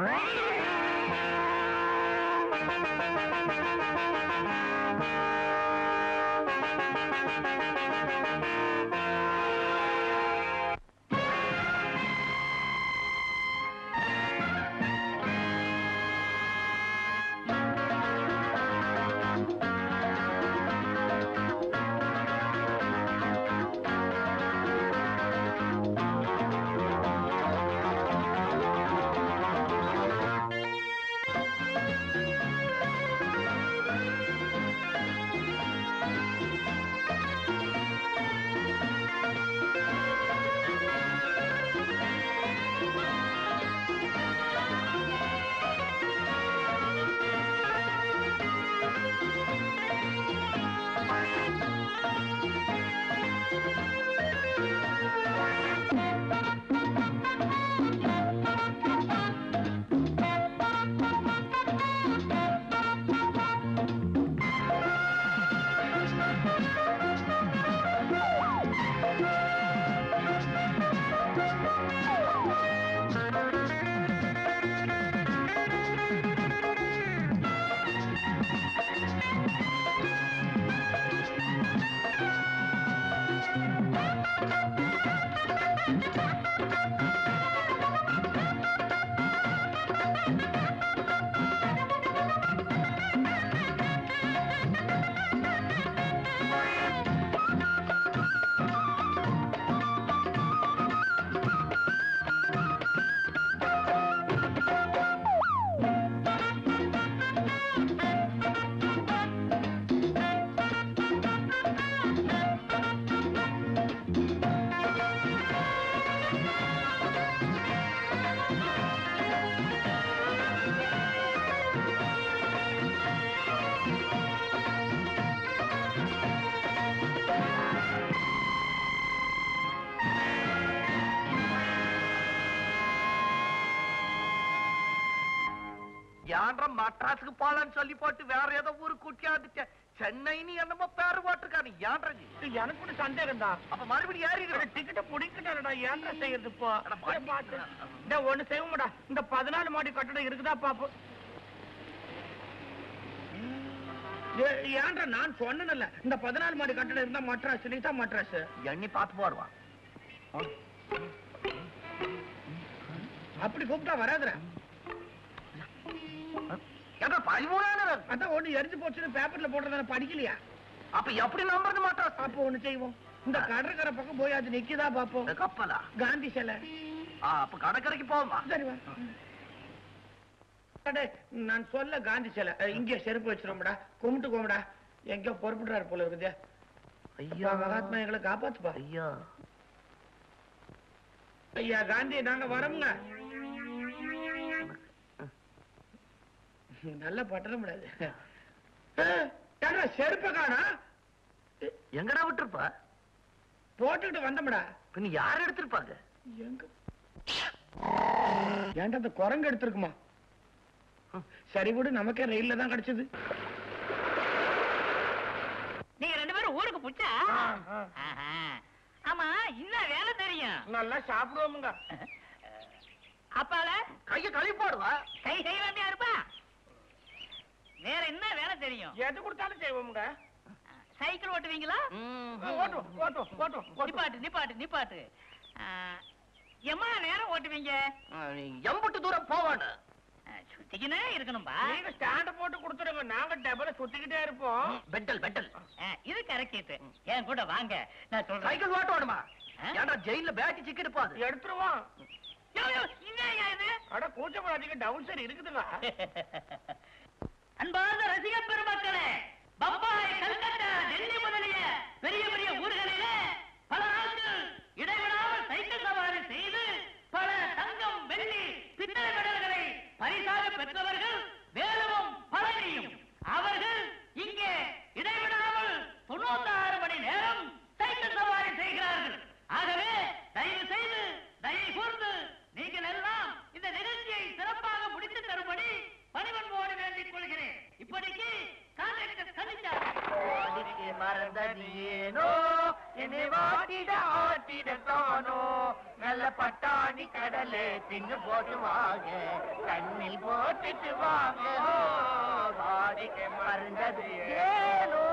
ஏன்டா மட்ராஸுக்கு போலான்னு சொல்லி போட்டு வேற ஏதோ ஊரு கூட்டியாந்துட்ட சென்னைன்னு என்னமோ பேரு போட்டிருக்கானு ஏன்டா நீ எனக்கு கூட சந்தேகம் தான் அப்ப மறுபடியும் ஏறி டிக்கெட்ட புடிக்கிட்டாடா ஏன்டா செய்யறது இப்போ அட, மாட்டி. பாத்து இந்த ஒண்ணு செய்வோம்டா இந்த பதினாலு மாடி கட்டடம் இருக்குதா பாப்போம் ஏ- ஏன்டா நான் சொன்னேன்ல இந்த பதினாலு மாடி கட்டடம் இருந்தா மட்ராஸ் நீ தான் மட்ராஸ் எண்ணி பார்த்து போடுவான் அப்படி கூப்பிட்டா வராதுடா ஏன்டா பதிமூணாயிரம் அதான் ஒண்ணு எரிஞ்சு போச்சுன்னு பேப்பர்ல போடுறதான படிக்கலையா அப்ப எப்படி நம்புறது மாட்டாஸ் அப்போ ஒண்ணு செய்வோம் இந்த கடற்கரை பக்கம் போய் அது நிக்குதா பாப்போம் கப்பலா காந்தி சிலை ஆ, அப்ப கடற்கரைக்கு போவோமா சரி வா அடே, நான் சொல்ல காந்தி சிலை அஹ், இங்கே செருப்பு வச்சிருவோம்டா கும்பிட்டு கோமடா எங்க பொறுப்புடுறாரு போல இருக்குது ஐயா மகாத்மா எங்களை காப்பாத்துப்பா ஐயா ஐயா காந்தி நாங்க வரோம்ங்க நல்ல பட்டணம் முடியாது செருப்ப காணா எங்கடா விட்டுருப்பா போட்டுக்கிட்டு வந்தோம்டா பின்ன யார் எடுத்திருப்பாங்க எங்க ஏன்டா அந்த குரங்கு எடுத்திருக்குமா சரி விடு நமக்கே ரயில்ல தான் கிடைச்சது நீங்க ரெண்டு பேரும் ஊருக்கு புச்சா ஆஹா. ஆமா இன்னும் வேலை தெரியும் நல்லா சாப்பிடுவோமுங்க அப்பால கைய கழுவி போடுவா கை கை வந்தியா இருப்பா வேற என்ன வேலை தெரியும் எது கொடுத்தாலும் செய்வோமுங்க சைக்கிள் ஓட்டுவீங்களா ஓட்டும் ஓட்டும் ஓட்டும் நிப்பாட்டு நிப்பாட்டு நிப்பாட்டு ஆ, எம்மா நேரம் ஓட்டுவீங்க எம்பட்டு தூரம் போவானு ஆ, சுத்திக்கினே இருக்கணும்பா நீங்க ஸ்டாண்ட் போட்டு கொடுத்துருங்க நாங்க டபுள் சுத்திக்கிட்டே இருப்போம் பெட்டல் பெட்டல் ஆ, இது கரெக்ட் என் கூட வாங்க நான் சொல்றேன் சைக்கிள் ஓட்டுவானுமா ஆ? ஏன்டா ஜெயில பேட்டி சிக்கிட்டு போகுது எடுத்துருவோம் யோ, யோ, என்னய்யா இது அட கூச்சப்படாதீங்க டவுன் சரி இருக்குதுங்க அன்பார்ந்த ரசிக பெருமக்களே பம்பாய் கல்கத்தா டெல்லி முதலிய பெரிய பெரிய ஊர்களிலே பல நாட்கள் இடைவிடாமல் சைக்கிள் சவாரி செய்து பல தங்கம் வெள்ளி பித்தளை மெடல்களை பரிசாக பெற்றவர்கள் வேலுவும் பழனியும் அவர்கள் இங்கே இடைவிடாமல் தொண்ணூத்தாறு மணி நேரம் சைக்கிள் சவாரி செய்கிறார்கள் ஆகவே தயவு செய்து தயவு கூர்ந்து நீங்கள் எல்லாம் இந்த நிகழ்ச்சியை சிறப்பாக முடித்து தரும்படி பணிவன்போடு வேண்டிக் கொள்கிறேன் இப்படிக்கு கான்ட்ராக்டர் கலிஞ்சா மறந்தது ஏனோ என்னை வாட்டிட ஆட்டிட தானோ நல்ல பட்டா ஆடி கடலே தின்னு போட்டு வாங்க கண்ணில் போட்டுட்டு வாங்க ஆடிக்கு மருந்தது ஏனோ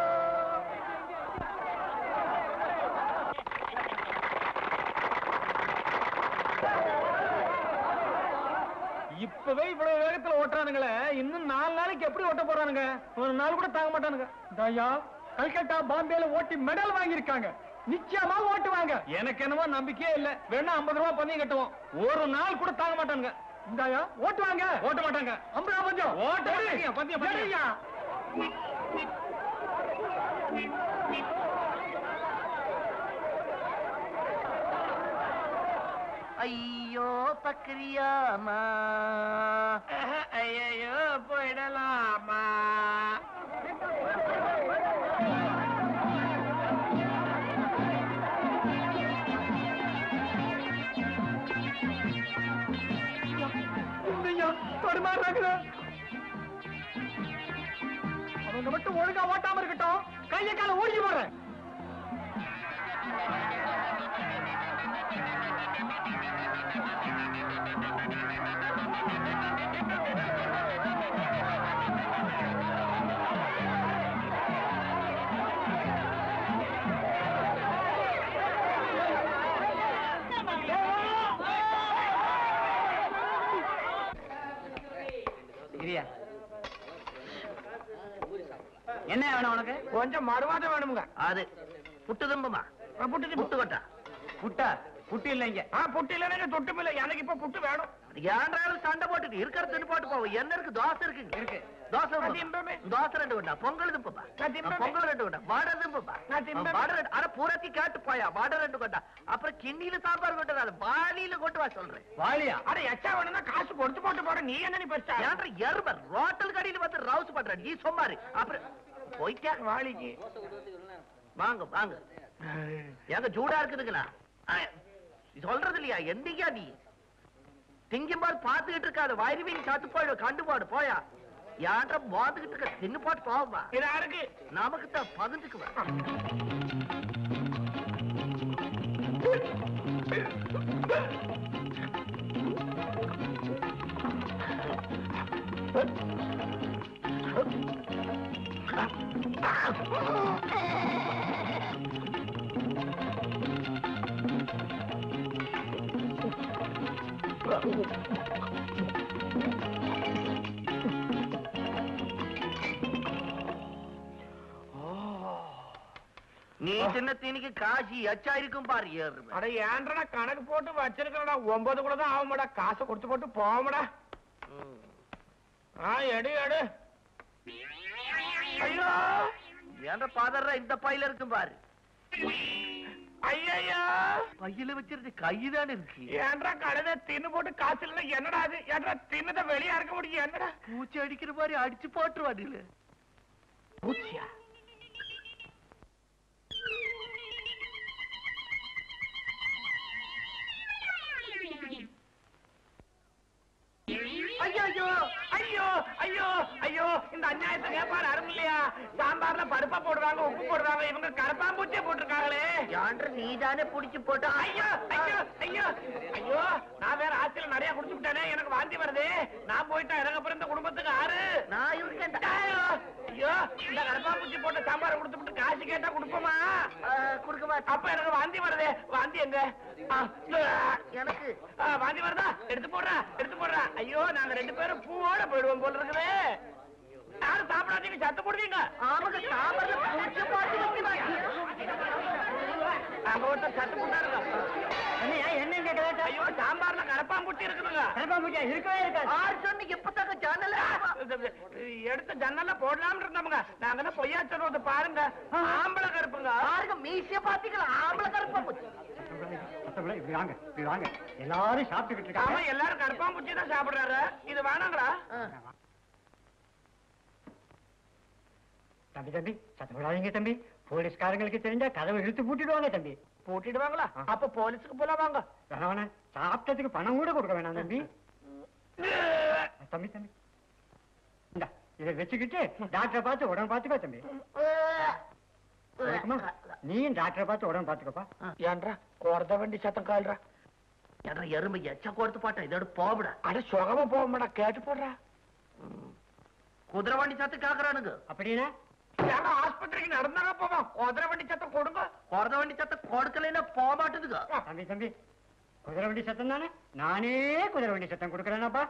இப்பவே இவ்வளவு வேகத்துல ஓட்டுறானுங்களே இன்னும் நாலு நாளைக்கு எப்படி ஓட்ட போறானுங்க ஒரு நாள் கூட தாங்க மாட்டானுங்க தயா கல்கட்டா பாம்பேல ஓட்டி மெடல் வாங்கியிருக்காங்க நிச்சயமா ஓட்டுவாங்க எனக்கு என்னமோ நம்பிக்கையே இல்ல வேணா ஐம்பது ரூபாய் பண்ணி கட்டுவோம் ஒரு நாள் கூட தாங்க மாட்டானுங்க இந்தாயா ஓட்டுவாங்க ஓட்ட மாட்டாங்க ஐம்பது ரூபாய் பஞ்சம் ஓட்டு பத்தியம் பத்தியம் ஐயோ பக்ரியாமா ஐயோ போயிடலாமா ஐயா தடுமாறுறாங்க அவங்க மட்டும் ஒழுங்கா ஓட்டாம இருக்கட்டும் கைய கால ஓடிச்சு போடுறேன் என்ன வேணும் உனக்கு கொஞ்சம் மறுவாதம் வேணுமுங்க அது புட்டு தும்புமா புட்டு புட்டு கொட்டா புட்டா புட்டு இல்லைங்க ஆ புட்டு இல்லைன்னு தொட்டு இல்லை எனக்கு இப்ப புட்டு வேணும் ஏன்றாலும் சண்டை போட்டுட்டு இருக்கிற தின்னு போட்டு போவோம் என்ன இருக்கு தோசை இருக்குங்க இருக்கு. தோசை நான் உண்டு. திம்பமே. தோசை ரெண்டு உண்டா பொங்கல் தும்பா நான் திம்பமே. பொங்கல் ரெண்டு உண்டா வடை தும்பா நான் திம்பமே. வடை ரெண்டு அட பூரத்தி கேட்டு போயா வடை ரெண்டு கொண்டா அப்புறம் கிண்ணியில சாம்பார் கொண்டு வராது வாளியில கொண்டு வா சொல்றேன் வாலியா அட எச்சா வேணும்னா காசு கொடுத்து போட்டு போற நீ என்ன நீ பெருசா ஏன்ற எருமர் ரோட்டல் கடையில வந்து ரவுஸ் பண்ற நீ சொம்மாரு அப்புறம் போயிட்டா வாளிக்கு வாங்க வாங்க ஏங்க ஜூடா இருக்குதுங்களா ஆ, சொல்றது இல்லையா என்னையா நீ திங்கும்போது பாத்துக்கிட்டு இருக்காது வயிறுவீங்க சத்து போயிடும் கண்டு போடு போயா ஏன்டா மோந்துகிட்டு இருக்க தின்னு போட்டு போவா இது யாருக்கு நமக்கு தான் பகிர்ந்துக்குவா நீ சின்ன தீனிக்கு காசி எச்சா இருக்கும் பாரு ஏறுமே அட ஏன்றா கணக்கு போட்டு வச்சிருக்கடா ஒன்பது கூட தான் ஆகும்டா காசை கொடுத்து போட்டு போமடா ஆ எடு எடு ஐயோ ஏன்டா பாதர்ற இந்த பையில இருக்கும் பாரு ஐயோ பையில வச்சிருந்து கைதானே இருக்கு ஏன்றா கழுத தின்னு போட்டு காசு இல்ல என்னடா அது ஏன்றா தின்னுத வெளியா இருக்க முடியும் என்னடா பூச்சி அடிக்கிற மாதிரி அடிச்சு போட்டுருவாடில பூச்சியா ஐயோ ஐயோ ஐயோ ஐயோ இந்த அநியாயத்தை கேட்பாரு அருமை இல்லையா சாம்பார்ல பருப்பா போடுறாங்க உப்பு போடுறாங்க இவங்க கரப்பாம்பூச்சியே போட்டிருக்காங்களே ஏன்ற நீதானே புடிச்சு போட்டா ஐயோ ஐயோ ஐயோ ஐயோ நான் வேற ஆட்சியில நிறைய குடிச்சு விட்டேனே எனக்கு வாந்தி வருது நான் போயிட்டா எனக்கு அப்புறம் இந்த குடும்பத்துக்கு ஆறு நான் இருக்கேன் ஐயோ ஐயோ இந்த கரப்பாம்பூச்சி போட்ட சாம்பார் கொடுத்து விட்டு காசு கேட்டா கொடுப்போமா கொடுக்க மாட்டேன் அப்ப எனக்கு வாந்தி வருதே வாந்தி எங்க ஆ, எனக்கு ஆ, வாந்தி வருதா எடுத்து போடுறா எடுத்து போடுறா ஐயோ நாங்க ரெண்டு பேரும் பூவோட போயிடுவோம் போல இருக்குது யாரும் சாப்பிடாதீங்க சத்து போடுவீங்க ஆமாங்க சாம்பார்ல பூச்சி போட்டு வைக்கிறாங்க அங்க ஒருத்தர் சத்து போட்டாருங்க என்னையா என்ன கேட்க ஐயோ சாம்பார்ல கரப்பாம்பூச்சி இருக்குதுங்க இருக்கவே இருக்காது ஆறு சொன்னீங்க இப்பதாங்க ஜன்னல இது- இது எடுத்து ஜன்னல்ல போடலாம்னு இருந்தோமுங்க நாங்க என்ன பொய்யா சொல்றது பாருங்க ஆம்பளை கருப்புங்க பாருங்க மீசிய பாத்தீங்களா ஆம்பளை கருப்பா போச்சு இப்படி வாங்க இப்படி வாங்க எல்லாரும் சாப்பிட்டுக்கிட்டு ஆமா எல்லாரும் கருப்பாம்பூச்சி தான் சாப்பிடுறாரு இது வேணாங்களா தம்பி தம்பி சத்தம் விடாதீங்க தம்பி போலீஸ்காரங்களுக்கு தெரிஞ்சா கதவை இழுத்து பூட்டிடுவாங்க தம்பி பூட்டிடுவாங்களா அப்ப போலீஸுக்கு போல வாங்க வேணாம் சாப்பிட்டதுக்கு பணம் கூட கொடுக்க வேணாம் தம்பி தம்பி தம்பி இந்தா இதை வச்சுக்கிட்டு டாக்டரை பார்த்து உடனே பார்த்துக்கோ தம்பி இருக்குமா? நீயும் டாக்டரை பார்த்து உடனே பார்த்துக்கோப்பா ஏன்றா குறத வண்டி சத்தம் கால்றா என்ற எருமை எச்ச கொடுத்து பாட்டா இதோட போவிட அட சுகமா போக மாட்டா கேட்டு போடுறா குதிரை வண்டி சத்து கேக்குறானுங்க அப்படின்னா ஏங்க ஆஸ்பத்திரிக்கு நடந்தாங்க போவோம் குதிரை வண்டி சத்தம் கொடுங்க குதிரை வண்டி சத்த கொடுக்கலைன்னா போக மாட்டேதுங்க தம்பி தம்பி குதிரை வண்டி சத்தம் தானே நானே குதிரை வண்டி சத்தம் கொடுக்குறேனாப்பா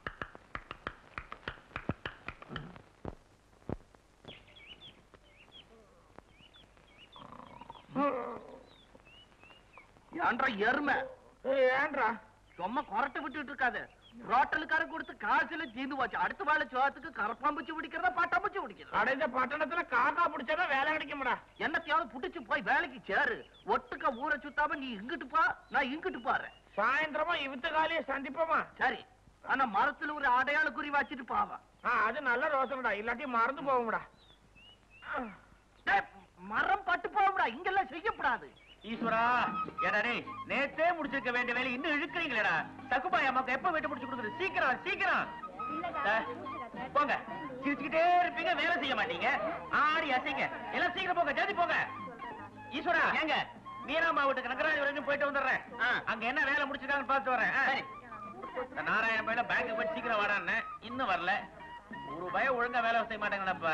ஏன்றா எருமை ஏன்றா சும்மா கொரட்டை விட்டுட்டு இருக்காது ரோட்டலுக்காரன் கொடுத்து காசுல தீந்து போச்சு அடுத்த வேலை சோத்துக்கு கரப்பாம்பூச்சி பிடிக்கிறதா பட்டாம்பூச்சி பிடிக்கிறதா அட இந்த பட்டணத்துல காக்கா பிடிச்சாதான் வேலை கிடைக்கும்டா என்னத்தையாவது புடிச்சு போய் வேலைக்கு சேரு ஒட்டுக்க ஊரை சுத்தாம நீ இங்கிட்டு பா நான் இங்கிட்டு பாரு சாயந்தரமா இவுத்து காலையே சந்திப்போமா சரி ஆனா மரத்துல ஒரு அடையாள குறி வச்சுட்டு பாவா ஆ, அது நல்ல ரோசனடா இல்லாட்டி மறந்து போகும்டா டேய், மரம் பட்டு போகும்டா இங்கெல்லாம் செய்யப்படாது ஈஸ்வரா ஏடா டேய் நேத்தே முடிச்சிருக்க வேண்டிய வேலை இன்னும் இழுக்கிறீங்களேடா தக்குபாய் அம்மாக்கு எப்ப வீட்டு முடிச்சு கொடுக்குறது சீக்கிரம் சீக்கிரம் அஹ், போங்க சிரிச்சுக்கிட்டே இருப்பீங்க வேலை செய்ய மாட்டீங்க ஆடி அசைங்க எல்லாம் சீக்கிரம் போங்க ஜல்தி போங்க ஈஸ்வரா ஏங்க மீனாம்மா வீட்டுக்கு நகராஜ் வரைக்கும் போயிட்டு வந்துடுறேன் அங்க என்ன வேலை முடிச்சிருக்காங்கன்னு பார்த்து வரேன் சரி நாராயண பையில பேங்க் போய் சீக்கிரம் வரான்னு இன்னும் வரல ஒரு பயம் ஒழுங்கா வேலை செய்ய மாட்டாங்கன்னப்ப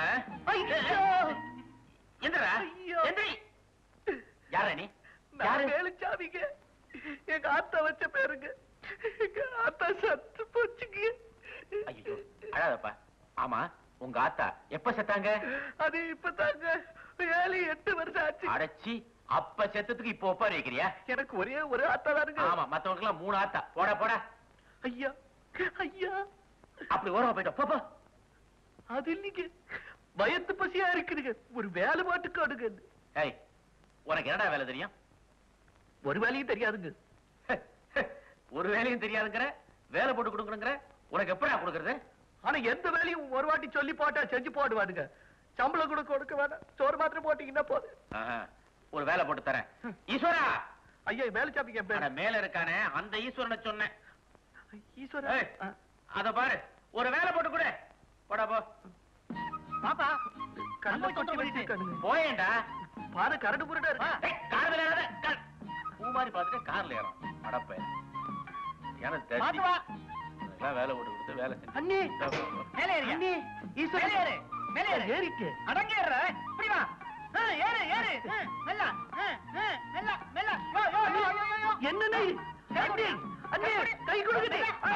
எந்திரா ஐயோ. எந்திரி யாரா நீ நான் யாரு வேலுச்சாமிங்க எங்க ஆத்தா வச்ச பேருங்க எங்க ஆத்தா சத்து போச்சுங்க ஐயோ அழாதப்பா ஆமா உங்க ஆத்தா எப்ப செத்தாங்க அது இப்பதாங்க ஏழு எட்டு வருஷம் ஆச்சு அடைச்சி அப்ப செத்ததுக்கு இப்ப ஒப்பாரி வைக்கிறியா எனக்கு ஒரே ஒரு ஆத்தா தானுங்க ஆமா மத்தவங்களுக்கு எல்லாம் மூணு ஆத்தா போடா போடா ஐயா ஐயா அப்படி ஓரமா போயிட்டோம் போ, போ அது இல்லைங்க பயந்து பசியா இருக்குதுங்க ஒரு வேலை மாட்டுக்கு அடுங்க ஏய் உனக்கு என்னடா வேலை தெரியும் ஒரு வேலையும் தெரியாதுங்க ஒரு வேலையும் தெரியாதுங்கிற வேலை போட்டு கொடுக்கணுங்கிற உனக்கு எப்படா கொடுக்கறது ஆனா எந்த வேலையும் ஒரு வாட்டி சொல்லி போட்டா செஞ்சு போடுவானுங்க சம்பளம் கூட கொடுக்க வேணாம் சோறு மாத்திரம் போட்டீங்கன்னா போதும் ஆஹா, ஒரு வேலை போட்டு தரேன் ஈஸ்வரா ஐயா வேலுச்சாமிங்க என் அட, பேரு மேல இருக்கானே அந்த ஈஸ்வரனை சொன்னேன் ஈஸ்வரன் ஏய், அத பாரு ஒரு வேலை போட்டு கொடு போடா போ பாப்பா கண்ணை நம்ம கொட்டி சொந்த வச்சிருக்கானுங்க போயேன்டா பாரு கரடு புரடா இருக்கு ஏய், கார்ல ஏறாத கார். பூ மாதிரி பார்த்துட்டு கார்ல ஏறும் அடப்ப ஏன்னா பாத்து வா. எல்லாம் வேலை போட்டு கொடுத்து வேலை செஞ்சு அண்ணி மேலே ஏறியா அண்ணி ஈஸ்வரன் மேலே ஏறு மேலே ஏறு ஏறிக்கு அடங்க ஏறுற இப்படி வா ஆ, ஏறு ஏறு ஆ, மெல்ல ஆ, ஆ, மெல்ல மெல்ல யோ யோ யோ யோ யோ, யோ என்ன நீ அண்ணி அண்ணி கை கொடுக்குது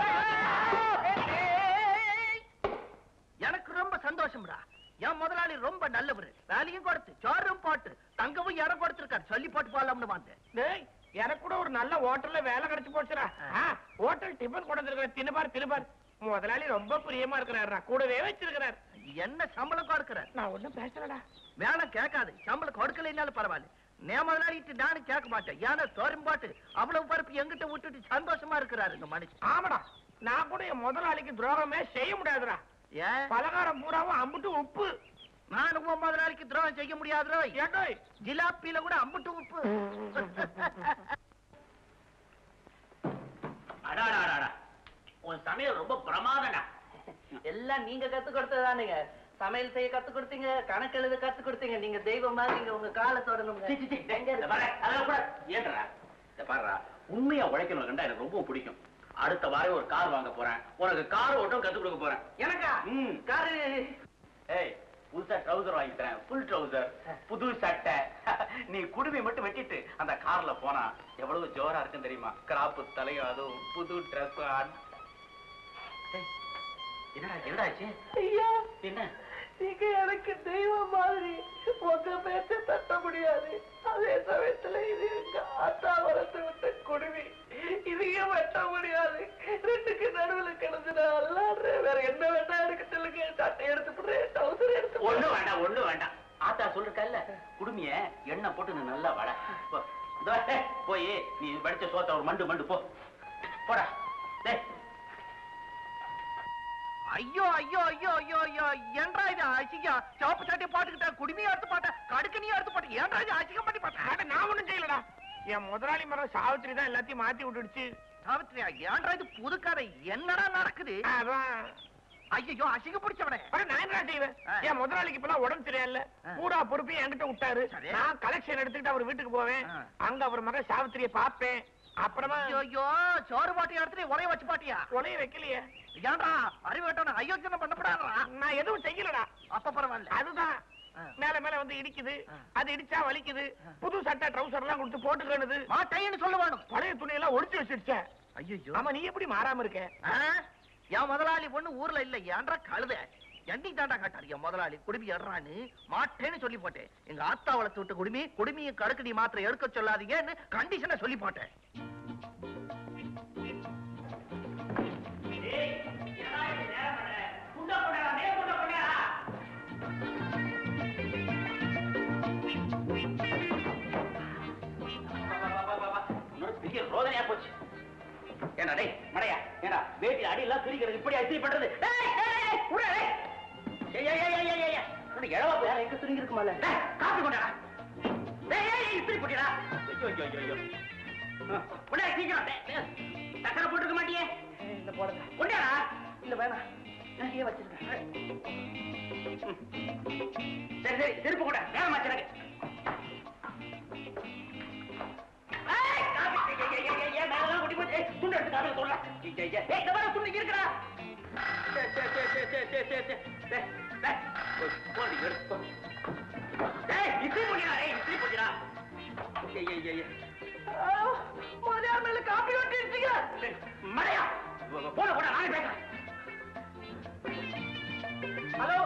எனக்கு ரொம்ப சந்தோஷம்டா என் முதலாளி ரொம்ப நல்லவர் வேலையும் கொடுத்து சோறும் போட்டு தங்கவும் இடம் கொடுத்திருக்காரு சொல்லி போட்டு போலாம்னு வந்தேன் டேய் எனக்கு கூட ஒரு நல்ல ஹோட்டல்ல வேலை கிடைச்சு போச்சுடா ஆ, ஹோட்டல் டிபன் கொண்டு வந்திருக்கிற தின்னுபார் தின்னுபார் முதலாளி ரொம்ப பிரியமா இருக்கிறாருடா கூடவே வச்சிருக்கிறார் என்ன சம்பளம் கொடுக்கிற நான் ஒண்ணும் பேசலடா வேலை கேட்காது சம்பளம் கொடுக்கலைன்னாலும் பரவாயில்ல நே முதலாளிட்டு நானும் கேட்க மாட்டேன் ஏன்னா சோறும் போட்டு அவ்வளவு பருப்பு எங்கிட்ட விட்டுட்டு சந்தோஷமா இருக்கிறாரு இந்த மனுஷன் ஆமாடா நான் கூட என் முதலாளிக்கு துரோகமே செய்ய முடியாதுடா ஏன் பலகாரம் பூராவும் அம்புட்டு உப்பு நானும் உன் முதலாளிக்கு துரோகம் செய்ய முடியாதோ ஏட்டோய் ஜிலாப்பியில கூட அம்புட்டு உப்பு அடாடா அடாடா உன் சமையல் ரொம்ப பிரமாதம்டா எல்லாம் நீங்க கத்து கொடுத்ததானுங்க சமையல் செய்ய கத்து கொடுத்தீங்க கணக்கு எழுத கத்து கொடுத்தீங்க நீங்க தெய்வம் மாதிரி உங்க காலை தொடணுங்க சீ, சீ, சீ, டேய், இதை பாரு, அதெல்லாம் கூட ஏன்றா இதை பாருடா உண்மையா உழைக்கணும் கண்டா எனக்கு ரொம்ப பிடிக்கும் அடுத்த வாரம் ஒரு கார் வாங்க போறேன் உனக்கு கார் ஓட்டம் கத்து கொடுக்க போறேன் எனக்கா ம். காரு ஏய் புதுசா ட்ரவுசர் வாங்கி தரேன் ஃபுல் ட்ரவுசர் புது சட்டை நீ குடுமி மட்டும் வெட்டிட்டு அந்த கார்ல போனா எவ்வளவு ஜோரா இருக்கும் தெரியுமா கிராப்பு தலையும் அதுவும் புது ட்ரெஸ் என்னடா என்னடா ஆச்சு ஐயா என்ன நீங்க எனக்கு தெய்வம் மாதிரி உங்க பேச்ச தட்ட முடியாது அதே சமயத்துல இது எங்க ஆத்தா வளர்த்து விட்ட குடுமி இதையும் வெட்ட முடியாது ரெண்டுக்கு நடுவுல கிடந்து நான் அல்லாடுறேன் வேற என்ன வேண்டாம் எனக்கு சொல்லுங்க சட்டை எடுத்து போடுறேன் டவுசர் எடுத்து ஒண்ணு வேண்டாம் ஒண்ணு வேண்டாம் ஆத்தா சொல்லிருக்கல்ல குடுமிய எண்ணெய் போட்டு நீ நல்லா வட போ. இதோ, டேய், போய் நீ படிச்ச சோத்த ஒரு மண்டு மண்டு போ போடா டேய் ஐயோ ஐயோ ஐயோ ஐயோ ஐயோ ஏன்டா இது அசிங்க சாப்பு சட்டை போட்டுக்கிட்ட குடுமையா எடுத்து போட்ட கடுக்கனியா எடுத்து போட்ட ஏன்டா இது அசிங்கம் பண்ணி போட்ட அட, நான் ஒண்ணும் செய்யலடா என் முதலாளி மரம் சாவித்திரி தான் எல்லாத்தையும் மாத்தி விட்டுடுச்சு சாவித்திரியா ஏன்டா இது புது கதை என்னடா நடக்குது அதான் ஐயோ அசிங்க பிடிச்சவனே அட, நான் என்ன செய்வேன் ஆ. என் முதலாளிக்கு இப்பெல்லாம் உடம்பு சரியில்ல ஆ. பூரா பொறுப்பையும் என்கிட்ட விட்டாரு சரி. நான் கலெக்ஷன் எடுத்துக்கிட்டு அவர் வீட்டுக்கு போவேன் ஆ. அங்க அவர் மகன் சாவித்திரியை பார்ப்பேன் அப்புறமா ஐயோ சோறு பாட்டியா எடுத்து உரைய வச்சு பாட்டியா உலைய வைக்கலையே ஏன்டா அறிவு கேட்டவன அயோக்கியம் பண்ணப்படாதா நான் எதுவும் செய்யலடா அப்ப பரவாயில்ல அதுதான் ஆ. மேல மேல வந்து இடிக்குது ஆ. அது இடிச்சா வலிக்குது புது சட்டை ட்ரவுசர் எல்லாம் கொடுத்து போட்டுக்கணுது மாட்டைன்னு சொல்ல வேணும் பழைய துணியெல்லாம் ஒடிச்சு வச்சிருச்சேன் ஐயோ ஆமா நீ எப்படி மாறாம இருக்க என் முதலாளி பொண்ணு ஊர்ல இல்ல ஏன்டா கழுத என்னைக்கு தாண்டா காட்டாரு என் முதலாளி குடுமி எடுறான்னு மாட்டேன்னு சொல்லி போட்டேன் எங்க ஆத்தா வளர்த்து விட்ட குடுமி குடுமியை கடுக்கடி மாத்திரை எடுக்க சொல்லாதீங்கன்னு கண்டிஷனை சொல்லி போட்டேன் பெரிய ரோதனையா போச்சு ஏண்டா டேய் மடையா ஏண்டா வேட்டி அடி எல்லாம் பிரிக்கிறது இப்படி அசிரி பண்றது டேய் டேய், டேய் உடா டேய் ஏய் ஏய் ஏய் ஏய் ஏய் ஏய் உனக்கு எழவா வேற எங்க துணிங்க இருக்குமால டேய் காப்பி கொண்டாடா டேய் ஏய் ஏய் இப்படி போட்டிடா ஐயோ ஐயோ ஐயோ ஐயோ உடா சீக்கிரம் டேய், டேய். சக்கரை போட்டுக்க மாட்டியே இந்த போடுங்க கொண்டாடா இல்ல வேணாம் நான் இங்கே வச்சிருக்கேன் சரி சரி செருப்பு கூட நேரமாச்சு எனக்கு ஏய், காபி, ஏய், ஏய், ஏய், ஏய், ஏய், மேலெல்லாம் கொட்டி போச்சு. ஏய், துண்டு எடுத்து காபில போடலாம். ஏய், ஏய், ஏய், ஏய், இந்த பாரு, துண்டு இங்க இருக்குடா. சரி, சரி, சரி, சரி, சரி, சரி, சரி, சரி. டேய், டேய், போய், போடி, எடுத்து போ. டேய், இட்லி பொடிடா, டேய், இட்லி பொடிடா. ஏய், ஏய், ஏய், ஏய். முதலியார் மேல காப்பி ஒட்டிருச்சீங்க டேய், மடையா. போட, போட, நானே பேசுறேன். ஹலோ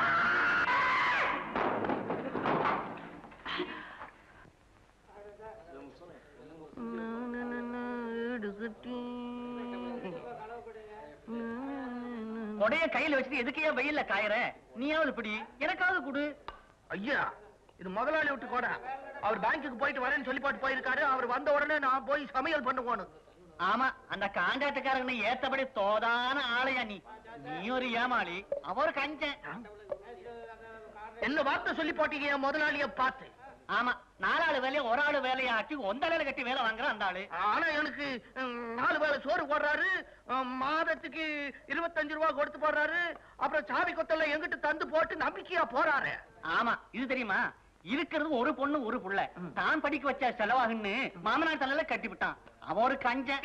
கொடைய கையில வச்சுட்டு எதுக்கு ஏன் வெயில்ல காயற நீயாவது பிடி எனக்காவது குடு ஐயா இது முதலாளி விட்டு கூட அவர் பேங்க்குக்கு போயிட்டு வரேன்னு சொல்லி போட்டு போயிருக்காரு அவர் வந்த உடனே நான் போய் சமையல் பண்ணுவோன்னு ஆமா அந்த காண்டாட்டுக்காரனை ஏத்தபடி தோதான ஆளையா நீ நீ ஒரு ஏமாளி அவ ஒரு கஞ்சன் என்ன வார்த்தை சொல்லி போட்டீங்க என் முதலாளிய பார்த்து ஆமா நாலாளு வேலையை ஒரு ஆளு வேலையை ஆக்கி ஒந்தலையில கட்டி வேலை வாங்குற அந்த ஆளு ஆனா எனக்கு ம், நாலு வேளை சோறு போடுறாரு ம், மாதத்துக்கு இருபத்தஞ்சு ரூபா கொடுத்து போடுறாரு அப்புறம் சாவி கொத்தல எங்கிட்ட தந்து போட்டு நம்பிக்கையா போறாரு ஆமா இது தெரியுமா இருக்கிறது ஒரு பொண்ணு ஒரு புள்ள தான் படிக்க வச்ச செலவாகுன்னு மாமனார் தலையில கட்டி விட்டான் அவன் ஒரு கஞ்சன்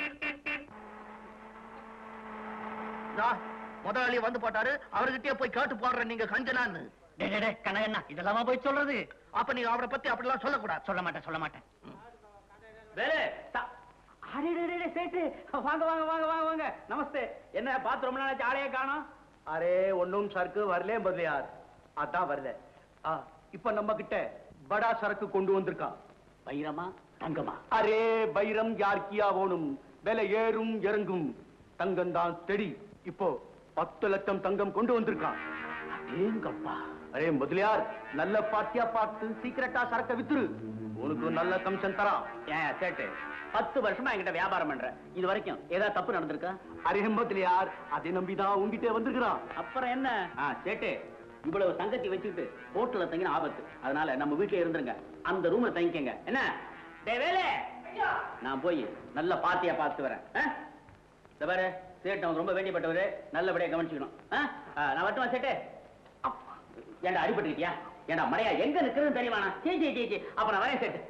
இதா, முதலாளி வந்து போட்டாரு அவர்கிட்டயே போய் கேட்டு போடுறேன் நீங்க கஞ்சனான்னு டே டே, டே கனகண்ணா இதெல்லாமா போய் சொல்றது அப்ப நீங்க அவரை பத்தி அப்படிலாம் சொல்லக்கூடாது சொல்ல மாட்டேன் சொல்ல மாட்டேன் வேலு சா- அடே, டே, டே, டே, சேட்டு வாங்க வாங்க வாங்க வாங்க வாங்க நமஸ்தே என்ன பார்த்து ரொம்ப நாளாச்சு ஆளையே காணோம் அரே ஒன்னும் சரக்கு வரலே முதலியார் அதான் வரல ஆ, இப்ப நம்ம கிட்ட படா சரக்கு கொண்டு வந்திருக்கான் வைரமா தங்கமா அரே பைரம் யார்கியா ஓணும் விலை ஏறும் இறங்கும் தங்கம் தான் தெடி இப்போ பத்து லட்சம் தங்கம் கொண்டு வந்திருக்கான் ஏங்கப்பா அரே முதலியார் நல்ல பாட்டியா பார்த்து சீக்கிரட்டா சரக்க வித்துரு உனக்கு நல்ல கமிஷன் தரான் ஏன் சேட்டு பத்து வருஷமா என்கிட்ட வியாபாரம் பண்ற இது வரைக்கும் ஏதாவது தப்பு நடந்திருக்கா அரே முதலியார் அதை நம்பிதான் உங்ககிட்ட வந்திருக்கிறான் அப்புறம் என்ன ஆ சேட்டு இவ்வளவு தங்கத்தி வச்சுக்கிட்டு ஹோட்டல்ல தங்கின ஆபத்து அதனால நம்ம வீட்டுல இருந்துருங்க அந்த ரூம்ல தங்கிக்கங்க என்ன டேய் வேலே நான் போய் நல்ல பாத்தியா பார்த்து வரேன் ஆ? இந்த பாரு சேட்டு அவன் ரொம்ப வேண்டியப்பட்டவரு நல்லபடியா கவனிச்சுக்கணும் ஆ? ஆ, நான் வரட்டுமா சேட்டு அப்பா, ஏன்டா அடிபட்டுக்கிட்டியா ஏன்டா மறையா எங்க நிக்கிறதுன்னு தெரியுமாண்ணா சீ சீ சீ சீ அப்ப நான் வரேன் சேட்டு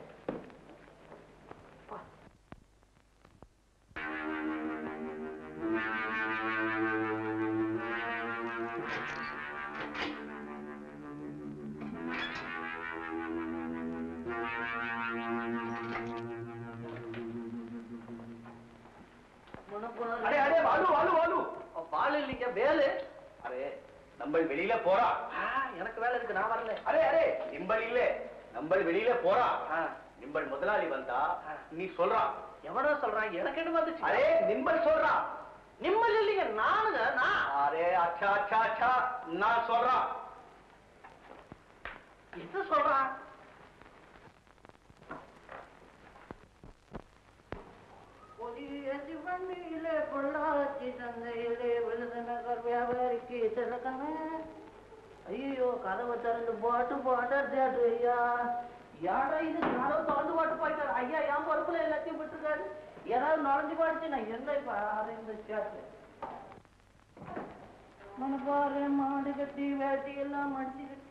அரே அரே வாலு வாலு வாலு பால் இல்லைங்க வேலு அரே நம்ம வெளியில போறா ஆ, எனக்கு வேலை இருக்கு நான் வரல அரே அரே நிம்பல் இல்ல நம்ம வெளியில போறா நிம்பல் முதலாளி வந்தா நீ சொல்றா எவனோ சொல்றான் எனக்கு என்ன வந்துச்சு அரே நிம்பல் சொல்றா நிம்மதி இல்லைங்க நானுங்க நான் அரே அச்சா அச்சா அச்சா நான் சொல்றான் என்ன சொல்றான் பொதியசி வண்டியிலே பொள்ளாச்சி சந்தையிலே விழுதுநகர் வியாபாரிக்கு திறக்கமே ஐயோ கதவை திறந்து போட்டு போட்டு தேட்டு ஐயா யாரா இது கதவை திறந்து போட்டு போயிட்டாரு ஐயா என் பொறுப்புல எல்லாத்தையும் விட்டுருக்காரு ஏதாவது நுழைஞ்சு போடுச்சு நான் என்ன இப்ப ஆறு இந்த சேட்டு மனப்பாரு மாடு கட்டி வேட்டி எல்லாம் மடிச்சு கட்டி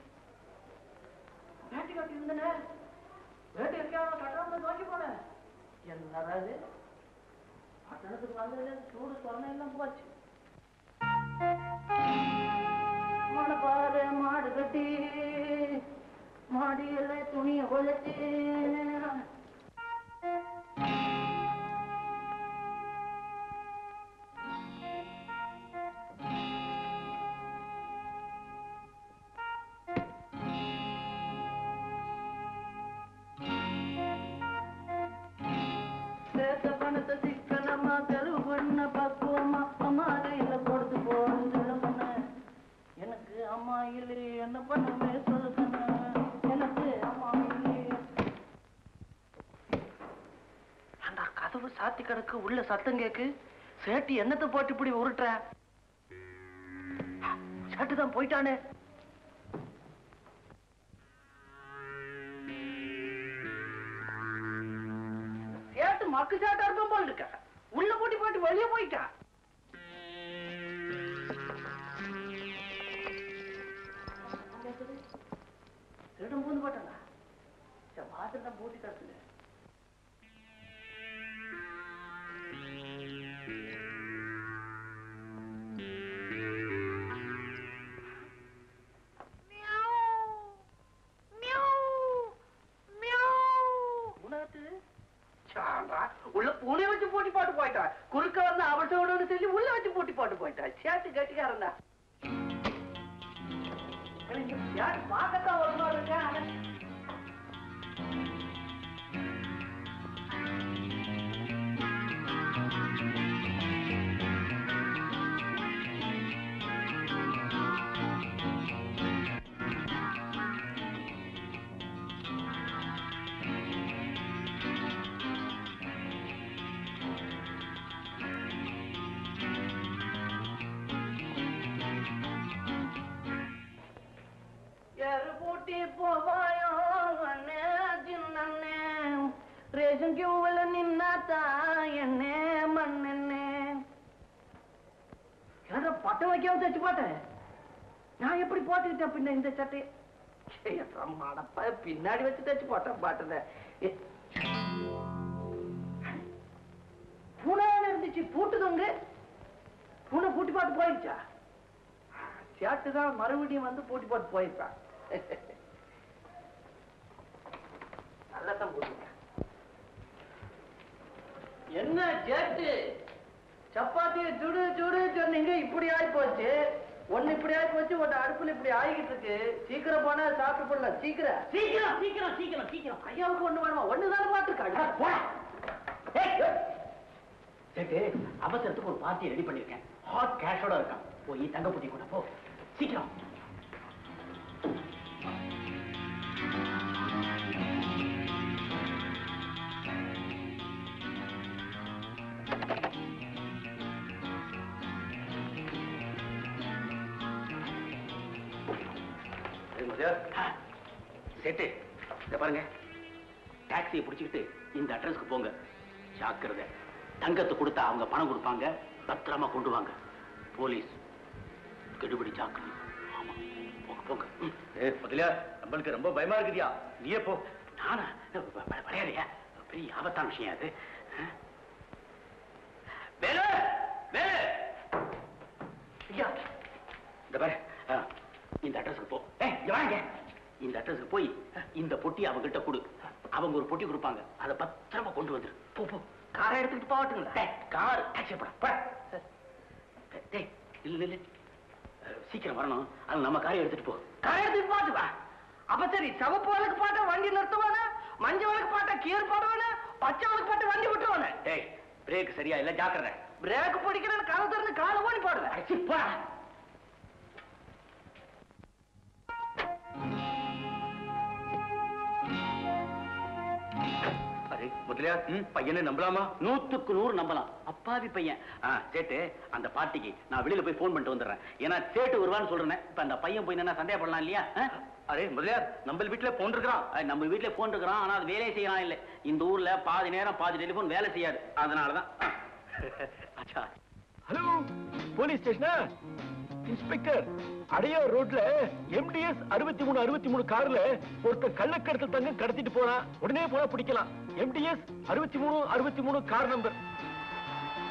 வேட்டி கட்டி இருந்தனே வேட்டி இருக்காம கட்டாம நோக்கி போனேன் என்னடா இது பட்டணத்துக்கு வந்ததுல சூடு சொன்ன எல்லாம் போச்சு மாடு பாரு மாடு கட்டி மாடியில துணிய கொலைச்சு சேர்த்த பணத்தை சிக்கனமா செலவு பண்ண பக்குவமா அம்மா கையில கொடுத்து போன்னு சொல்ல பண்ண எனக்கு அம்மா இல்லையே என்ன பண்ணுவே சொல்ல சொன்ன எனக்கு அம்மா இல்லையே அந்த கதவு சாத்தி கிடக்கு உள்ள சத்தம் கேக்கு சேட்டு என்னத்தை போட்டு இப்படி உருட்டுற சேட்டு தான் போயிட்டானே சேட்டு மக்கு சேட்டா இருக்கும் போல் இருக்க உள்ள பூட்டி போட்டு வெளியே போயிட்டா திருடம் பூந்து போட்டானா பாத்திரம் தான் பூட்டி கிடக்குது உனக்கு சாண்டா, உள்ள பூனை வச்சு போட்டி போட்டு போயிட்டா குறுக்க வந்து அவசரோடு சொல்லி உள்ள வச்சு போட்டி போட்டு போயிட்டா சேட்டு கட்டிக்காரன் தான் யார் பார்க்கத்தான் ஒரு நாள் இருக்கேன் ஆனா யாரு போட்டி போவாயோ அண்ணே சின்னண்ணே ரேஷன் கியூவில் நின்னாத்தா என்னே மண்ணெண்ணே யார பட்டம் வைக்காம தச்சு போட்டேன் நான் எப்படி போட்டுக்கிட்டேன் பின்ன இந்த சட்டையை மடப்ப பின்னாடி வச்சு தச்சு போட்டேன் பாட்டத பூனை இருந்துச்சு பூட்டுதோங்க பூனை பூட்டி பாட்டு போயிடுச்சா சேட்டு தான் மறுபடியும் வந்து பூட்டி போட்டு போயிருப்பான் நல்லா தான் போட்டுருக்கேன் என்ன சேட்டு சப்பாத்தியை சுடு சுடு சொன்னீங்க இப்படி ஆகி போச்சு ஒண்ணு இப்படி ஆகி போச்சு ஒண்ணு அடுப்புல இப்படி ஆகிட்டு இருக்கு சீக்கிரம் போனா சாப்பிட்டு போடலாம் சீக்கிரம் சீக்கிரம் சீக்கிரம் சீக்கிரம் சீக்கிரம் ஐயாவுக்கு ஒண்ணு வேணுமா ஒண்ணு தானே பாத்துருக்காங்க போட சேட்டு அவசரத்துக்கு ஒரு பார்ட்டி ரெடி பண்ணிருக்கேன் ஹாட் கேஷோட இருக்கான் போய் தங்க புட்டி கூட போ சீக்கிரம் சேட்டு இத பாருங்க டாக்ஸியை பிடிச்சிக்கிட்டு இந்த அட்ரஸ்க்கு போங்க ஜாக்கிரதை தங்கத்தை கொடுத்தா அவங்க பணம் கொடுப்பாங்க பத்திரமா கொண்டு வாங்க போலீஸ் கெடுபிடி ஜாக்கிரதை ஆமா போங்க போங்க ம். ஏ முதலியா நம்மளுக்கு ரொம்ப பயமா இருக்குதியா நீயே போ நானா வ- வ- விளையாடுறியா பெரிய ஆபத்தான விஷயம் அது ஆ? வேலு வேலு ஐயா இந்த பாரு ஆ, இந்த அட்ரஸ்க்கு போ ஏய் இங்க வாங்க இந்த அட்ரஸ்க்கு போய் இந்த பொட்டி அவங்கிட்ட கொடு அவங்க ஒரு பொட்டி கொடுப்பாங்க அதை பத்திரமா கொண்டு வந்துரு போ போ காரை எடுத்துக்கிட்டு போகட்டுங்களா டேய், கார் டாக்ஸி போட போட டேய் இல்ல இல்ல அஹ், சீக்கிரம் வரணும் அது நம்ம காரை எடுத்துட்டு போ காரை எடுத்துட்டு போட்டு வா அப்ப சரி சிவப்பு வழக்கு பாட்டா வண்டி நிறுத்துவானா மஞ்சள் வழக்கு பாட்டா கீர் போடுவானா பச்சை வழக்கு பாட்டா வண்டி விட்டுருவானே டேய் பிரேக் சரியா இல்ல ஜாக்கிரதை பிரேக் பிடிக்கிறேன்னு கதை திறந்து காலை ஓடி போடுவேன் அடிச்சு போடா அரே முதலியா பையனை நம்பலாமா நூத்துக்கு நூறு நம்பலாம் அப்பாவி பையன் ஆ சேட்டு அந்த பார்ட்டிக்கு நான் வெளியில போய் ஃபோன் பண்ணிட்டு வந்துடுறேன் ஏன்னா சேட்டு வருவான்னு சொல்றேன் இப்ப அந்த பையன் போய் என்ன சந்தேகப்படலாம் இல்லையா ஆ? அரே முதலியார் நம்ம வீட்டுல போன் இருக்கிறான் அஹ், நம்ம வீட்டுல போன் இருக்கிறான் ஆனா அது வேலையை செய்யறான் இல்ல இந்த ஊர்ல பாதி நேரம் பாதி டெலிபோன் வேலை செய்யாது அதனாலதான் ஆ. அச்சா ஹலோ போலீஸ் ஸ்டேஷனா இன்ஸ்பெக்டர் அடையார் ரோட்ல எம்டிஎஸ் அறுபத்தி மூணு அறுபத்தி மூணு கார்ல ஒருத்தன் கள்ளக்கடத்தல் தங்க கடத்திட்டு போறான் உடனே போனா பிடிக்கலாம் எம்டிஎஸ் அறுபத்தி மூணு அறுபத்தி மூணு கார் நம்பர்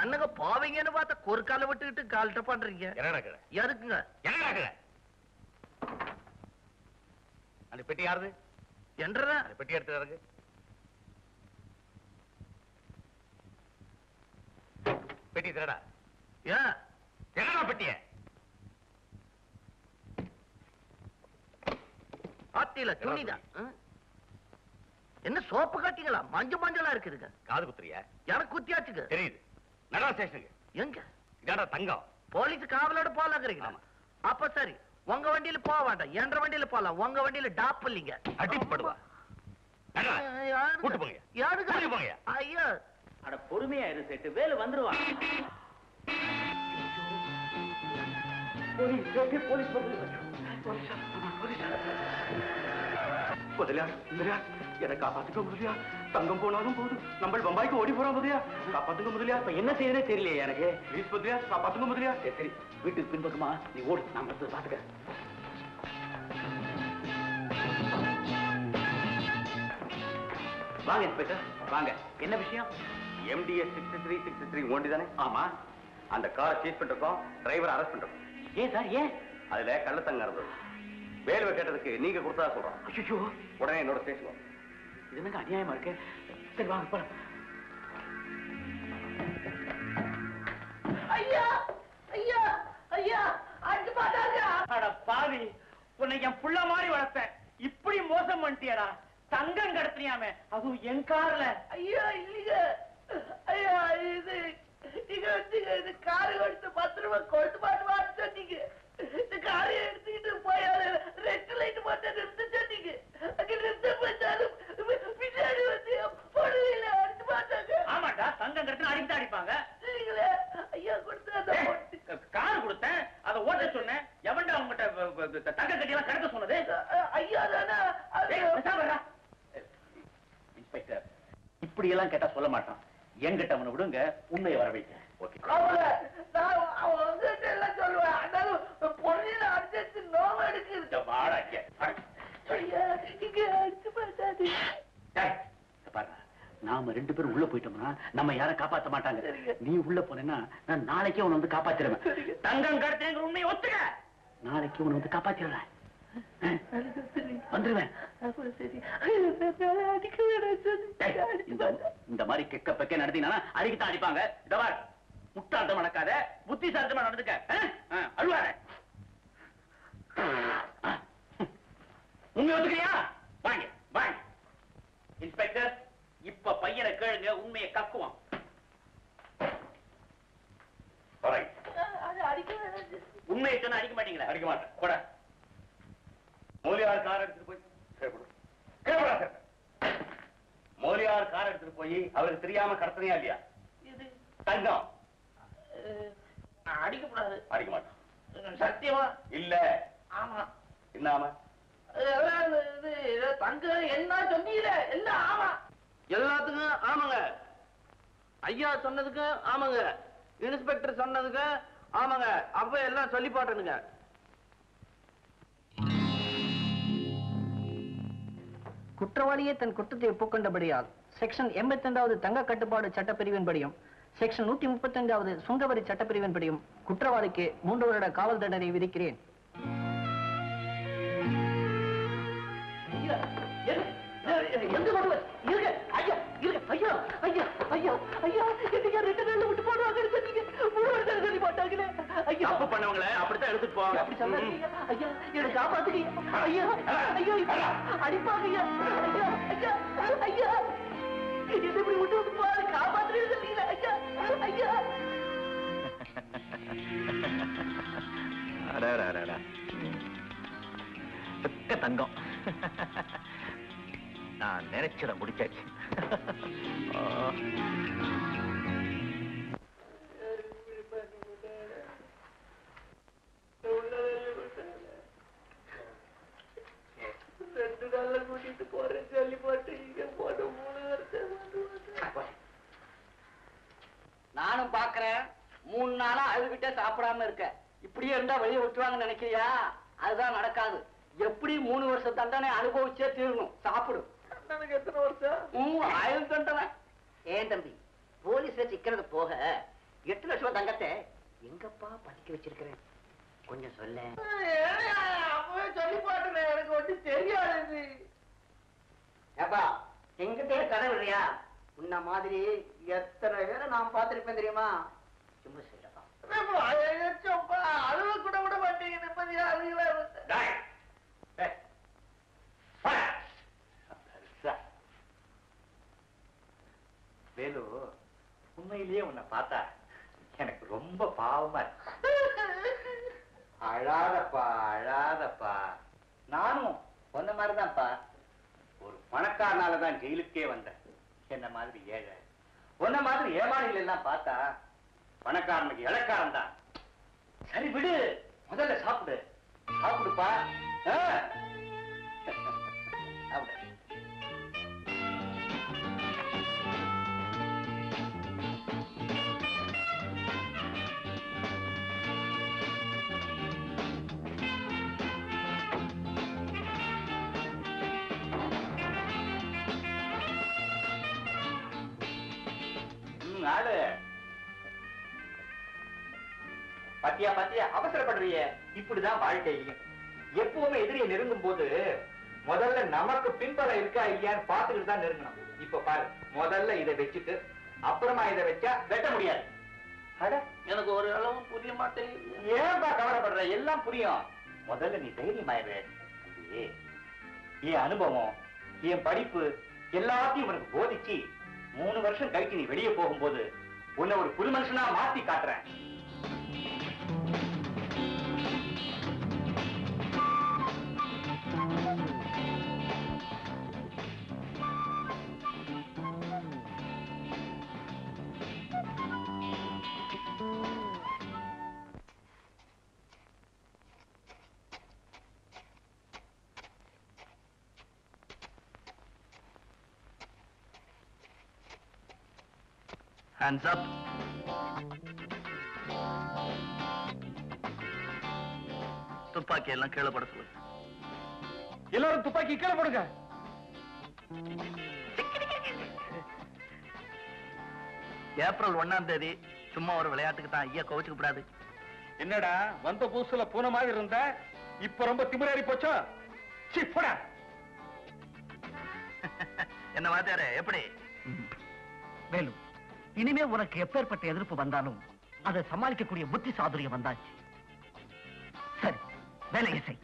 என்னங்க பாவீங்கன்னு பார்த்தா கொறுக்கால விட்டுக்கிட்டு கால்ட்ட பண்றீங்க என்ன நடக்குது எதுக்குங்க என்ன நடக்குது அந்த பெட்டி யாருது என்றதா அந்த பெட்டி எடுத்து இருக்கு பெட்டி திரடா ஏன் திரடா பெட்டிய ஆத்தியில துணிதான் ஆ? என்ன சோப்பு காட்டிங்களா மஞ்ச மஞ்சளா இருக்குதுங்க காது குத்துறியா எனக்கு குத்தியாச்சுங்க தெரியுது நடா ஸ்டேஷனுக்கு எங்க இதாடா தங்கம் போலீஸ் காவலோட போலாங்கிறீங்களா ஆமா. அப்ப சரி உங்க வண்டியில போக வேண்டாம் என்ற வண்டியில போலாம் உங்க வண்டியில டாப் இல்லீங்க அடிப்படுவா நடா கூட்டு போங்க. யாருங்க கூட்டி போங்க. ஐயா அட பொறுமையா இரு சேட்டு வேலு வந்துருவான் முதலியார் முதலியார் என்னை காப்பாத்துக்க முதலியார் தங்கம் போனாலும் போதும் நம்ம பம்பாய்க்கு ஓடி போறோம் முதலியார் காப்பாத்துங்க முதலியார் இப்ப என்ன செய்யறே தெரியலையே எனக்கு ப்ளீஸ் முதலியார் காப்பாத்துங்க முதலியார் சரி சரி வீட்டுக்கு பின்பக்கமா நீ ஓடு நான் வந்து பாத்துக்க வாங்க இன்ஸ்பெக்டர் வாங்க என்ன விஷயம் MTS sixty three sixty three ஓண்டி தானே ஆமா அந்த காரை சீஸ் பண்ணிருக்கோம் டிரைவர் அரெஸ்ட் பண்றோம் ஏன் சார் ஏன் அதுல கள்ளத்தங்க இருந்தது வேலுவை கேட்டதுக்கு நீங்க கொடுத்ததா சொல்றோம் ஐயோ உடனே என்னோட ஸ்டேஷன் இது என்னங்க அநியாயமா இருக்கு சரி வாங்க போலாம் ஐயா ஐயா ஐயா அடிச்சு மாட்டாங்க அட பாவி உன்னை என் புள்ள மாதிரி வளர்த்தேன் இப்படி மோசம் பண்ணிட்டியடா தங்கம் கடத்தினியாமே அதுவும் என் கார்ல ஐயா இல்லைங்க ஐயா இது நீங்க வச்சுங்க இது காரு எடுத்து பத்து ரூபாய் கொண்டு மாட்டுவான்னு சொன்னீங்க இந்த காரை எடுத்துக்கிட்டு போய் ரெட் லைட் மட்டும் நிறுத்த சொன்னீங்க அங்க நிறுத்த போச்சாலும் பின்னாடி வந்து பொழுதில அடிச்சு மாட்டாங்க ஆமாடா தங்கம் கடத்தினா அடிக்கிட்டு அடிப்பாங்க இல்லைங்களே ஐயா கொடுத்து அந்த பொண்ணு- கார் கொடுத்தேன் அதை ஓட்ட சொன்னேன் எவன்டா அவங்ககிட்ட தங்க கட்டியெல்லாம் கடத்த சொன்னது ஐயா தானே ஏய், பேசாம இருடா. இன்ஸ்பெக்டர் இப்படி எல்லாம் கேட்டா சொல்ல மாட்டான் என்கிட்ட அவனை விடுங்க உண்மையை வர வைக்க ஓகே அவள நான் அவன் உங்ககிட்ட எல்லாம் சொல்லுவேன் ஆனாலும் பொண்ணில அடிச்சு நோவு எடுக்குது வாடா இங்க. வாடா. ஐயா இங்க அடிச்சு மாட்டாது டேய், இத பாருங்க. நாம ரெண்டு பேரும் உள்ள போயிட்டோம்னா நம்ம யாரும் காப்பாத்த மாட்டாங்க சரிங்க. நீ உள்ள போனேன்னா நான் நாளைக்கே உன்னை வந்து காப்பாத்திடுவேன் தங்கம் கடத்தேங்கிற உண்மையை ஒத்துக்க நாளைக்கு உன்னை வந்து காப்பாத்திடுவேன் வந்துருவேன் அப்புறம் சரி அடிக்க வேணாம் டேய், இந்த சொல்லி இந்த மாதிரி கெக்க பெக்க நடத்தினா அடிக்கத்தான் அடிப்பாங்க இத பார் முட்டாள்தம் நடக்காத புத்திசாலித்தமா நடந்துக்க ஆ? ஆ, அழுவாத உண்மை ஒத்துக்கிறியா வாங்க வாங்க இன்ஸ்பெக்டர் இப்ப பையனை கேளுங்க உண்மையை கக்குவான் Alright. அது அடிக்க வேணாம் உண்மையை சொன்னா அடிக்க மாட்டீங்களா அடிக்க மாட்டேன் கூட மோலியார் கார் எடுத்துட்டு போய் சரி, கொடு. கீழே போடா, சார். மோலியார் கார் எடுத்துட்டு போய் அவருக்கு தெரியாம கடத்தனையா இல்லையா இது தங்கம் அஹ், நான் அடிக்கக்கூடாது அடிக்க மாட்டேன் சத்தியமா இல்ல ஆமா என்னாம அதான் இது இது ஏதோ தங்கம் என்ன சொன்னீங்களே எல்லாம் ஆமா எல்லாத்துக்கும் ஆமாங்க ஐயா சொன்னதுக்கு ஆமாங்க இன்ஸ்பெக்டர் சொன்னதுக்கு ஆமாங்க அப்ப எல்லாம் சொல்லி போட்டனுங்க குற்றவாளியே தன் குற்றத்தை ஒப்புக்கொண்டபடியால் செக்ஷன் எண்பத்தி ரெண்டாவது தங்க கட்டுப்பாடு சட்டப்பிரிவின்படியும் செக்ஷன் நூத்தி முப்பத்தி ஐந்தாவது சுங்கவரி சட்டப்பிரிவின்படியும் குற்றவாளிக்கு மூன்று வருட காவல் தண்டனை விதிக்கிறேன் ஐயா, எங்க- எங்க கொண்டு போய்? இருங்க, ஐயா, இருங்க, ஐயா, ஐயா, ஐயா, ஐயா, என்னையா ரெண்டு நாள்ல விட்டு போடுவாங்கன்னு சொன்னீங்க. மூணு வருஷம் சொல்லி போட்டாங்களே. ஐயா, தப்பு பண்ணவங்கள அப்படித்தான் எடுத்துட்டு போவாங்க அப்படி சொல்லாதீங்க. ஐயா, என்னை காப்பாத்துங்க. ஐயா, ஐயா, இப்ப அடிப்பாங்க ஐயா. ஐயா, ஐயா, ஐயா. என்னை இப்படி விட்டு விட்டு போகாத, காப்பாத்துறேன்னு சொன்னீங்களே. ஐயா, ஐயா. சுத்த தங்கம் நான் நினைச்சத முடிச்சாச்சு ரெண்டு நாள்ல கூட்டிட்டு போறேன்னு சொல்லி போட்டு இங்க போட்டு மூணு வருஷம் நானும் பாக்குறேன் மூணு நாளா அழுதுகிட்டே சாப்பிடாம இருக்க இப்படியே இருந்தா வெளியே விட்டுருவாங்கன்னு நினைக்கிறியா அதுதான் நடக்காது எப்படி மூணு வருஷம் தண்டனை அனுபவிச்சே தீரணும் சாப்பிடு அண்ணனுக்கு எத்தனை வருஷம் உம், ஆயுள் தண்டனை ஏன் தம்பி போலீஸ்ல சிக்கிறது போக எட்டு லட்சம் ரூபாய் தங்கத்தை எங்கப்பா பதுக்கி வச்சிருக்கிறேன் கொஞ்சம் சொல்ல சொல்லி பாட்டுல எனக்கு ஒன்றும் தெரியாது ஏப்பா எங்கிட்டே கனவு இல்லையா உன்ன மாதிரி எத்தனை பேரை நான் பார்த்திருப்பேன் தெரியுமா சும்மா சொல்லப்பா அழுவ கூட விட மாட்டீங்க நிம்மதியா அழுகல டேய், டேய், போடா. பெருசா. வேலு உண்மையிலேயே உன்னை பார்த்தா எனக்கு ரொம்ப பாவமா இருக்கு அழாதப்பா அழாதப்பா நானும் சொன்ன மாதிரிதான்ப்பா ஒரு பணக்காரனால தான் ஜெயிலுக்கே வந்தேன் என்ன மாதிரி ஏழை உன்ன மாதிரி ஏமாளிகள் எல்லாம் பார்த்தா பணக்காரனுக்கு இளக்காரன் தான் சரி விடு முதல்ல சாப்பிடு சாப்பிடுப்பா ஆ. சாப்பிடு ம், ஆளு பாத்தியா பாத்தியா அவசரப்படுறிய இப்படிதான் வாழ்க்கையும் எப்பவுமே எதிரியை நெருங்கும் போது முதல்ல நமக்கு பின்பலம் இருக்கா இல்லையான்னு பார்த்துட்டு தான் நெருங்கணும் இப்ப பாரு முதல்ல இதை வச்சுட்டு அப்புறமா இதை வச்சா வெட்ட முடியாது அட எனக்கு ஒரு அளவும் புரிய மாட்டேங்குது ஏன்பா கவலைப்படுற எல்லாம் புரியும் முதல்ல நீ தைரியமாயிரு தம்பி என் அனுபவம் என் படிப்பு எல்லாத்தையும் உனக்கு போதிச்சு மூணு வருஷம் கழிச்சு நீ வெளியே போகும்போது உன்னை ஒரு புது மனுஷனா மாத்தி காட்டுறேன் Hands up. துப்பாக்கி எல்லாம் கீழே பட சொல்லு எல்லாரும் துப்பாக்கி கீழே போடுங்க ஏப்ரல் ஒண்ணாம் தேதி சும்மா ஒரு விளையாட்டுக்கு தான் ஐயா கோவிச்சுக்க கூடாது என்னடா வந்த புதுசுல பூனை மாதிரி இருந்த இப்ப ரொம்ப திமிராரி போச்சோ சீ போடா என்ன வாத்தியாரே எப்படி வேலு இனிமே உனக்கு எப்பேற்பட்ட எதிர்ப்பு வந்தாலும் அதை சமாளிக்கக்கூடிய புத்தி சாதுரியம் வந்தாச்சு சரி வேலையை செய்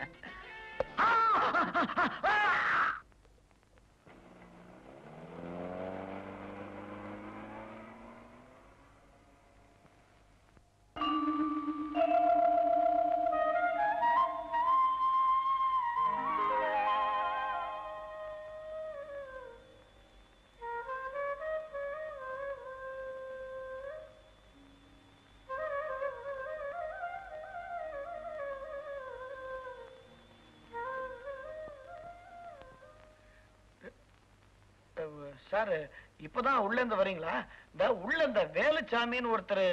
சார் இப்பதான் உள்ள இருந்து வரீங்களா இந்த உள்ள இந்த வேலுச்சாமின்னு ஒருத்தர்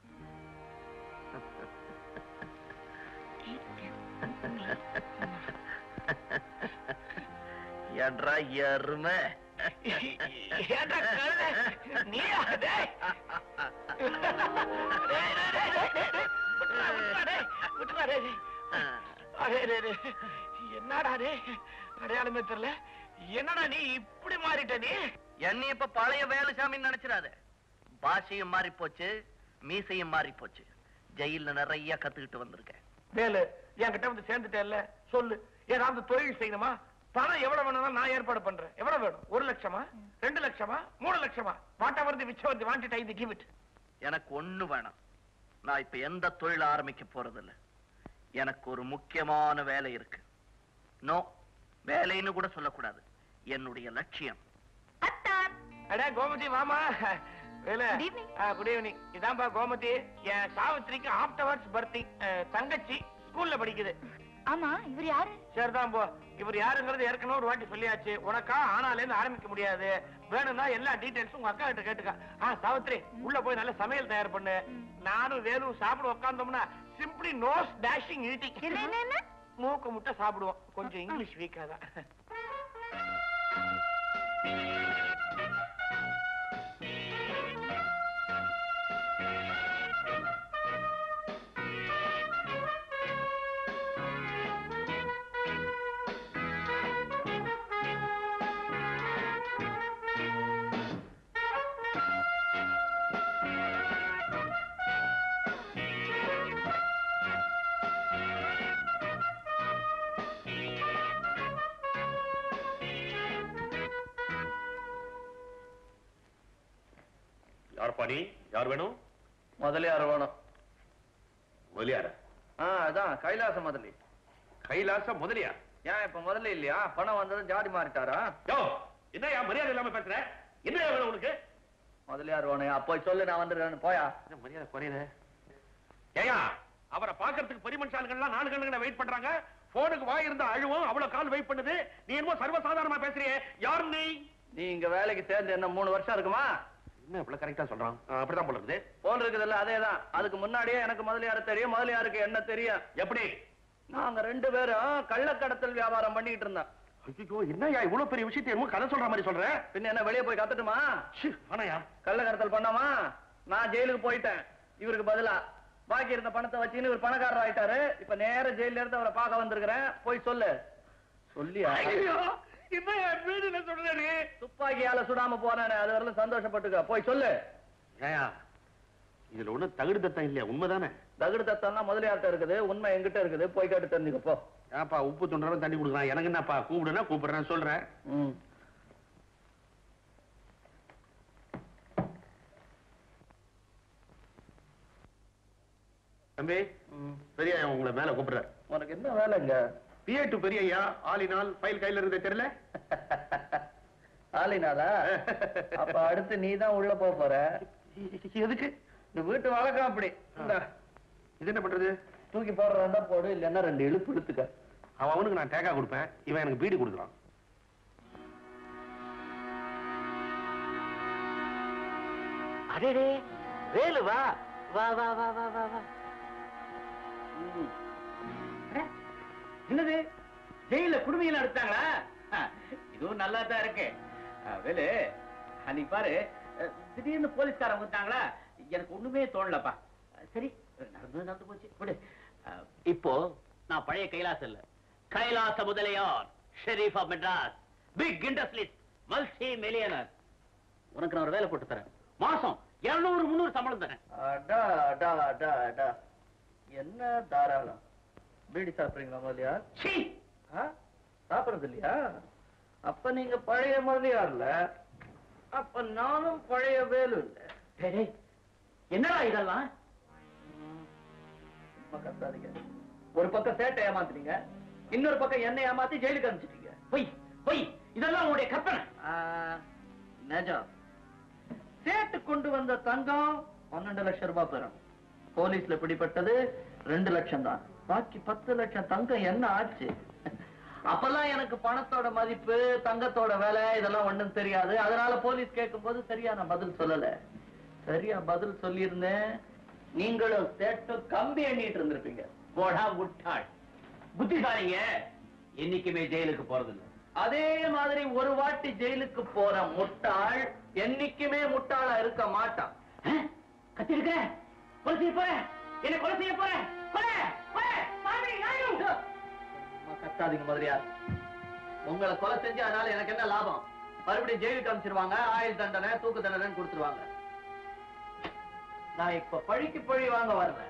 என்றா எருமை ஏன்டா கழுதை? நீயா? டேய். டேய், டேய், டேய், டேய், டேய், டேய். விட்டுறா, விட்டுறா, டேய். விட்டுறா, டேய், டேய். அடே, டேய், டேய். என்னடா டே அடையாளமே தெரியல என்னடா நீ இப்படி மாறிட்ட நீ என்ன இப்ப பழைய வேலுசாமின்னு நினைச்சிடாத பாஷையும் மாறி போச்சு மீசையும் மாறி போச்சு ஜெயில்ல நிறைய கத்துக்கிட்டு வந்திருக்கேன் வேலு என்கிட்ட வந்து சேர்ந்துட்டேல்ல சொல்லு ஏதாவது தொழில் செய்யணுமா பணம் எவ்வளவு வேணும்னா நான் ஏற்பாடு பண்றேன் எவ்வளவு வேணும் ஒரு லட்சமா ரெண்டு லட்சமா மூணு லட்சமா whatever the which the want I the give it எனக்கு ஒண்ணு வேணாம் நான் இப்ப எந்த தொழில் ஆரம்பிக்க போறதில்ல எனக்கு ஒரு முக்கியமான வேலை இருக்கு நோ வேலைன்னு கூட சொல்லக்கூடாது என்னுடைய லட்சியம் அடே கோமதி மாமா வேலை Good evening. குட் ஈவினிங் இதான்பா கோமதி என் சாவித்திரிக்கு ஆஃப்டர்வர்ட்ஸ் பர்த்தி தங்கச்சி ஸ்கூல்ல படிக்குது ஆமா இவர் யாரு சரிதான் போ இவர் யாருங்கிறது ஏற்கனவே ஒரு வாட்டி சொல்லியாச்சு உனக்கா ஆனால இருந்து ஆரம்பிக்க முடியாது வேணும்னா எல்லா டீடைல்ஸும் உங்க அக்கா கிட்ட கேட்டுக்க ஆ சாவித்ரி உள்ள போய் நல்ல சமையல் தயார் பண்ணு நானும் வேலும் சாப்பிட உட்கார்ந்தோம்னா சிம்பிளி நோஸ் டேஷிங் ஈட்டிங் என்ன என்ன என்ன மூக்கு முட்டை சாப்பிடுவோம் கொஞ்சம் இங்கிலீஷ் வீக்கா தான் யார்ப்பா நீ யார் வேணும் முதலியார் வேணும் முதலியார ஆ அதான் கைலாச முதலி கைலாச முதலியார் ஏன் இப்ப முதல்ல இல்லையா பணம் வந்ததும் ஜாடி மாறிட்டாரா யோ என்னய்யா மரியாதை இல்லாம பேசுற என்ன வேணும் உனக்கு முதலியார் வேணும் அப்போ சொல்லு நான் வந்துடுறேன் போயா என்ன மரியாதை குறையுது ஏயா அவரை பாக்குறதுக்கு பெரிய மனுஷாளுங்கள்லாம் நாலு கண்ணுங்க வெயிட் பண்றாங்க போனுக்கு வாய் இருந்தா அழுவும் அவ்வளவு கால் வெயிட் பண்ணுது நீ என்னமோ சர்வசாதாரணமா பேசுறியே யார் நீ நீ இங்க வேலைக்கு சேர்ந்து என்ன மூணு வருஷம் இருக்குமா என்ன இவ்வளவு கரெக்டா சொல்றான் ஆ, அப்படிதான் போல இருக்குது போன் இருக்குதுல்ல அதேதான் அதுக்கு முன்னாடியே எனக்கு முதலியார் தெரியும் முதலியாருக்கு என்ன தெரியும் எப்படி நாங்க ரெண்டு பேரும் கள்ளக்கடத்தல் வியாபாரம் பண்ணிட்டு இருந்தோம் ஐயோ என்னய்யா இவ்வளவு பெரிய விஷயத்தை என்னமோ கதை சொல்ற மாதிரி சொல்ற பின்ன என்ன வெளியே போய் கத்துட்டுமா ச்சீ, வேணாயா கள்ளக்கடத்தல் பண்ணாமா நான் ஜெயிலுக்கு போயிட்டேன் இவருக்கு பதிலா பாக்கி இருந்த பணத்தை வச்சுன்னு இவர் பணக்காரர் ஆயிட்டாரு இப்ப நேர ஜெயில இருந்து அவரை பார்க்க வந்திருக்கிறேன் போய் சொல்லு சொல்லியா ஐயோ என்னய்யா வீடுல சொல்ற நீ துப்பாக்கியால சுடாம போனானே அது வரலும் சந்தோஷப்பட்டுக்க போய் சொல்லு ஏயா இதுல ஒண்ணும் தகுடு தத்தம் இல்லையா உண்மைதானே தகுடு தத்தம்லாம் முதலியார்ட்ட இருக்குது உண்மை எங்கிட்ட இருக்குது போய் கேட்டு தெரிஞ்சுக்க போ ஏப்பா உப்பு தொண்டரும் தண்ணி கொடுக்குறான் எனக்கு என்னப்பா கூப்பிடுனா கூப்பிடுறேன் சொல்றேன் ம் தம்பி பெரிய ஐயா உங்களை மேல கூப்பிடுறாரு உனக்கு என்ன வேலைங்க பிஏ டு பெரிய ஐயா ஆலினால் ஃபைல் கையில இருந்தே தெரியல ஆளினாலா அப்ப அடுத்து நீ தான் உள்ள போக போற எதுக்கு இந்த வீட்டு வழக்கம் அப்படி இந்தா, இது என்ன பண்றது தூக்கி போடுறதா போடு இல்லைன்னா ரெண்டு இழுப்பு இழுத்துக்க அவன் அவனுக்கு நான் டேக்கா கொடுப்பேன் இவன் எனக்கு பீடி கொடுக்குறான் அடேடே வேலு வா வா வா வா வா வா வா அட, என்னது ஜெயில குடுமையெல்லாம் எடுத்தாங்களா ஆ, இதுவும் நல்லா தான் இருக்கு ஆ, வேலு அன்னைக்கு பாரு அ, திடீர்னு போலீஸ்காரங்க வந்தாங்களா எனக்கு ஒண்ணுமே தோணலப்பா அ, சரி நடந்து நடந்து போச்சு விடு ஆ, இப்போ நான் பழைய கைலாசம் இல்ல Kailasa Mudaliar sheriff of Madras big industries multi millionaire உனக்கு நான் ஒரு வேலை போட்டு தரேன் மாசம் 200 முந்நூறு சம்பளம் தரேன் அடா அடா அடா அடா என்ன தாராளம் பீடி சாப்பிடுறீங்களா முதலியா சீ ஆ? சாப்பிடுறது இல்லையா அப்ப நீங்க பழைய முதலியார்ல அப்ப நானும் பழைய வேலு இல்ல டேய், டேய், என்னடா இதெல்லாம் சும்மா கத்தாதீங்க ஒரு பக்கம் சேட்டை ஏமாத்துறீங்க இன்னொரு பக்கம் என்ன ஏமாத்தி ஜெயிலுக்கு அனுப்பிச்சிட்டீங்க பொய் பொய் இதெல்லாம் உங்களுடைய கற்பனை ஆ, நிஜம் சேட்டு கொண்டு வந்த தங்கம் பன்னெண்டு லட்சம் ரூபாய் பெறும் போலீஸ்ல பிடிப்பட்டது ரெண்டு லட்சம் தான் பாக்கி பத்து லட்சம் தங்கம் என்ன ஆச்சு அப்பெல்லாம் எனக்கு பணத்தோட மதிப்பு தங்கத்தோட விலை இதெல்லாம் ஒண்ணும் தெரியாது அதனால போலீஸ் கேட்கும்போது சரியா நான் பதில் சொல்லல சரியா பதில் சொல்லியிருந்தேன் நீங்களும் சேட்டு கம்பி எண்ணிட்டு இருந்திருப்பீங்க போடா முட்டாள் புத்திசாலிங்க என்னைக்குமே ஜெயிலுக்கு போறது இல்ல அதே மாதிரி ஒரு வாட்டி ஜெயிலுக்கு போற முட்டாள் என்னைக்குமே முட்டாளா இருக்க மாட்டான் கத்தி இருக்க கொலை செய்ய போற என்ன கொலை செய்ய போற கொலை கொலை மாமி நாயு சும்மா கத்தாதீங்க முதலியா உங்களை கொலை செஞ்சு அதனால எனக்கு என்ன லாபம் மறுபடியும் ஜெயிலுக்கு அனுப்பிச்சிருவாங்க ஆயுள் தண்டனை தூக்கு தண்டனை கொடுத்துருவாங்க நான் இப்ப பழிக்கு பழி வாங்க வரல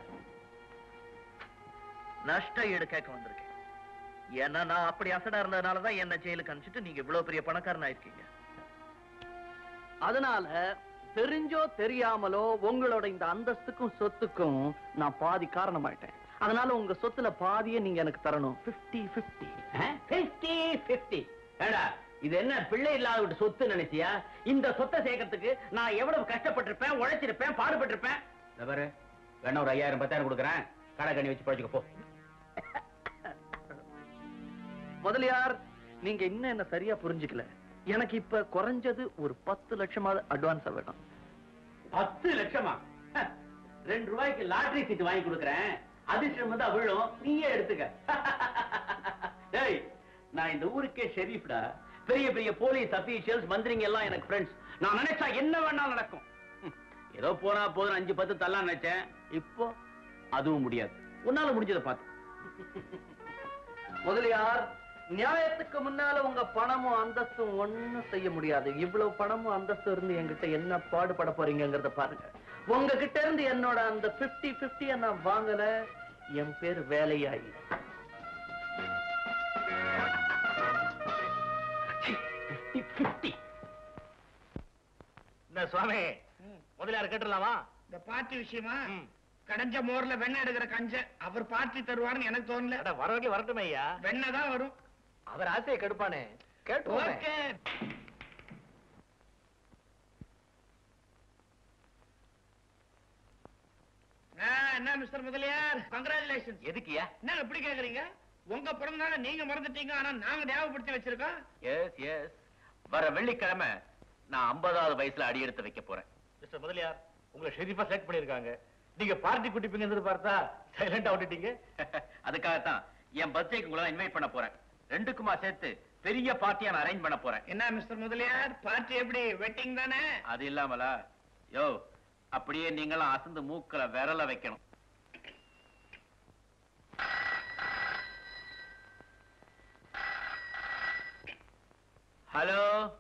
நஷ்ட ஈடு கேட்க வந்திருக்கேன் ஏன்னா நான் அப்படி அசடா இருந்ததுனாலதான் என்ன ஜெயிலுக்கு அனுப்பிச்சிட்டு நீங்க இவ்வளவு பெரிய பணக்காரனா இருக்கீங்க அதனால தெரிஞ்சோ தெரியாமலோ உங்களோட இந்த அந்தஸ்துக்கும் சொத்துக்கும் நான் பாதி காரணமாயிட்டேன் அதனால உங்க சொத்துல பாதியை நீங்க எனக்கு தரணும் 50 50 பிப்டி பிப்டி ஏடா இது என்ன பிள்ளை இல்லாத விட்டு சொத்து நினைச்சியா இந்த சொத்தை சேர்க்கறதுக்கு நான் எவ்வளவு கஷ்டப்பட்டிருப்பேன் உழைச்சிருப்பேன் பாடுபட்டிருப்பேன் இந்த பாரு வேணா ஒரு ஐயாயிரம் பத்தாயிரம் கொடுக்குறேன் கடை கண்ணி வச்சு பழச்சிக்க போ முதலியார் நீங்க இன்னும் என்ன சரியா புரிஞ்சுக்கல எனக்கு இப்ப குறைஞ்சது ஒரு பத்து லட்சமாவது அட்வான்ஸா வேணும் பத்து லட்சமா ஹ, ரெண்டு ரூபாய்க்கு லாட்டரி சீட் வாங்கி கொடுக்குறேன் அதிர்ஷ்டம் வந்து விழும் நீயே எடுத்துக்க டேய் நான் இந்த ஊருக்கே ஷெரீஃப்டா பெரிய பெரிய போலீஸ் அபிஷியல்ஸ் மந்திரிங்க எல்லாம் எனக்கு ஃப்ரெண்ட்ஸ் நான் நினைச்சா என்ன வேணாலும் நடக்கும் ஹம், ஏதோ போனா போதும் அஞ்சு பத்து தள்ளலாம் நினைச்சேன் இப்போ அதுவும் முடியாது உன்னால முடிஞ்சதை பார்த்து முதலியார் நியாயத்துக்கு முன்னால உங்க பணமும் அந்தஸ்தும் ஒண்ணும் செய்ய முடியாது இவ்வளவு பணமும் அந்தஸ்து இருந்து என்கிட்ட என்ன பாடுபட போறீங்கங்கறத பாருங்க உங்ககிட்ட இருந்து என்னோட அந்த 50 50 நான் வாங்கல என் பேர் வேலையாயி ஃபிஃப்டி இந்த சுவாமி முதலியார் கேட்டுடலாமா இந்த பார்ட்டி விஷயமா கடைஞ்ச மோர்ல வெண்ணெய் எடுக்கிற கஞ்ச அவர் பார்ட்டி தருவாருன்னு எனக்கு தோணல அட, வர வரைக்கும் வரட்டும் ஐயா வெண்ணெய் தான் வரும் அவர் ஆசையை கெடுப்பானே கேட்டு ஓகே என்ன மிஸ்டர் முதலியார் கங்க்ராச்சுலேஷன் எதுக்குயா என்ன இப்படி கேக்குறீங்க உங்க பிறந்தநாள நீங்க மறந்துட்டீங்க ஆனா நாங்க ஞாபகப்படுத்தி வச்சிருக்கோம் எஸ் எஸ் வர வெள்ளிக்கிழமை நான் ஐம்பதாவது வயசுல அடி எடுத்து வைக்க போறேன் மிஸ்டர் முதலியார் உங்களை ஷெரீஃபா செலக்ட் பண்ணிருக்காங்க நீங்க பார்ட்டி குட்டிப்பீங்கன்னு பார்த்தா சைலண்டா விட்டுட்டீங்க அதுக்காகத்தான் என் பர்த்டேக்கு உங்களை இன்வைட் பண்ண போறேன் ரெண்டுக்குமா சேர்த்து பெரிய பார்ட்டியா நான் அரேஞ்ச் பண்ண போறேன் என்ன மிஸ்டர் முதலியார் பார்ட்டி எப்படி வெட்டிங் தானே அது இல்லாமலா யோ அப்படியே நீங்களும் அசந்து மூக்கல விரல வைக்கணும் ஹலோ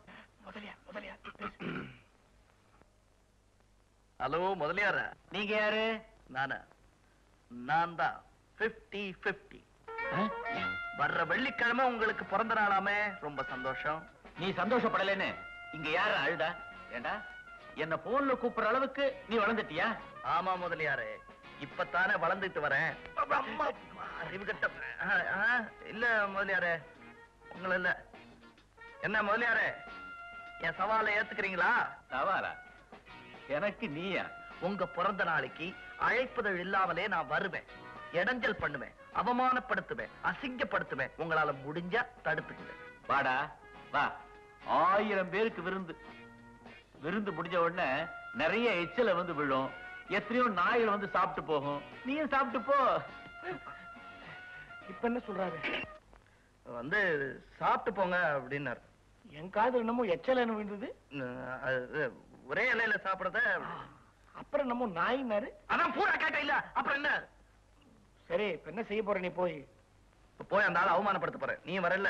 ஹலோ முதலியார நீங்க யாரு நானு நான் தான் பிப்டி பிப்டி வர்ற வெள்ளிக்கிழமை உங்களுக்கு பிறந்த நாளாமே ரொம்ப சந்தோஷம் நீ சந்தோஷப்படலைன்னு இங்க யாரு அழுதா ஏண்டா என்ன போன்ல கூப்பிடுற அளவுக்கு நீ வளர்ந்துட்டியா ஆமா முதலியாரே இப்பத்தானே வளர்ந்துட்டு வரேன் அம்மா, அறிவு கட்ட இல்ல முதலியாரே உங்களை இல்ல என்ன முதலியாரே என் சவாலை ஏத்துக்கிறீங்களா சவாலா எனக்கு நீயா உங்க பிறந்த நாளைக்கு அழைப்புதழ் இல்லாமலே நான் வருவேன் இடைஞ்சல் பண்ணுவேன் அவமானப்படுத்துவேன் அசிங்கப்படுத்துவேன் உங்களால முடிஞ்சா தடுத்துக்குவேன் வாடா வா ஆயிரம் பேருக்கு விருந்து விருந்து முடிஞ்ச உடனே நிறைய எச்சில வந்து விழும் எத்தனையோ நாய்கள் வந்து சாப்பிட்டு போகும் நீயும் சாப்பிட்டு போ இப்ப என்ன சொல்றாரு வந்து சாப்பிட்டு போங்க அப்படின்னாரு என் காது என்னமோ எச்சல் என்ன விழுந்தது அஹ் அது ஒரே இலையில சாப்பிடறத அப்புறம் என்னமோ நாயினாரு அதான் பூரா கேட்ட இல்ல அப்புறம் என்ன சரி இப்ப என்ன செய்ய போற நீ போய் இப்ப போய் அந்த ஆளை அவமானப்படுத்த போறேன் நீ வரல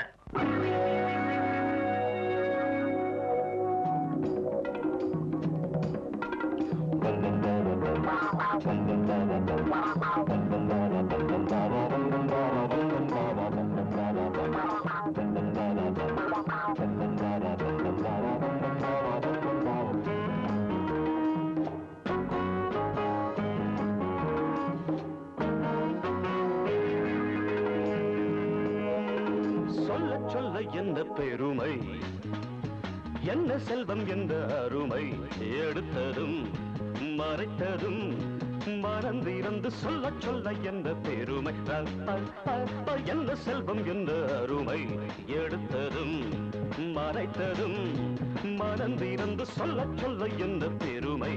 சொல்ல சொல்ல என்ன பெருமை என்ன செல்வம் என்ற அருமை எடுத்ததும் மறைத்ததும் மறந்திருந்து சொல்ல சொல்ல என்ன பெருமை அ, அ, அ, அ, என்ன செல்வம் என்ற அருமை எடுத்ததும் மறைத்ததும் மறந்திருந்து சொல்ல சொல்ல என்ன பெருமை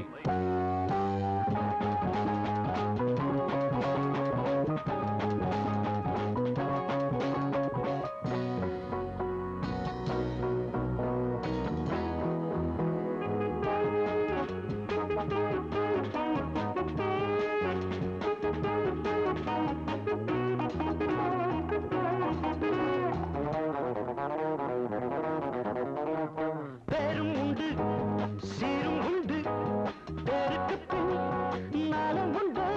பேரும் உண்டு சீரும் உண்டு பேருக்கு பின் நாளும் உண்டு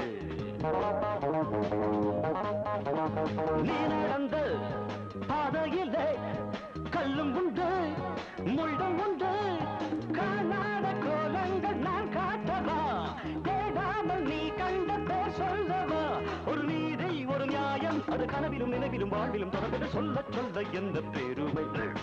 நீ நடந்த பாதையிலே கல்லும் உண்டு முள்ளும் உண்டு காணாத கோலங்கள் நான் காட்டவா தேடாமல் நீ கண்ட பேர் சொல்லவா ஒரு நீதி ஒரு நியாயம் அது கனவிலும் நினைவிலும் வாழ்விலும் தொடர்ந்து சொல்ல சொல்ல எந்த பெருமை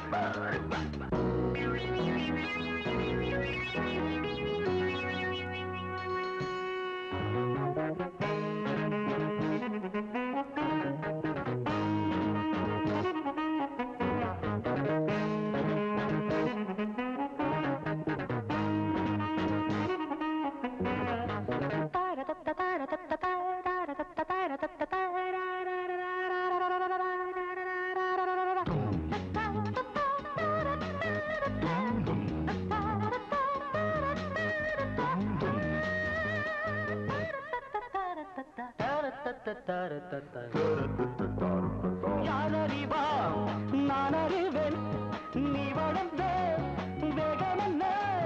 யார் அறிவா நான் அறிவேன் நீ வளர்ந்த வேகம் என்ன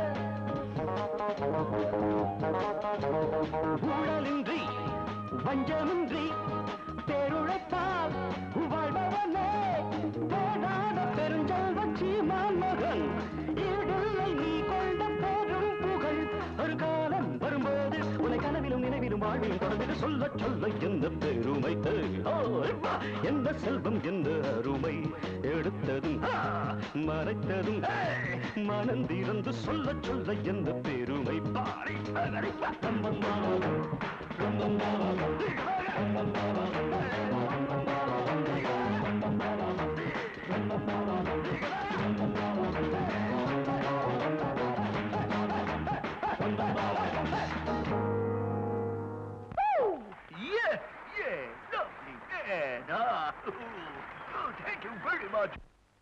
ஊழலின்றி வஞ்சமின்றி பேருழைப்பால் வாழ்பவனே போடாத பெருஞ்செல்வ சீமான் மகன் ஈடில்லை நீ கொண்ட பெரும் புகழ் ஒரு வாழ்வில் தொடர்ந்து சொல்ல சொல்ல எந்த பெருமை ஏய், ஓ, எப்பா, எந்த செல்வம் எந்த அருமை எடுத்ததும் ஆ, மறைத்ததும் ஏய், மனந்திறந்து சொல்ல சொல்ல எந்த பெருமை பாடி பகடிப்பா. ரம்மம்மா, ரம்மம்மா, Yeah, yeah, lovely man. Ah, ooh, oh, thank you very much.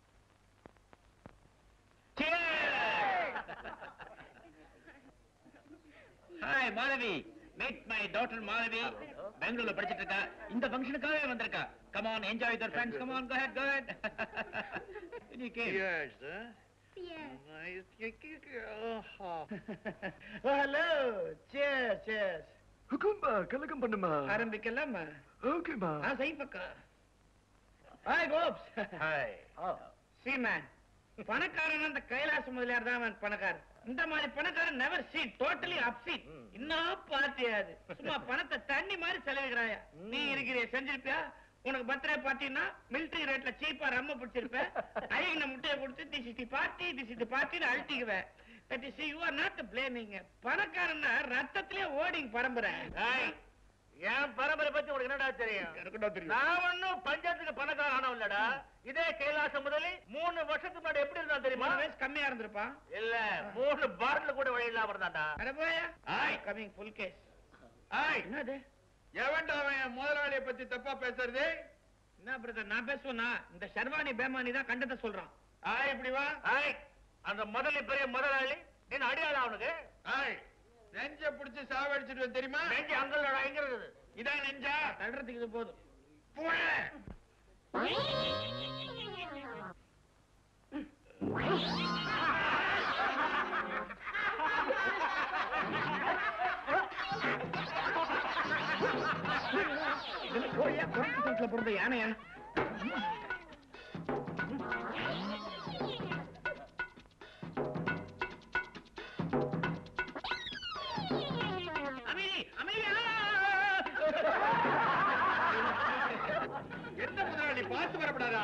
Hi Malavi meet my daughter Malavi பெங்களூர்ல படிச்சிட்டு இருக்கா இந்த ஃபங்க்ஷனுக்காகவே வந்திருக்கா come on enjoy with friends come on go ahead go ahead நீ கே Yes, huh? Nice. Oh, hello. Cheers, cheers. ஹுக்கும்பா கலகம் பண்ணுமா ஆரம்பிக்கலாமா ஓகேமா ஆ சை பக்கம் ஹாய் கோப்ஸ் ஹாய் சி மேன் பணக்காரன் அந்த கைலாச முதலியார் தான் அவன் பணக்காரன் இந்த மாதிரி பணக்காரன் நெவர் சீ டோட்டலி அப்சீட் இன்னும் பார்ட்டி அது சும்மா பணத்தை தண்ணி மாதிரி செலவிக்கிறாயா நீ இருக்கிறிய செஞ்சிருப்பியா உனக்கு பர்த்டே பார்ட்டினா மிலிட்டரி ரேட்ல சீப்பா ரம்ம பிடிச்சிருப்ப ஐகின முட்டையை கொடுத்து this is the party this is the பார்ட்டின்னு அழட்டிக்குவேன் but see you are not blaming பணக்காரன்னா ரத்தத்திலே ஓடிங் பரம்பரை என் பரம்பரை பத்தி உனக்கு என்னடா தெரியும் எனக்கு தெரியும் நான் ஒண்ணும் பஞ்சாயத்துக்கு பணக்கார ஆனவன் இல்லடா இதே கைலாசம் முதலி மூணு வருஷத்துக்கு முன்னாடி எப்படி இருந்தா தெரியுமா வயசு கம்மியா இருந்திருப்பான் இல்ல மூணு பாட்டில் கூட வழி இல்லாம இருந்தாண்டா அட போயா ஆய் கமிங் ஃபுல் கேஸ் ஆய் என்னது எவன்டா அவன் முதலாளியை பத்தி தப்பா பேசுறது என்ன பிரதர் நான் பேசுவேனா இந்த ஷர்வானி பேமானி தான் கண்டத்தை சொல்றான் ஆய் இப்படி வா ஆய் அந்த முதலி பெரிய முதலாளி நீ அடியாளா அவனுக்கு ஆய் நெஞ்ச புடிச்சு சாவடிச்சிட்டு தெரியுமா நெஞ்சு அங்கல்லடா எங்க இருக்குது இதான் நெஞ்சா தள்ளுறதுக்கு இது போதும் கோழியா குறைச்சு வீட்டுல பிறந்த யானையா அமைதி அமைதி என்ன முதலாளி பார்த்து வரப்படாதா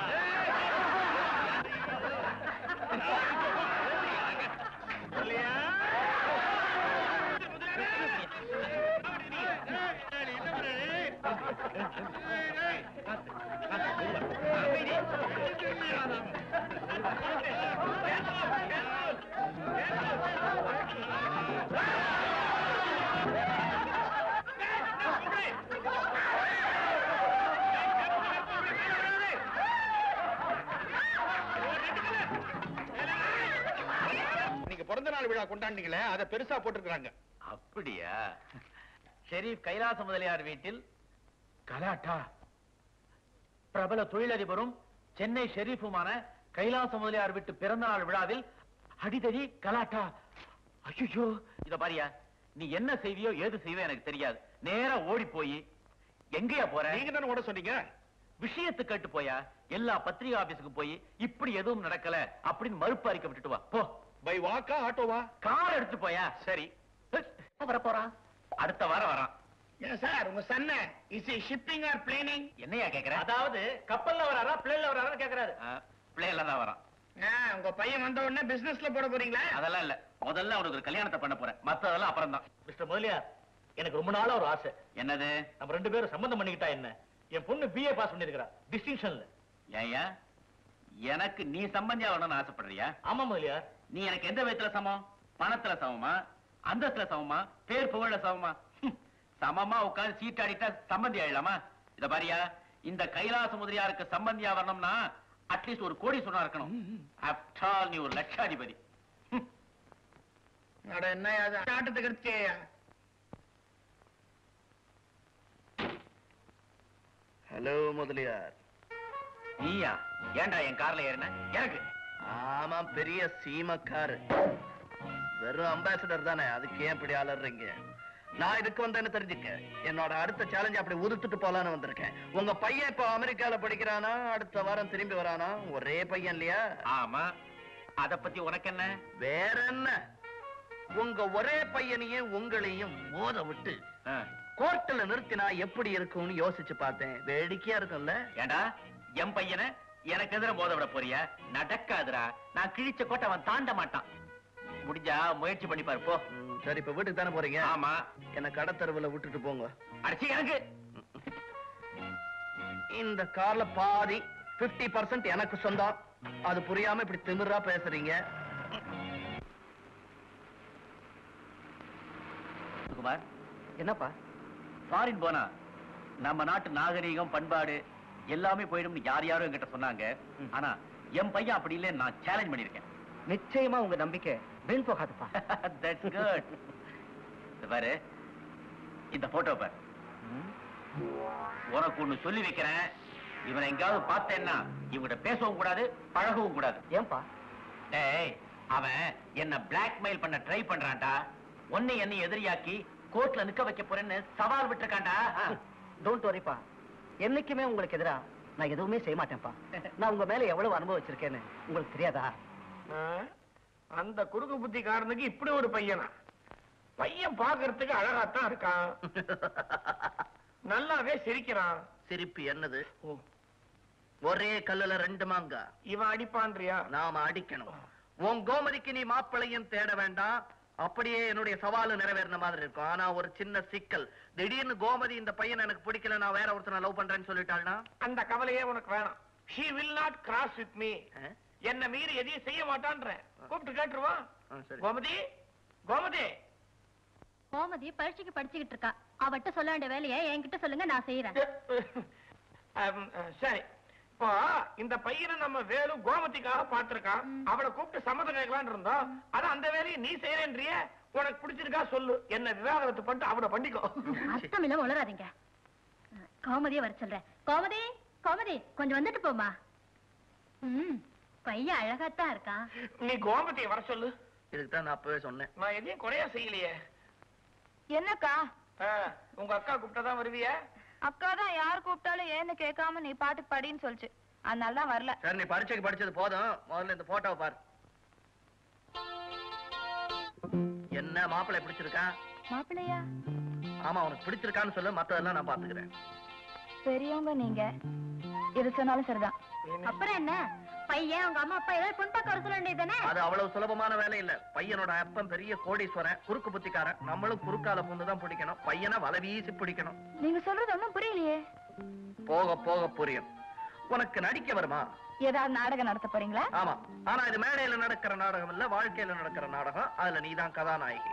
நீங்க பிறந்த நாள் விழா கொண்டாடினீங்களே அதை பெருசா போட்டுருக்காங்க அப்படியா ஷெரீப் கைலாச முதலியார் வீட்டில் கலாட்டா பிரபல தொழிலதிபரும் சென்னை ஷெரீஃபுமான கைலாச முதலியார் வீட்டு பிறந்த நாள் விழாவில் அடிதடி கலாட்டா ஐயோ இத பாரியா நீ என்ன செய்வியோ ஏது செய்வியோ எனக்கு தெரியாது நேரா ஓடி போய் எங்கேயா போற நீங்க தானே ஓட சொன்னீங்க விஷயத்தை கேட்டு போயா எல்லா பத்திரிகை ஆபீஸுக்கு போய் இப்படி எதுவும் நடக்கல அப்படின்னு மறுப்பு அறிக்கை விட்டுட்டு வா போ பை வாக்கா ஆட்டோவா கார் எடுத்து போயா சரி வர போறான் அடுத்த வாரம் வரான் ஏன் சார் உங்க சன்ன இஸ் ஷிப்பிங் ஆர் பிளேனிங் என்னையா கேக்குற அதாவது கப்பல்ல வராரா பிளேன்ல வராரா கேக்குறாரு பிள்ளைல தான் வரான் உங்க பையன் வந்த உடனே பிசினஸ்ல போட போறீங்களா அதெல்லாம் இல்ல முதல்ல அவனுக்கு ஒரு கல்யாணத்தை பண்ண போறேன் மத்ததெல்லாம் அப்புறம் தான் மிஸ்டர் முதலியார் எனக்கு ரொம்ப நாளா ஒரு ஆசை என்னது நம்ம ரெண்டு பேரும் சம்பந்தம் பண்ணிக்கிட்டா என்ன என் பொண்ணு பிஏ பாஸ் பண்ணிருக்கா டிஸ்டிங்ஷன்ல ஏயா எனக்கு நீ சம்பந்தி ஆகணும்னு ஆசைப்படுறியா ஆமா முதலியார் நீ எனக்கு எந்த விதத்துல சமம் பணத்துல சமமா அந்தஸ்துல சமமா பேர் புகழ சமமா ஹம், சமமா உட்கார்ந்து சீட்டாடிட்டா சம்பந்தி ஆயிடலாமா இத பாரியா இந்த கைலாச முதலியாருக்கு சம்பந்தியா வரணும்னா அட்லீஸ்ட் ஒரு கோடி சொன்னா இருக்கணும் After all, நீ ஒரு லட்சாதிபதி ஹம், அட என்ன ஆட்டத்துக்கு எடுத்தியா ஹலோ முதலியார் நீயா ஏன்டா என் கார்ல ஏறின எனக்கு ஆமா பெரிய சீமக்காரு வெறும் அம்பாசிடர் தானே அதுக்கு ஏன் இப்படி அலறீங்க நான் இதுக்கு வந்தேன்னு தெரிஞ்சுக்க என்னோட அடுத்த சேலஞ்ச் அப்படி உதுத்துட்டு போலான்னு வந்திருக்கேன் உங்க பையன் இப்போ அமெரிக்கால படிக்கிறானா அடுத்த வாரம் திரும்பி வரானா ஒரே பையன் இல்லையா ஆமா அத பத்தி உனக்கு என்ன வேற என்ன உங்க ஒரே பையனையும் உங்களையும் மோத விட்டு ஆ, கோர்ட்ல நிறுத்தினா எப்படி இருக்கும்னு யோசிச்சு பார்த்தேன் வேடிக்கையா இருக்கும்ல ஏண்டா என் பையனை எனக்கு எதிர மோத விட போறியா நடக்காதுடா நான் கிழிச்ச கோட்டை அவன் தாண்ட மாட்டான் முடிஞ்சா முயற்சி பண்ணி பாரு போ ம், சரி இப்ப வீட்டுக்கு தானே போறீங்க ஆமா என்ன கடத்தருவுல விட்டுட்டு போங்க அடிச்சு எனக்கு இந்த கார்ல பாதி 50% எனக்கு சொந்தம் அது புரியாம இப்படி திமிரா பேசுறீங்க குமார் என்னப்பா ஃபாரின் போனா நம்ம நாட்டு நாகரீகம் பண்பாடு எல்லாமே போயிடும்னு யார் யாரும் என்கிட்ட சொன்னாங்க ஆனா என் பையன் அப்படி இல்லைன்னு நான் சேலஞ்ச் பண்ணிருக்கேன் நிச்சயமா உங்க நம்பிக்கை வீண் போகாதுப்பா தட்ஸ் குட் இது பாரு இந்த போட்டோ பாரு உனக்கு ஒண்ணு சொல்லி வைக்கிறேன் இவனை எங்காவது பார்த்தேன்னா இவங்கிட்ட பேசவும் கூடாது பழகவும் கூடாது ஏன்பா டேய் அவன் என்ன பிளாக்மெயில் பண்ண ட்ரை பண்றான்டா உன்னை என்னை எதிரியாக்கி கோர்ட்ல நிக்க வைக்க போறேன்னு சவால் விட்டுருக்கான்டா டோன்ட் வரிப்பா என்னைக்குமே உங்களுக்கு எதிரா நான் எதுவுமே செய்ய மாட்டேன்ப்பா நான் உங்க மேல எவ்வளவு அனுபவம் வச்சிருக்கேன்னு உங்களுக்கு தெரியாதா ஆ? அந்த குறுக்கு புத்திக்காரனுக்கு இப்படி ஒரு பையனா பையன் பாக்குறதுக்கு அழகாத்தான் இருக்கான் நல்லாவே சிரிக்கிறான் சிரிப்பு என்னது ஒரே கல்லுல ரெண்டு மாங்கா இவன் அடிப்பான்றியா நாம அடிக்கணும் உன் கோமதிக்கு நீ மாப்பிளையும் தேட வேண்டாம் அப்படியே என்னுடைய சவாலு நிறைவேறின மாதிரி இருக்கும் ஆனா ஒரு சின்ன சிக்கல் திடீர்னு கோமதி இந்த பையன் எனக்கு பிடிக்கல நான் வேற ஒருத்தனை லவ் பண்றேன்னு சொல்லிட்டாள்னா அந்த கவலையே உனக்கு வேணாம் she will not cross with me ஆ? என்ன மீறி எதையும் செய்ய மாட்டான்ற கூப்பிட்டு கேட்டுருவான் ஆ, சரி. கோமதி கோமதி கோமதி பரீட்சைக்கு படிச்சுக்கிட்டு இருக்கா அவட்ட சொல்ல வேண்டிய வேலையை என்கிட்ட சொல்லுங்க நான் செய்யறேன் அம், அ, சரி இப்போ இந்த பையனை நம்ம வேலு கோமதிக்காக பார்த்திருக்கான் அவளை கூப்பிட்டு சம்மதம் கேட்கலான்னு இருந்தோம் ஆனா அந்த வேலையை நீ செய்யறேன்றிய உனக்கு பிடிச்சிருக்கா சொல்லு என்ன விவாகரத்து பண்ணிட்டு அவனை பண்ணிக்கோ அர்த்தம் இல்லாம உளராதீங்க கோமதியை வர சொல்றேன் கோமதி கோமதி கொஞ்சம் வந்துட்டு போமா ம் பையன் அழகாத்தான் இருக்கான் நீ கோமதியை வர சொல்லு இதுக்கு தான் நான் அப்பவே சொன்னேன் நான் எதையும் குறையா செய்யலையே என்னக்கா ஆ, உங்க அக்கா கூப்பிட்டதான் வருவிய அக்கா தான் யார் கூப்பிட்டாலும் ஏன்னு கேட்காம நீ பாட்டு படின்னு சொல்லுச்சு அதனால தான் வரல சரி நீ பரீட்சைக்கு படிச்சது போதும் முதல்ல இந்த போட்டோவை பாரு என்ன மாப்பிள்ளை பிடிச்சிருக்கா மாப்பிள்ளையா ஆமா உனக்கு பிடிச்சிருக்கான்னு சொல்லு மத்ததெல்லாம் நான் பாத்துக்கிறேன் பெரியவங்க நீங்க எது சொன்னாலும் சரிதான் அப்புறம் என்ன பையன் அவங்க அம்மா அப்பா ஏதாவது பொன் பார்க்க வர சொல்ல வேண்டியதுதானே அது அவ்வளவு சுலபமான வேலை இல்ல பையனோட அப்பன் பெரிய கோடீஸ்வரன் குறுக்கு புத்திக்காரன் நம்மளும் குறுக்கால பூந்து தான் பிடிக்கணும் பையனை வலை வீசி பிடிக்கணும் நீங்க சொல்றது ஒண்ணும் புரியலையே போக போக புரியும் உனக்கு நடிக்க வருமா ஏதாவது நாடகம் நடத்த போறீங்களா ஆமா ஆனா இது மேடையில நடக்கிற நாடகம் இல்ல வாழ்க்கையில நடக்கிற நாடகம் அதுல நீதான் கதாநாயகி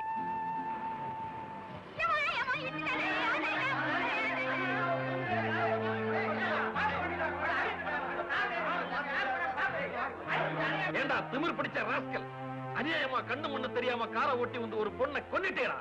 ஏண்டா திமிர் பிடிச்ச ராஸ்கல் அநியாயமா கண்ணு முன்ன தெரியாம காரை ஓட்டி வந்து ஒரு பொண்ணை கொன்னிட்டேடா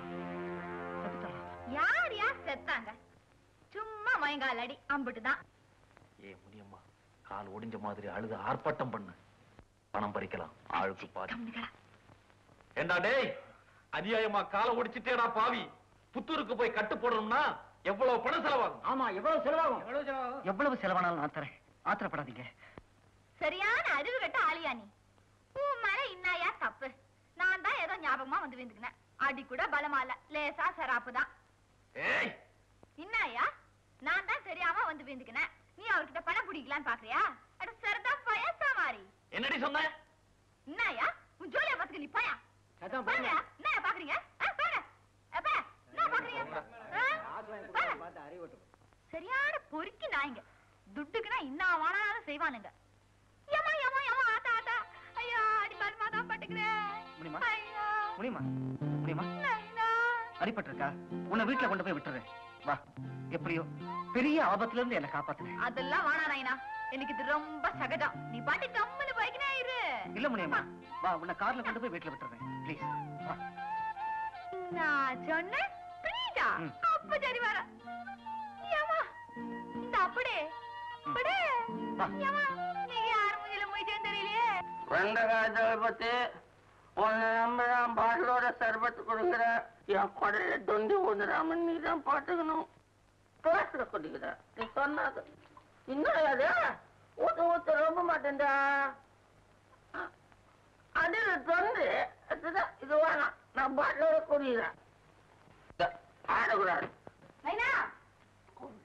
யார் யார் செத்தாங்க சும்மா மயங்கால் அடி அம்பிட்டு தான் ஏ முடியுமா கால் ஒடிஞ்ச மாதிரி அழுது ஆர்ப்பாட்டம் பண்ணு பணம் பறிக்கலாம் ஆளுக்கு பாதி ஏண்டா டேய் அநியாயமா காலை ஒடிச்சிட்டேடா பாவி புத்தூருக்கு போய் கட்டு போடணும்னா எவ்வளவு பணம் செலவாகும் ஆமா எவ்வளவு செலவாகும் எவ்வளவு செலவானாலும் நான் தரேன் ஆத்திரப்படாதீங்க சரியான அறிவு கட்ட ஆளியா நீ உன் மேல இன்னாயா தப்பு நான் தான் ஏதோ ஞாபகமா வந்து விந்துக்கினேன் அடி கூட பலமா இல்ல லேசா சராப்பு தான் ஏய் இன்னாயா நான் தான் தெரியாம வந்து விந்துக்கினேன் நீ அவர்கிட்ட பணம் பிடிக்கலான்னு பாக்குறியா அட சரிதா பயசா மாறி என்னடி சொன்ன இன்னாயா உன் ஜோலியா பாத்துக்க நீ போயா அதான் பாருங்க என்ன பாக்குறீங்க ஆ, பாருங்க அப்ப என்ன பாக்குறீங்க ஆ? பாருங்க. சரியான பொறுக்கி நாய்ங்க துட்டுக்குன்னா இன்னா வானாலும் செய்வானுங்க ஏமா ஏமா ஏமா ஆத்தா ஆத்தா ஐயோ அடி பல்மா தான் பட்டுக்கிறேன் முடியுமா? ஐயோ முடியுமா முடியுமா நைனா. அடிபட்டிருக்கா உன்னை வீட்டுல கொண்டு போய் விட்டுறேன் வா எப்படியோ பெரிய ஆபத்துல இருந்து என்ன காப்பாத்துறேன் அதெல்லாம் வானா நாயினா எனக்கு இது ரொம்ப சகஜம் நீ பாட்டு கம்முனு போய்க்கினே இரு இல்ல முடியுமா வா உன்னை கார்ல கொண்டு போய் வீட்டுல விட்டுறேன் ப்ளீஸ் வா நான் சொன்னேன் புரியுதா ம். அப்ப சரி வர ஏமா இந்த அப்படி அப்படி வா. ஏமா நீங்க யார் மூஞ்சில மூய்ச்சேன்னு தெரியலையே வெண்டைக்காய் பத்தி உன்னை நம்ப நான் பாட்டிலோட சர்பத்து கொடுக்குறேன் என் குடல தொண்டி ஊதுறாம நீ தான் பாத்துக்கணும் பேசுற குடிக்கிற நீ சொன்னாது இன்னும் அது ஊத்து ஊத்து ரொம்ப மாட்டேன்டா அது தொண்டு அதுதான் இது வேணாம் நான் பாட்டிலோட குடிக்கிறேன் ஆடக்கூடாது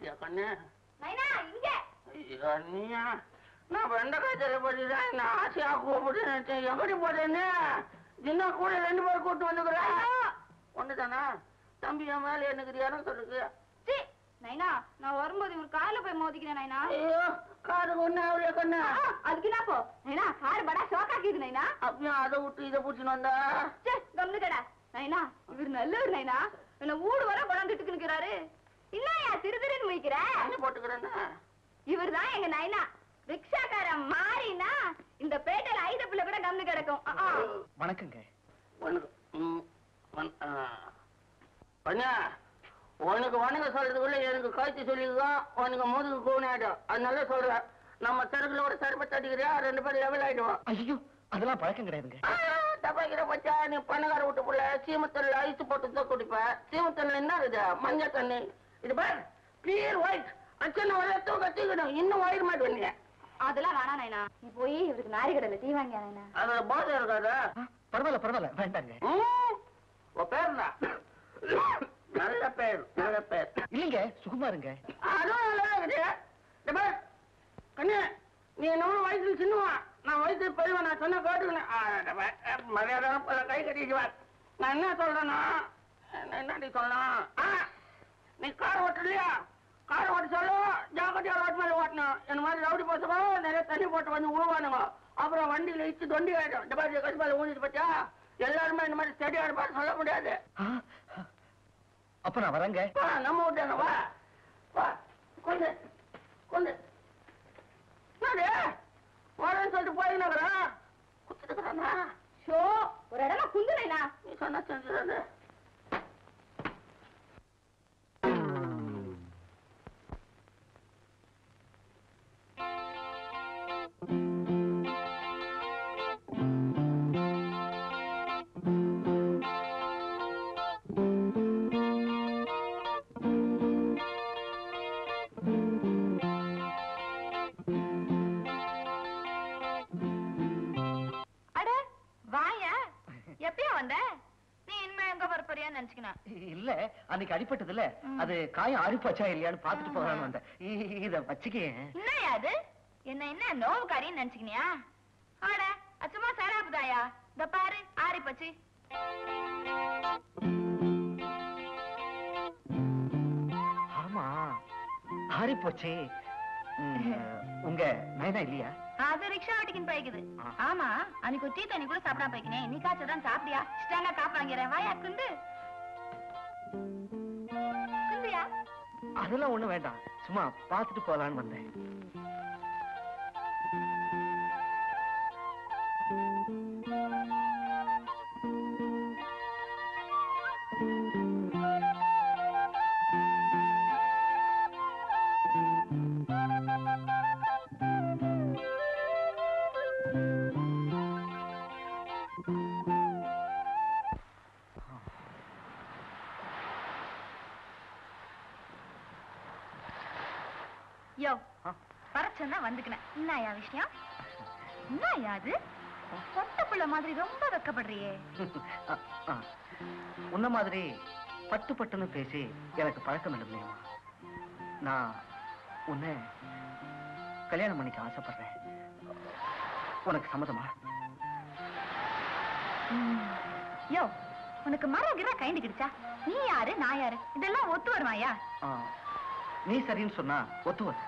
பாத்தியா கண்ணு நைனா இங்க ஐயோ, நீயா நான் வெண்டைக்காய் தரப்படி தான் என்ன ஆசையா கூப்பிட்டு நினைச்சேன். எப்படி போறேன்னு இன்னும் கூட ரெண்டு பேர் கூட்டு வந்துக்கிறேன் ஒண்ணுதானா தம்பி என் மேல எனக்கு இடம் சொல்லுங்க சீ, நைனா நான் வரும்போது இவர் கார்ல போய் மோதிக்கிறேன் நைனா ஐயோ காரு ஒண்ணு அவளே கண்ணு ஆ, அதுக்கு என்ன போ நைனா கார் படா ஷோக்காக்கிது நைனா அப்படியே அதை விட்டு இதை பிடிச்சின்னு வந்தா சே கம்னு கடா நைனா இவர் நல்லவர் நைனா என்ன ஊடு வர படம் நிக்கிறாரு இல்லையா திரு திருன்னு முடிக்கிற தண்ணி போட்டுக்கிறேன்னு இவர் தான் எங்க நைனா ரிக்ஷாக்காரன் மாறினா இந்த பேட்டையில ஐத பிள்ளை கூட கம்னு கிடக்கும் ஆ, ஆ. வணக்கங்க உனக்கு ம், வண- ஆ. பண்ணா உனக்கு வணங்க சொல்றதுக்குள்ள எனக்கு காய்ச்சி சொல்லிதான் உனக்கு முதுகு கூணாயிடும் அதனால சொல்றேன் நம்ம சரக்குல ஒரு சர்பத் அடிக்கிறியா ரெண்டு பேரும் லெவல் ஆயிடுவோம் ஐயோ அதெல்லாம் பழக்கம் கிடையாதுங்க தப்பாக்கிற பச்சா நீ பணக்கார விட்டு புள்ள சீமத்தல்ல ஐஸ் போட்டு தான் குடிப்ப சீமத்தல்ல என்ன இருக்குது மஞ்சள் தண்ணி இது பாரு பியூர் ஒயிட் அச்சனை வர தூக்க தூக்கணும் இன்னும் ஒயிட் மாட்டு வந்தீங்க அதெல்லாம் வேணாம் நைனா நீ போய் இவருக்கு நாரி கடையில டீ வாங்கியா நைனா அதுல போதை இருக்காதா பரவாயில்ல பரவாயில்ல வேண்டாங்க ம், உன் பேர் என்ன நல்ல பேர் நல்ல பேர் இல்லைங்க சுகுமாருங்க அதுவும் நல்லா இருக்குது இந்த பாரு, கண்ணு நீ என்னமோ வயசுல சின்னவா நான் வயசு பெரியவன் நான் சொன்ன கேட்டுக்கணும் மரியாதை போல கை கட்டிட்டு வா நான் என்ன சொல்றேன்னா என்ன- என்னடி சொல்லணும் ஆ, நீ கார் ஓட்டுறியா கார் ஓட்ட சொல்லு ஜாக்கிரதையா ரோட் மேல ஓட்டணும் இந்த மாதிரி ரவுடி பசங்க நிறைய தண்ணி போட்டு வந்து உழுவானுங்க அப்புறம் வண்டியில இச்சு தொண்டி ஆயிடும் இந்த மாதிரி கட்சி மேல ஊஞ்சிட்டு பத்தியா எல்லாருமே இந்த மாதிரி ஸ்டடியா இருப்பாரு சொல்ல முடியாது ஆ, அப்ப நான் வரேங்க வா நம்ம விட்டாங்க வா வா கொண்டு கொண்டு என்னது வரேன்னு சொல்லிட்டு போயிருந்தாக்கிறா குத்துட்டுக்கிறானா ஷோ ஒரு இடமா குந்து நைனா நீ சொன்னா செஞ்சுறாரு அட வாயா எப்பயா வந்த நீ இனிமே எங்க வரப்போறியான்னு நினைச்சுக்கினேன் இல்ல அன்னைக்கு அடிபட்டதுல அது காயம் ஆறிப்போச்சா இல்லையான்னு பாத்துட்டு போகலான்னு வந்தேன் இ- இத வச்சுக்க என்னயா அது என்ன என்ன நோவுக்காரின்னு நினைச்சுக்கினியா ஆட அது சும்மா சேராப்புதாயா இந்த பாரு ஆரி பச்சி ஆமா ஆறிப்போச்சே ம், உங்க நயனா இல்லையா அது ரிக்ஷா ஓட்டிக்கின்னு போய்க்குது ஆ. ஆமா அன்னைக்கு ஒரு டீ தண்ணி கூட சாப்பிடாம போய்க்கினே நீ காய்ச்சதான் சாப்பிடியா ஸ்டாங்கா காப்பு வாங்கிறேன் வாயா குண்டு குந்தியா அதெல்லாம் ஒண்ணும் வேண்டாம் சும்மா பாத்துட்டு போலான்னு வந்தேன் யோ ஆ? பரச்சந்தா வந்துக்கினேன் என்னயா விஷயம் என்னயா அது பொட்ட பிள்ளை மாதிரி ரொம்ப வெக்கப்படுறியே அ, அ. உன்ன மாதிரி பட்டு பட்டுன்னு பேசி எனக்கு பழக்கம் இல்லை நான் உன்னை கல்யாணம் பண்ணிக்க ஆசைப்படுறேன் உனக்கு சம்மதமா ம். யோ உனக்கு மரம் கிரா கைண்டுக்கிடுச்சா நீ யாரு நான் யாரு இதெல்லாம் ஒத்து வருவாயா ஆ, நீ சரின்னு சொன்னா ஒத்துவது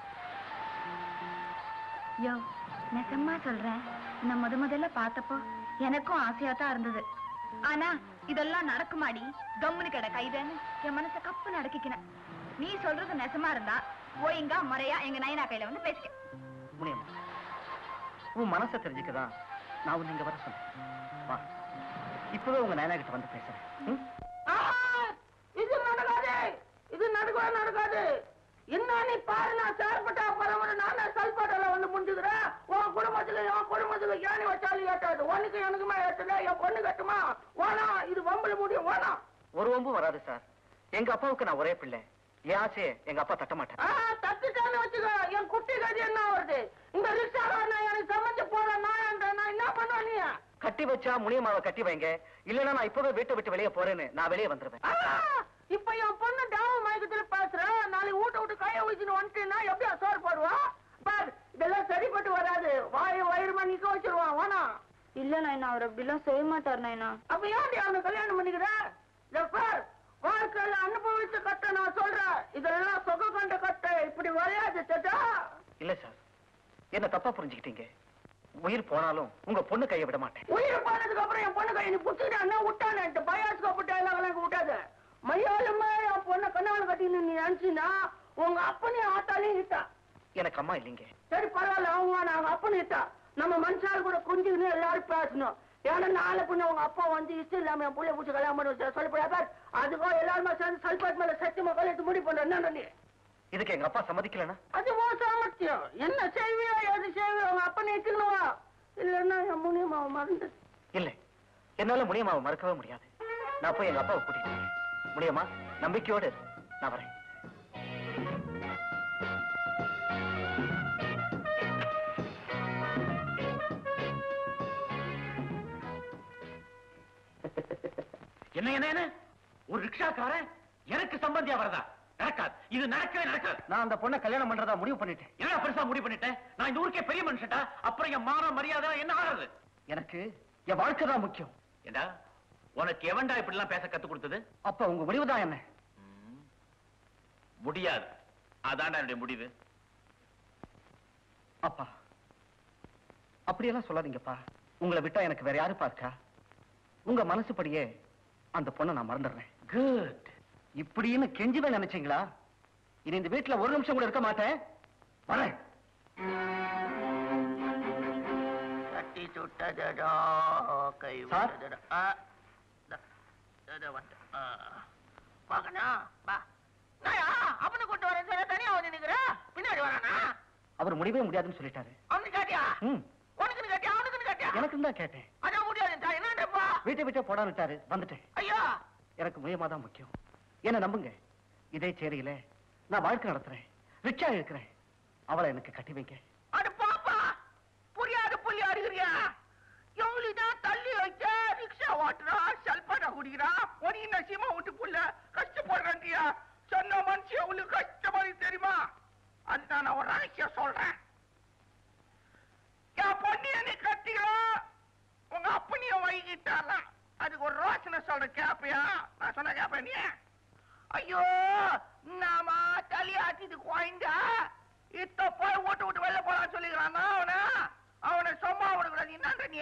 யோ நெசமா சொல்றேன் நான் முத முதல்ல பார்த்தப்போ எனக்கும் ஆசையா தான் இருந்தது ஆனா இதெல்லாம் நடக்குமாடி கம்முனு கடை கைதன்னு என் மனசை கப்பு நடக்கிக்கினேன் நீ சொல்றது நெசமா இருந்தா ஒழுங்கா முறையா எங்க நயனா கையில வந்து பேசிக்க முடியுமா உன் மனசை தெரிஞ்சுக்கதான் நான் உன்னை இங்க வர சொன்னேன் வா இப்பவே உங்க நயனா கிட்ட வந்து பேசுறேன் ம்? ஆ, இது நடக்காது இது நடக்கவே நடக்காது என்ன நீ பாரு நான் செயல்பட்டா பரவாயில்ல நானே சல்பாட்டில் வந்து முடிஞ்சுக்கிறேன் உன் குடும்பத்துல என் குடும்பத்துல ஏனி வச்சாலும் ஏட்டாது உனக்கு எனக்குமே ஏட்டல என் பொண்ணு கட்டுமா வேணாம் இது வம்புல முடியும் வேணாம் ஒரு வம்பும் வராது சார் எங்க அப்பாவுக்கு நான் ஒரே பிள்ளை என் ஆசையை எங்க அப்பா தட்ட மாட்டார் ஆ, தட்டுட்டான்னு வச்சுக்கோ என் குட்டி கதி என்ன வருது இந்த ரிக்ஷாக்காரன் எனக்கு சமைச்சு போற நான் நான் என்ன பண்ணுவேன் நீ கட்டி வச்சா முனியம்மாவை கட்டி வைங்க இல்லைன்னா நான் இப்பவே வீட்டை விட்டு வெளியே போறேன்னு நான் வெளியே வந்துருவேன் ஆ, இப்ப என் பொண்ணு டேவ மயக்கத்துல பேசுற நாளைக்கு வீட்டை விட்டு கைய குடிச்சுன்னு வந்துட்டேன்னா எப்படியா சோறு போடுவா பார் இதெல்லாம் சரிப்பட்டு வராது வாய் வயிறுமா நிக்க வச்சிருவான் வேணா இல்ல நாயனா அவர் அப்படிலாம் செய்ய மாட்டார் நாயனா அப்ப ஏன்டி அவனை கல்யாணம் பண்ணிக்கிற இந்த பார் வாழ்க்கையில அனுபவிச்ச கட்ட நான் சொல்றேன் இதெல்லாம் சொக கண்ட கட்ட இப்படி வரையாது தட்டா இல்ல சார் என்ன தப்பா புரிஞ்சுக்கிட்டீங்க உயிர் போனாலும் உங்க பொண்ணு கையை விட மாட்டேன் உயிர் போனதுக்கு அப்புறம் என் பொண்ணு கையை நீ புடிச்சுக்கிட்டா விட்டானே பயாசுக்கு போட்டு எல்லாம் எனக்கு விட்டாது மையாலுமே என் பொண்ணை கண்ணால கட்டின்னு நீ நினைச்சினா உங்க அப்பனையும் ஆத்தாலையும் இட்டா எனக்கு அம்மா இல்லைங்க சரி பரவாயில்ல அவங்க நாங்க அப்பனு இட்டா நம்ம மனுஷால் கூட குஞ்சுக்கணும் எல்லாரும் பேசணும் ஏன்னா நாளை பின்ன உங்க அப்பா வந்து இஷ்டம் இல்லாம என் புள்ளைய பூச்சி கல்யாணம் பண்ணி சொல்லப்படாத அதுக்கோ எல்லாருமே சேர்ந்து சல்பாட் மேல சத்தியமா கல்யாணத்து முடி பண்ற என்ன நீ இதுக்கு எங்க அப்பா சம்மதிக்கலனா அது உன் சாமர்த்தியம் என்ன செய்வியோ எது செய்வியோ உங்க அப்பனை இட்டுக்கணுவா இல்லன்னா என் முனியமா மறந்து இல்ல என்னால முடியமாவை மறக்கவே முடியாது நான் போய் எங்க அப்பாவை கூட்டிட்டு வரேன் முடியுமா நம்பிக்கையோடு இரு. நான் வரேன் என்ன என்ன என்ன ஒரு ரிக்ஷாக்காரன் எனக்கு சம்பந்தியா வரதா நடக்காது இது நடக்கவே நடக்காது நான் அந்த பொண்ணை கல்யாணம் பண்றதா முடிவு பண்ணிட்டேன் என்ன பெருசா முடிவு பண்ணிட்டேன் நான் இந்த ஊருக்கே பெரிய மனுஷன்டா அப்புறம் என் மான மரியாதை என்ன ஆகுறது எனக்கு என் வாழ்க்கை தான் முக்கியம் ஏண்டா உனக்கு எவன்டா இப்படி எல்லாம் பேச கத்து கொடுத்தது அப்ப உங்க முடிவு தான் என்ன முடியாது அதான்டா என்னுடைய முடிவு அப்பா அப்படியெல்லாம் சொல்லாதீங்கப்பா உங்களை விட்டா எனக்கு வேற யாருப்பா இருக்கா உங்க மனசுப்படியே அந்த பொண்ணை நான் மறந்துடுறேன் குட் இப்படின்னு கெஞ்சுவே நினைச்சீங்களா இனி இந்த வீட்டுல ஒரு நிமிஷம் கூட இருக்க மாட்டேன் வரேன் தட்டி சுட்டதடா கை சார்? விட்டதடா. ஆ, இதா, இதோ வந்துட்டேன். ஆ. வாங்கண்ணா, வா. நாயா, அவனை கூட்டு வரேன்னு சொன்னா தனியா வந்து நிக்கிற? பின்னாடி வரானா? அவர் முடியவே முடியாதுன்னு சொல்லிட்டாரு அவனுக்கு கேட்டியா? ம் உனக்குன்னு கேட்டியா, அவனுக்குன்னு கேட்டியா? எனக்கு தான் கேட்டேன் அதான் முடியாதுன்ட்டா, என்னன்றப்பா? வீட்டை விட்டே போடான்னுட்டாரு வந்துட்டேன் ஐயா, எனக்கு முயமா தான் முக்கியம் என்ன நம்புங்க இதே சேரியில நான் வாழ்க்கை நடத்துறேன் ரிச்சா இருக்கிறேன் அவளை எனக்கு கட்டி வைங்க அட பாப்பா, புரியாத புள்ளியா இருக்கிறியா? எவ்வளவுதான் தள்ளி வச்ச, ரிக்ஷா ஓட்டுறா, சல்பானா குடிக்கிறா, உனக்கு என்ன சீமா விட்டு புள்ள கஷ்டப்படுறான்டியா? சொன்ன மனுஷன் எவ்வளவு கஷ்டப்படு தெரியுமா அதுதான் நான் ஒரு ரகசியம் சொல்றேன் என் பொண்ணு என்னை கட்டிக்கலாம் உங்க அப்பனிய வைகிட்டால அதுக்கு ஒரு ரோசனை சொல்ற கேப்பியா நான் சொன்ன கேப்ப நீ ஐயோ நாம தலையாட்டிட்டு குழந்தா இத்த போய் வீட்டு விட்டு வெளில போலாம் சொல்லிக்கிறான் அவனை அவனை சும்மா விடக்கூடாது என்னன்ற நீ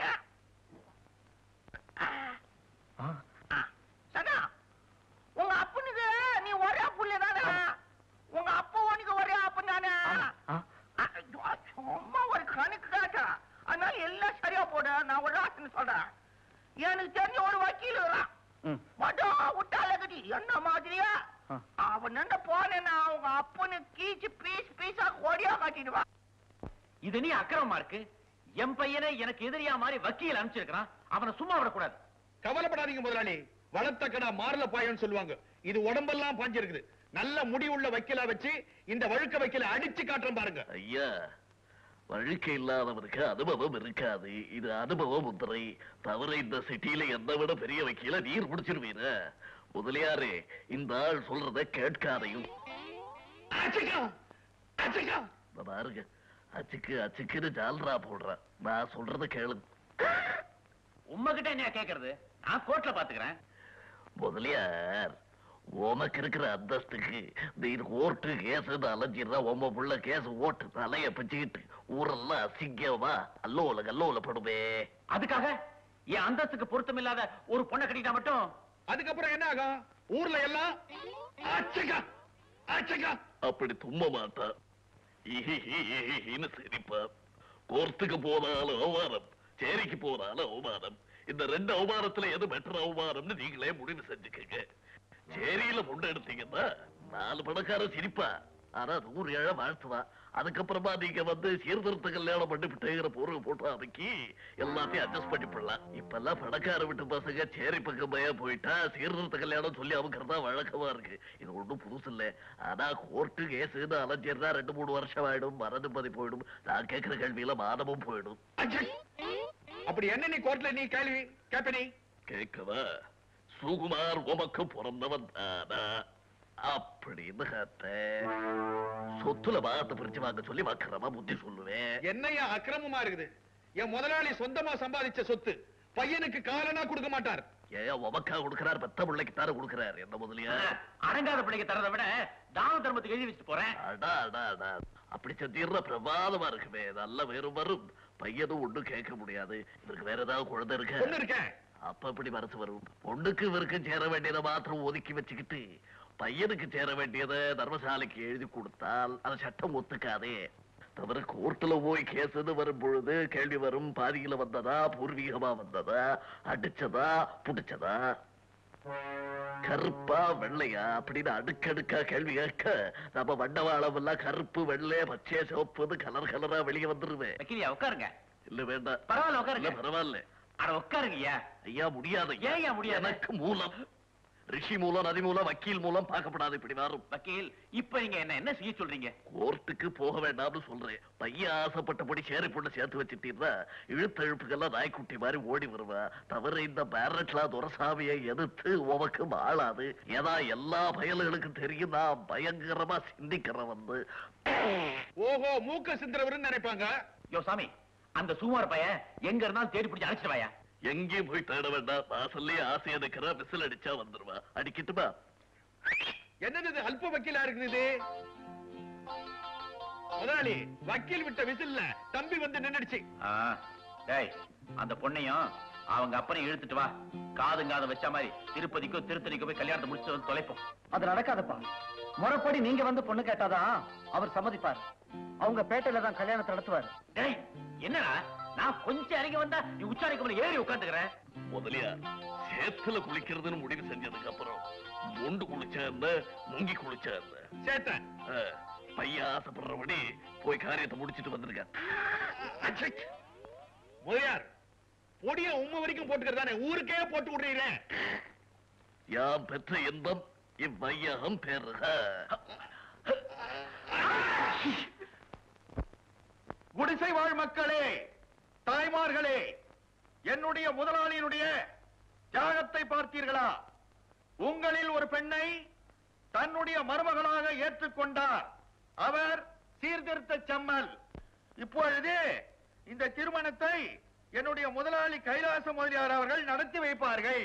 ஆ, சனா உங்க அப்பனுக்கு நீ ஒரே புள்ள தானே உங்க அப்பா உனக்கு ஒரே அப்பன் தானே ஐயோ, சும்மா ஒரு கணக்கு காட்டா அதனால எல்லாம் சரியா போட நான் ஒரு ஆசனை சொல்றேன் எனக்கு தெரிஞ்ச ஒரு வக்கீல் இருக்கிறான் ம் மட்டும் விட்டாலகடி என்ன மாதிரியா ஆ. அவன் நின்று போனேன்னா அவங்க அப்பனு கீச்சு பீஸ் பீஸா கொடியா காட்டிடுவான் இது நீ அக்கிரமமா இருக்கு என் பையனை எனக்கு எதிரியா மாதிரி வக்கீல் அனுப்பிச்சிருக்கிறான் அவனை சும்மா விடக்கூடாது கவலைப்படாதீங்க முதலாளி வளர்த்த கடா மாறல பாயன்னு சொல்லுவாங்க இது உடம்பெல்லாம் பாஞ்சிருக்குது நல்ல முடிவுள்ள வக்கீலா வச்சு இந்த வழுக்க வக்கீல அடிச்சு காட்டுறேன் பாருங்க ஐயா வழுக்க இல்லாதவனுக்கு அனுபவம் இருக்காது இது அனுபவ முத்திரை தவிர இந்த சிட்டியில என்னை விட பெரிய வக்கீல நீர் முடிச்சிருவீர முதலியாரே இந்த ஆள் சொல்றத கேட்காதையும் அச்சக்கா அச்சக்கா இந்த பாருங்க அச்சுக்கு அச்சுக்குன்னு ஜால்ரா போடுறான் நான் சொல்றத கேளு உம்மகிட்ட என்ன கேக்குறது நான் கோர்ட்ல பாத்துக்கிறேன் முதலியார் உனக்கு இருக்கிற அந்தஸ்துக்கு நீ கோர்ட்டு கேஸ் அலைஞ்சிடுறா உம்ம புள்ள கேஸ் ஓட்டு தலைய பிச்சுக்கிட்டு ஊரெல்லாம் அசிங்கமா அல்லோல கல்லோல படுமே அதுக்காக என் அந்தஸ்துக்கு பொருத்தமில்லாத ஒரு பொண்ணை கட்டிட்டா மட்டும் அதுக்கப்புறம் என்ன ஆகும் ஊர்ல எல்லாம் அச்சக்கா அச்சக்கா அப்படி தும்ம மாட்டா ஈன்னு சிரிப்பா கோர்ட்டுக்கு போனாலும் அவமானம் சேரிக்கு போனாலும் அவமானம் இந்த ரெண்டு அவமானத்துல எது பெட்டர் அவமானம்னு நீங்களே முடிவு செஞ்சுக்கங்க சேரியில முண்டை எடுத்தீங்கன்னா நாலு பணக்கார சிரிப்பா ஆனா நூறு ஏழை வாழ்த்துவா அதுக்கப்புறமா நீங்க வந்து சீர்திருத்த கல்யாணம் பண்ணி விட்டுங்கிற பொருள் போட்டு அதுக்கு எல்லாத்தையும் அட்ஜஸ்ட் பண்ணி போடலாம் இப்பெல்லாம் பணக்கார விட்டு பசங்க சேரி பக்கமையா போயிட்டா சீர்திருத்த கல்யாணம் சொல்லி அமுக்கிறதா வழக்கமா இருக்கு இது ஒண்ணும் புதுசு இல்ல ஆனா கோர்ட்டு கேஸுன்னு அலைஞ்சிருந்தா ரெண்டு மூணு வருஷம் ஆயிடும் மறந்து பதி போயிடும் நான் கேட்கிற கேள்வியில மானமும் போயிடும் அப்படி என்ன நீ கோர்ட்ல நீ கேள்வி கேப்ப நீ கேட்கவா சுகுமார் உமக்கு பிறந்தவன் தானா அப்படின்னு கேட்டேன் சொத்துல பாகத்தை பிரிச்சு வாங்க சொல்லி வக்கரமா புத்தி சொல்லுவேன் என்னையா அக்கிரமமா இருக்குது என் முதலாளி சொந்தமா சம்பாதிச்ச சொத்து பையனுக்கு காலனா கொடுக்க மாட்டார் ஏன் உமக்கா கொடுக்கிறார் பெத்த பிள்ளைக்கு தார கொடுக்கிறார் என்ன முதலியா அடங்காத பிள்ளைக்கு தரதை விட தான தர்மத்துக்கு எழுதி வச்சுட்டு போறேன் அடா அடா அடா அப்படி செஞ்சீர்ற பிரமாதமா இருக்குமே நல்ல வேறும் வரும் பையனும் ஒண்ணும் கேட்க முடியாது இவருக்கு வேற ஏதாவது குழந்தை பொண்ணு இருக்கு இருக்கேன் அப்ப எப்படி மனசு வரும் பொண்ணுக்கு இவருக்கும் சேர வேண்டியதை மாத்திரம் ஒதுக்கி வச்சுக்கிட்டு பையனுக்கு சேர வேண்டியதை தர்மசாலைக்கு எழுதி கொடுத்தால் அந்த சட்டம் ஒத்துக்காதே தவிர கோர்ட்டுல போய் கேஸ்னு வரும் பொழுது கேள்வி வரும் பாதியில வந்ததா பூர்வீகமா வந்ததா அடிச்சதா புடிச்சதா கருப்பா வெள்ளையா அப்படின்னு அடுக்கடுக்கா கேள்வி கேட்க நம்ம வண்டவாளம் எல்லாம் கருப்பு வெள்ளை பச்சை சிவப்புன்னு கலர் கலரா வெளியே வந்துருவேன் வக்கீலியா உட்காருங்க இல்ல வேண்டாம் பரவாயில்ல உட்காருங்க இல்ல பரவாயில்ல அட உட்காருங்க ஐயா ஐயா முடியாது ஏன் ஐயா முடியாது? எனக்கு மூலம் ரிஷி மூலம் நதி மூலம் வக்கீல் மூலம் பார்க்கப்படாது இப்படி வரும் வக்கீல் இப்ப நீங்க என்ன என்ன செய்ய சொல்றீங்க கோர்ட்டுக்கு போக வேண்டாம்னு சொல்றேன் பையன் ஆசைப்பட்டபடி சேரி பொண்ணு சேர்த்து வச்சுட்டீங்கன்னா இழுத்த இழுப்புக்கெல்லாம் நாய்க்குட்டி மாதிரி ஓடி வருவா தவிர இந்த பேரட்லா துரசாமியை எதிர்த்து உமக்கு ஆளாது ஏன்னா எல்லா பயல்களுக்கும் தெரியும் நான் பயங்கரமா சிந்திக்கிறேன் வந்து ஓஹோ மூக்க சிந்திரவர்னு நினைப்பாங்க யோ சாமி அந்த சுமார் பையன் எங்க இருந்தாலும் தேடி பிடிச்சு அழைச்சிட்டு வாயா எங்கேயும் போய் தேட வேண்டாம் வாசல்லே ஆசை எடுக்கிற விசில் அடிச்சா வந்துருவா அடிக்கட்டுமா என்னது இது அல்ப வக்கீலா இருக்குது இது முதலாளி வக்கீல் விட்ட விசில்ல தம்பி வந்து நின்னுடுச்சு ஆ, டேய் அந்த பொண்ணையும் அவங்க அப்பனையும் இழுத்துட்டு வா காதுங்காத வச்ச மாதிரி திருப்பதிக்கோ திருத்தணிக்கோ போய் கல்யாணத்தை முடிச்சுட்டு வந்து தொலைப்போம் அது நடக்காதப்பா முறைப்படி நீங்க வந்து பொண்ணு கேட்டாதான் அவர் சம்மதிப்பார் அவங்க பேட்டையில தான் கல்யாணத்தை நடத்துவார் டேய் என்னடா நான் கொஞ்சம் இறங்கி வந்தா நீ உச்சாரிக்கு மேல ஏறி உட்காந்துக்கிறேன் முதலியா சேத்துல குளிக்கிறதுன்னு முடிவு செஞ்சதுக்கு அப்புறம் மொண்டு குளிச்சா என்ன முங்கி குளிச்சா என்ன சேட்டேன் ஆ, பையன் ஆசைப்படுறபடி போய் காரியத்தை முடிச்சிட்டு வந்திருக்கேன் முதலியார் பொடிய உண்மை வரைக்கும் போட்டுக்கிறதானே ஊருக்கே போட்டு விடுறீங்களே யாம் பெற்ற இன்பம் இவ்வையகம் பெறுக குடிசை வாழ் மக்களே தாய்மார்களே என்னுடைய முதலாளியினுடைய தியாகத்தை பார்த்தீர்களா உங்களில் ஒரு பெண்ணை தன்னுடைய மருமகளாக ஏற்றுக்கொண்டார் அவர் சீர்திருத்த செம்மல் இப்பொழுது இந்த திருமணத்தை என்னுடைய முதலாளி கைலாச முதலியார் அவர்கள் நடத்தி வைப்பார்கள்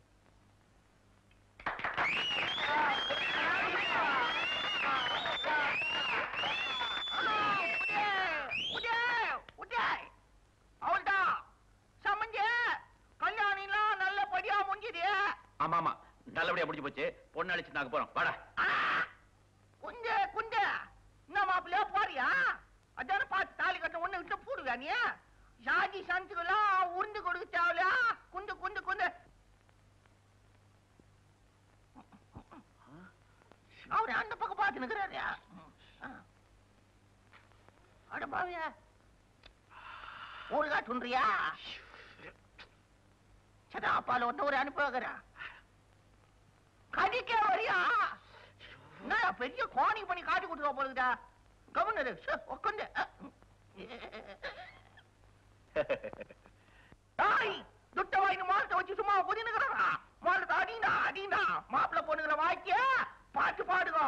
அவள்தான் சமஞ்ச கல்யாணம் நல்லபடியா முடிஞ்சது ஆமா ஆமா நல்லபடியா முடிஞ்சு போச்சு பொண்ணு அழிச்சு நாங்க போறோம் வாடா குஞ்ச குஞ்ச என்ன மாப்பிள்ளையா போறியா அதான பார்த்து தாலி கட்ட ஒண்ணு விட்டு போடுவியா நீ ஜாதி சந்துக்கெல்லாம் உருந்து கொடுக்க தேவையா குண்டு குண்டு குண்டு அவரு அந்த பக்கம் பார்த்து நிக்கிறாரு அட பாவியா ஊருகா துன்றியா சரி அப்பால ஒருத்த ஒரு அனுப்பி வைக்கிறேன் கடிக்க வரியா என்ன பெரிய கோணி பண்ணி காட்டி கொடுத்துருவா போலுக்குடா கவர்னர் உட்காந்து தாய் துட்ட வாயின்னு மாலத்தை வச்சு சும்மா புதினுக்கிறா மாலத்தை அடிண்டா அடிண்டா மாப்பிள்ள பொண்ணுங்களை வாய்க்க பாட்டு பாடுங்க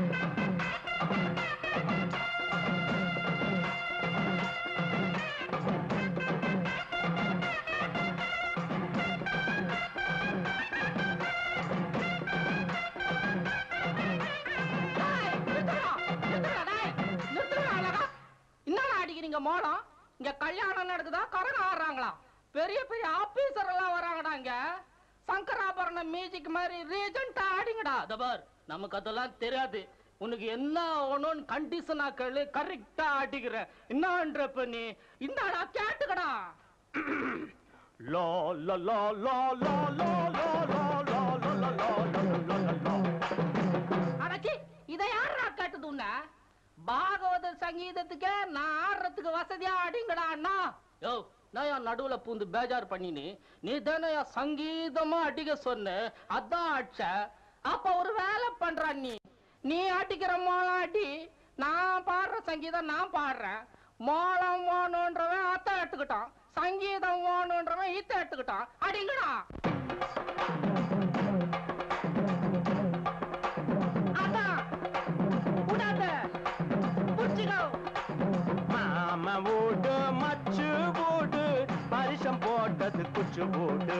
என்னடா அடிக்கிறீங்க மோளம் இங்க கல்யாணம் நடக்குதா கரகம் ஆடுறாங்களா பெரிய பெரிய ஆபீசர் எல்லாம் வராங்கடா இங்க சங்கராபரணம் மியூசிக் மாதிரி ரீஜெண்டா ஆடிங்கடா தபார் நமக்கு அதெல்லாம் தெரியாது உனக்கு என்ன ஒண்ணுன்னு கண்டிஷனா கேளு கரெக்டா ஆடிக்கிற என்னன்றப்ப நீ இந்தாடா கேட்டுக்கடா லா லா லா லா லா லா லா லா லா லா லா லா லா லா லா அடச்சி இதை யாரா கேட்டது உன்ன பாகவத சங்கீதத்துக்கே நான் ஆடுறதுக்கு வசதியா ஆடிங்கடா அண்ணா யோ நான் என் நடுவுல பூந்து பேஜார் பண்ணினு நீ தானே என் சங்கீதமா அடிக்க சொன்ன அதான் அடிச்ச அப்ப ஒரு வேலை பண்ற நீ நீ அடிக்கிற மோளம் அடி நான் பாடுற சங்கீதம் நான் பாடுறேன் மோளம் வேணுன்றவன் அத்தை எடுத்துக்கிட்டான் சங்கீதம் வேணுன்றவன் இத்த எடுத்துக்கிட்டான் அடிங்கடா குச்சு போடு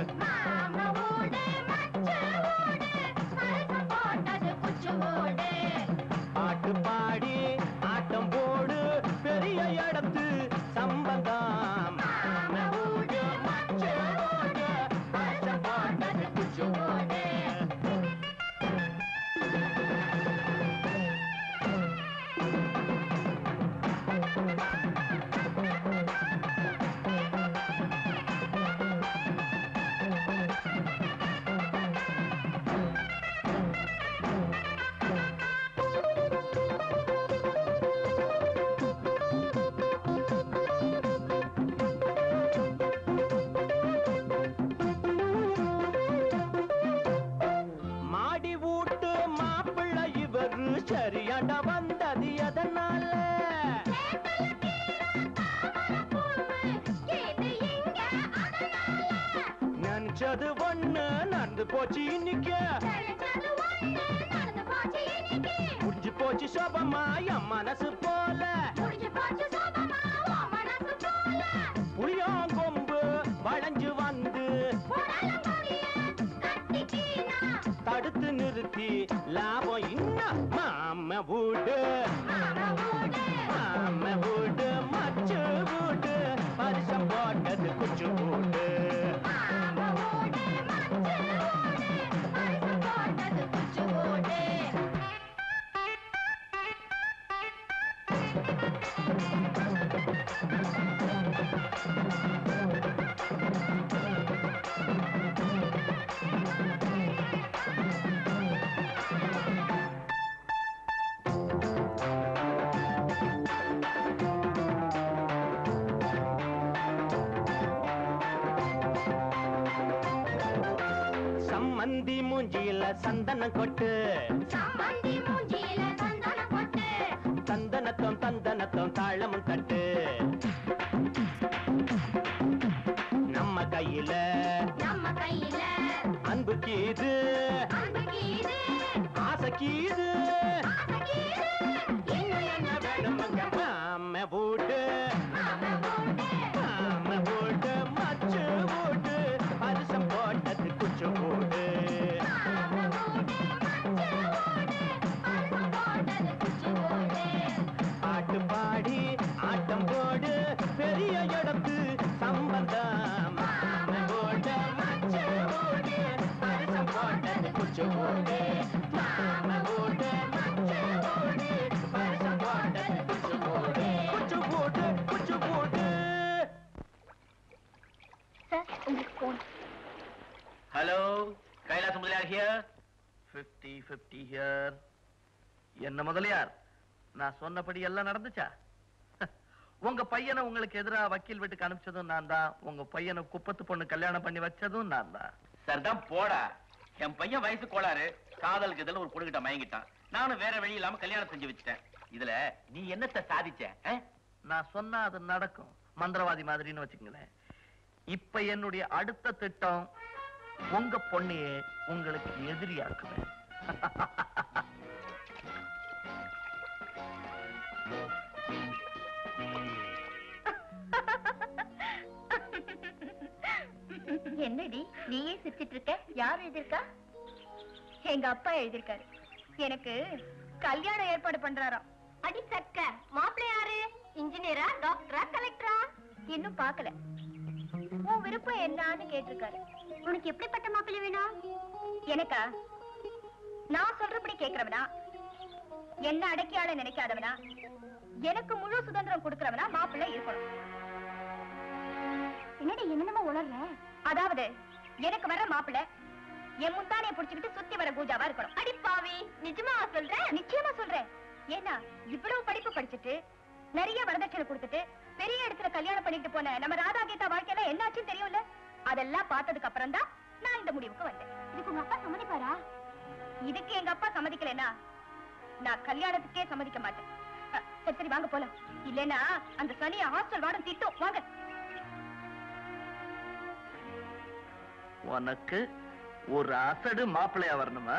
பாட்டு பாடி ஆட்டம் போடு பெரிய இடத்து சம்பந்தம் மாம வீடு, மச்ச வீடு, பரிசம் போட்டது குச்சு போடு. மாடி வீட்டு மாப்பிள்ளை இவரு சரியாண்ட வந்தது எதனால நினைச்சது ஒண்ணு நடந்து போச்சு இன்னைக்கு முடிஞ்சு போச்சு சோபமா என் மனசு போல புளியாங்கொம்பு வளைஞ்சு வந்து தடுத்து நிறுத்தி லாபம் இன்னும் மாம வீடு மாம வீடு மச்சு வீடு பரிசம் போட்டது குச்சு வீடு சம்மந்தி மூஞ்சியில சந்தனம் கொட்டு தந்தனத்தம் தந்தனத்தம் தாளமும் தட்டு நம்ம கையில நம்ம கையில அன்பு கீது ஆசை கீது இன்னும் என்ன வேணுமங்க மாம வீடு மாம வீடு மச்சு வீடு பரிசம் போட்டது குச்சு வீடு பாட்டு பாடி ஆட்டம் போடு பெரிய இடத்து சம்பந்தம் மாம வீடு மச்சு வீடு பரிசம் போட்டது குச்சு வீடு மாம வீடு மச்சு வீடு பரிசம் போட்டது குச்சு வீடு குச்சு வீடு குச்சு வீடு சார் உங்களுக்கு phone hello Kailasa Mudaliar here fifty fifty here என்ன முதலியார் நான் சொன்னபடி எல்லாம் நடந்துச்சா உங்க பையனை உங்களுக்கு எதிரா வக்கீல் வீட்டுக்கு அனுப்பிச்சதும் நான் தான் உங்க பையனை குப்பத்து பொண்ணு கல்யாணம் பண்ணி வச்சதும் நான் தான் சரிதான் போடா என் பையன் வயசு கோளாறு காதலுக்கு இதில் ஒரு பொண்ணுகிட்ட மயங்கிட்டான் நானும் வேற வழி இல்லாம கல்யாணம் செஞ்சு வச்சுட்டேன் இதுல நீ என்னத்தை சாதிச்ச ஆ? நான் சொன்னா அது நடக்கும் மந்திரவாதி மாதிரின்னு வச்சுக்கங்களேன் இப்ப என்னுடைய அடுத்த திட்டம் உங்க பொண்ணையே உங்களுக்கு எதிரியாக்குவேன் என்னடி நீயே சிரிச்சிட்டு இருக்க யார் எழுதிருக்கா எங்க அப்பா எழுதிருக்காரு எனக்கு கல்யாணம் ஏற்பாடு பண்றாராம் அடி சக்க மாப்பிள்ளை யாரு இன்ஜினியரா டாக்டரா கலெக்டரா இன்னும் பார்க்கல உன் விருப்பம் என்னன்னு கேட்டிருக்காரு உனக்கு எப்படிப்பட்ட மாப்பிள்ளை வேணும் எனக்கா நான் சொல்றபடி கேக்குறவனா என்ன அடக்கியால நினைக்காதவனா எனக்கு முழு சுதந்திரம் கொடுக்கறவனா மாப்பிள்ளை இருக்கணும் என்னடி என்னென்னமோ உணர்ற அதாவது எனக்கு வர மாப்பிள்ளை என் முந்தானைய புடிச்சுக்கிட்டு சுத்தி வர பூஜாவா இருக்கணும் அடி பாவி நிஜமா சொல்றேன் நிச்சயமா சொல்றேன் ஏன்னா இவ்வளவு படிப்பு படிச்சுட்டு நிறைய வரதட்சணை கொடுத்துட்டு பெரிய இடத்துல கல்யாணம் பண்ணிட்டு போன நம்ம ராதா கீதா வாழ்க்கையில என்னாச்சுன்னு தெரியும்ல அதெல்லாம் பார்த்ததுக்கு அப்புறம் தான் நான் இந்த முடிவுக்கு வந்தேன் இதுக்கு உங்க அப்பா சம்மதிப்பாரா இதுக்கு எங்க அப்பா சம்மதிக்கலைன்னா நான் கல்யாணத்துக்கே சம்மதிக்க மாட்டேன் அ, சரி சரி வாங்க போலாம் இல்லைன்னா அந்த சனிய ஹாஸ்டல் வாடம் திட்டும் வாங்க உனக்கு ஒரு அசடு மாப்பிள்ளையா வரணுமா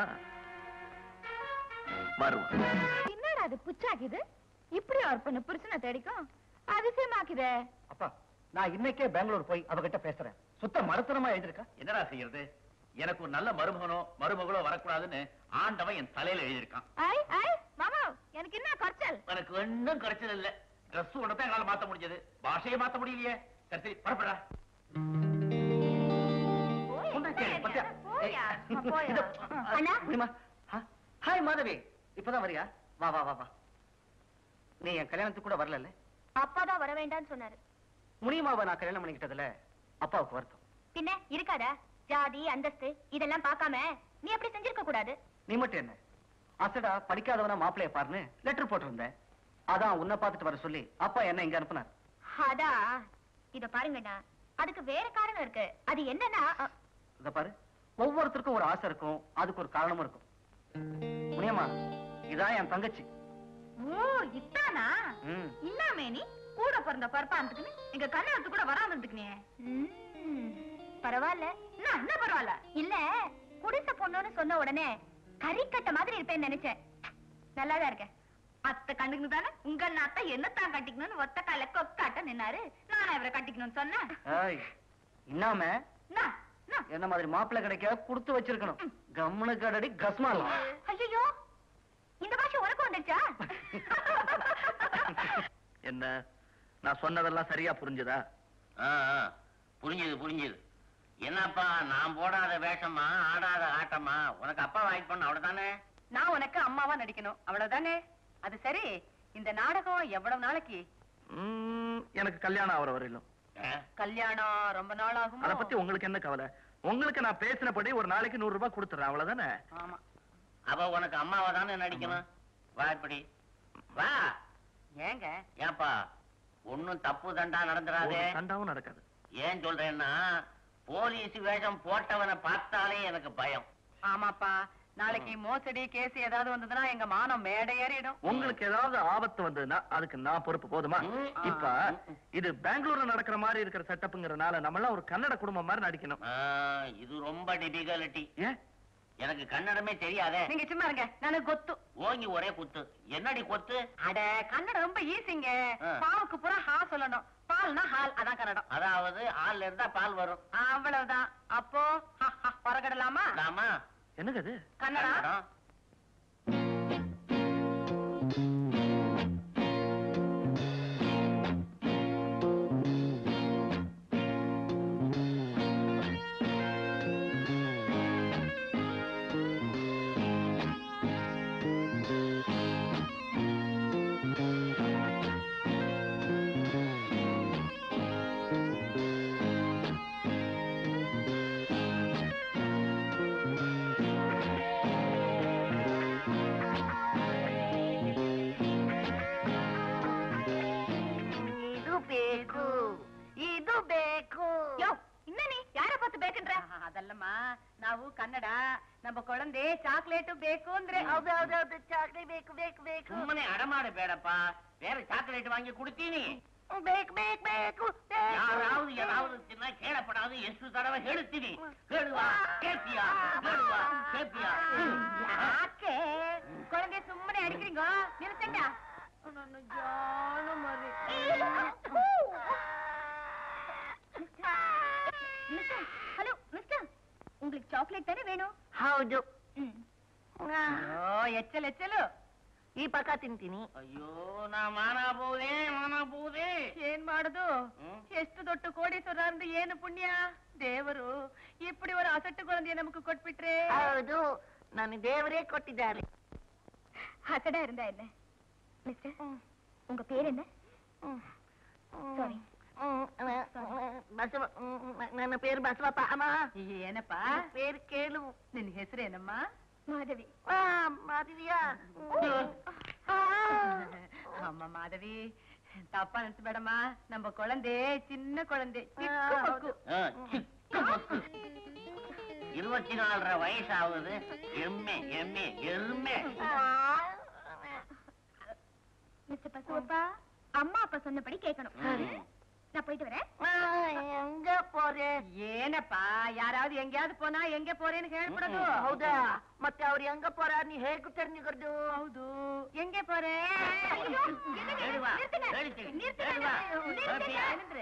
வருவான் என்னடா அது புச்சாக்குது இப்படி ஒரு பொண்ணு புருஷனை தேடிக்கும் அதிசயமாக்குதே அப்பா நான் இன்னைக்கே பெங்களூர் போய் அவகிட்ட பேசுறேன் சுத்த மடத்தனமா எழுதிருக்கா என்னடா செய்யறது எனக்கு ஒரு நல்ல மருமகனோ மருமகளோ வரக்கூடாதுன்னு ஆண்டவன் என் தலையில எழுதியிருக்கான் ஐ ஐ மாமா எனக்கு என்ன குறைச்சல் எனக்கு ஒன்றும் கிடைச்சது இல்ல ட்ரெஸ் ஒண்ணு தான் எங்களால மாத்த முடிஞ்சது பாஷையை மாத்த முடியலையே சரி சரி பரப்படா அண்ணா ஹாய் மாதவி இப்பதான் வரியா வா வா வா வா நீ என் கல்யாணத்துக்கு கூட வரல அப்பா தான் வர வேண்டாம்னு சொன்னாரு முனியமாவை நான் கல்யாணம் பண்ணிக்கிட்டதுல அப்பாவுக்கு வருத்தம் பின்ன இருக்காதா ஜாதி அந்தஸ்து இதெல்லாம் பார்க்காம நீ அப்படி செஞ்சிருக்க கூடாது நீ மட்டும் என்ன அசடா படிக்காதவனா மாப்பிளைய பாருன்னு லெட்டர் போட்டிருந்தேன் அதான் உன்னை பார்த்துட்டு வர சொல்லி அப்பா என்ன இங்க அனுப்புனார் அதா இத பாருங்கண்ணா அதுக்கு வேற காரணம் இருக்கு அது என்னன்னா அ, இத பாரு ஒவ்வொருத்தருக்கும் ஒரு ஆசை இருக்கும் அதுக்கு ஒரு காரணமும் இருக்கும் முனியம்மா இதான் என் தங்கச்சி ஓ இத்தானா ம் இன்னாமே நீ கூட பிறந்த பரப்பாந்துக்குன்னு எங்க கல்யாணத்துக்கு கூட வராம இருந்துக்குனே பரவாயில்ல என்ன என்ன பரவாயில்ல இல்ல குடிசை பொண்ணுன்னு சொன்ன உடனே கறிக்கட்ட மாதிரி இருப்பேன்னு நினைச்சேன் நல்லாதான் இருக்கேன் அத்தை கண்டுக்கணும் தானே உங்க அத்தை என்னத்தான் கட்டிக்கணும்னு ஒத்த கால கொக்காட்ட நின்னாரு நானா இவரை கட்டிக்கணும்னு சொன்னேன் ஏய் இன்னாம என்ன? என்ன? என்ன மாதிரி மாப்பிள்ளை கிடைக்க கொடுத்து வச்சிருக்கணும் கம்முனு கடடி கஸ்மாலாம் ஐயோ இந்த பாஷை உனக்கு வந்துச்சா என்ன நான் சொன்னதெல்லாம் சரியா புரிஞ்சுதா ஆ, ஆ, புரிஞ்சுது புரிஞ்சுது என்னப்பா நான் போடாத வேஷமா ஆடாத ஆட்டமா உனக்கு அப்பா வாங்கி பண்ண அவ்வளவுதானே நான் உனக்கு அம்மாவா நடிக்கணும் அவ்வளவுதானே அது சரி இந்த நாடகம் எவ்வளவு நாளைக்கு ம், எனக்கு கல்யாணம் ஆகிற வரையிலும் கல்யாணம் ரொம்ப நாள் ஆகுமா அத பத்தி உங்களுக்கு என்ன கவலை உங்களுக்கு நான் பேசினபடி ஒரு நாளைக்கு நூறு ரூபாய் கொடுத்துறேன் அவ்வளவுதானே ஆமா அவ உனக்கு அம்மாவா தானே நடிக்கணும் வா இப்படி வா ஏங்க ஏன்பா ஒண்ணும் தப்பு தண்டா நடந்துடாதே ஒரு சண்டாவும் நடக்காது ஏன் சொல்றேன்னா போலீஸ் வேஷம் போட்டவனை பார்த்தாலே எனக்கு பயம் ஆமாப்பா நாளைக்கு மோசடி கேஸ் ஏதாவது வந்ததுன்னா எங்க மானம் மேடை ஏறிடும் உங்களுக்கு ஏதாவது ஆபத்து வந்ததுன்னா அதுக்கு நான் பொறுப்பு போதுமா இப்ப இது பெங்களூர்ல நடக்கிற மாதிரி இருக்கிற செட்டப்புங்கிறனால நம்மளாம் ஒரு கன்னட குடும்பம் மாதிரி நடிக்கணும் ஆ, இது ரொம்ப டிபிகலிட்டி ஏன் எனக்கு கன்னடமே தெரியாதே நீங்க சும்மா இருங்க நானு கொத்து ஓங்கி ஒரே குத்து என்னடி கொத்து அட கன்னடம் ரொம்ப ஈஸிங்க ஆ. பாவுக்கு பூரா ஹா சொல்லணும் பால்னா ஹால் அதான் கன்னடம் அதாவது ஆள்ல இருந்தா பால் வரும் அவ்வளவுதான் அப்போ ஹ, ஹ, பறக்கடலாமா ஆமா என்னங்க அது கன்னடா கன்னடம். ಇದು ಬೇಕು ಇದು ಬೇಕು யோ என்ன நீ யார பார்த்து பேக்குன்ற ಅದಲ್ಲಮ್ಮ ನಾವು ಕನ್ನಡ ನಮ್ಮ ಕೊಳಂದೆ ಚಾಕ್ಲೇಟ್ ಬೇಕು ಅಂದ್ರೆ ಹೌದು ಹೌದು ಹೌದು ಚಾಕ್ಲೇಟ್ ಬೇಕು ಬೇಕು ಬೇಕು ಸುಮ್ಮನೆ ಅಡಮಾಡ ಬೇಡಪ್ಪ ಬೇರೆ ಚಾಕ್ಲೇಟ್ வாங்கி குடுத்தீನಿ ಬೇಕು ಬೇಕು ಬೇಕು ಯಾರಾவது ஏதாவது தின்னா கேளப்படாது ಎಷ್ಟು தடவை ಹೇಳುತ್ತೀನಿ ಹೇಳುವ ಕೇಳ್ತೀಯಾ ಹೇಳುವ ಕೇಳ್ತೀಯಾ ಯಾಕೆ ಕೊಳಗೆ ಸುಮ್ಮನೆ ಅಡಿக்கிறீங்க ನಿಲ್ಸಂಗ ನನ್ನ ಜಾಣ ಮರಿ ஹலோ மிஸ்டர் உங்களுக்கு சாக்லேட் தானே வேணும் ಹೌದು ಓ ಎಚ್ಚಲ್ ಎಚ್ಚಲು ಈ ಪಕ್ಕ ತಿಂತೀನಿ ಅಯ್ಯೋ ನಾ ಮಾನ ಬೋದೆ ಮಾನ ಬೋದೆ ಏನ್ ಮಾಡುದು ಎಷ್ಟು ದೊಡ್ಡ ಕೋಡೀಶ್ವರ ಅಂದ್ರೆ ಏನು ಪುಣ್ಯ ದೇವರು ಇಪ್ಪಡಿ ஒரு அசட்டு குழந்தைய நமக்கு ಕೊಟ್ಬಿಟ್ರೆ ಹೌದು ನಾನು ದೇವರೇ ಕೊಟ್ಟಿದ್ದಾರೆ ஹசடா இருந்தா என்ன மிஸ்டர் உங்க பேர் என்ன சாரி ಬಸವ ನನ್ನ ಪೇರು ಬಸವಪ್ಪ ಅಮ್ಮ ಏನಪ್ಪ ಪೇರು ಕೇಳು ನಿನ್ ಹೆಸರೇನಮ್ಮ மாதவி ಆ, ಮಾಧವಿಯಾ அம்மா மாதவி தப்பா நினைச்சுಬೇಡம்மா நம்ம குழந்தை சின்ன குழந்தை சிக்கு பக்கு. ஆ, சிக்கு மக்கு. இருபத்தி நாலரை வயசாகுது எம்மே எம்மே எருமே மிஸ்டர் பசுவப்பா அம்மா அப்பா சொன்னபடி கேட்கணும் நான் போயிட்டு வரேன் எங்க போறேன் ಏನಪ್ಪ ಯಾರಾவது ಎಂಗ್ಯಾವ್ದು ಪೋನಾ ಹೆಂಗೆ ಪೋರೇನು ಹೇಳ್ಬಿಡೋದು ಹೌದಾ ಮತ್ತೆ ಅವ್ರು ಹೆಂಗ ಪೋರ ನೀ ಹೇಗೆ ತೆರ್ನಿಗರ್ದು ಹೌದು ಹೆಂಗೆ ಪೋರೆ ஐயோ, என்னங்க, நிறுத்துங்க. நிறுத்துங்க. நிறுத்துங்க.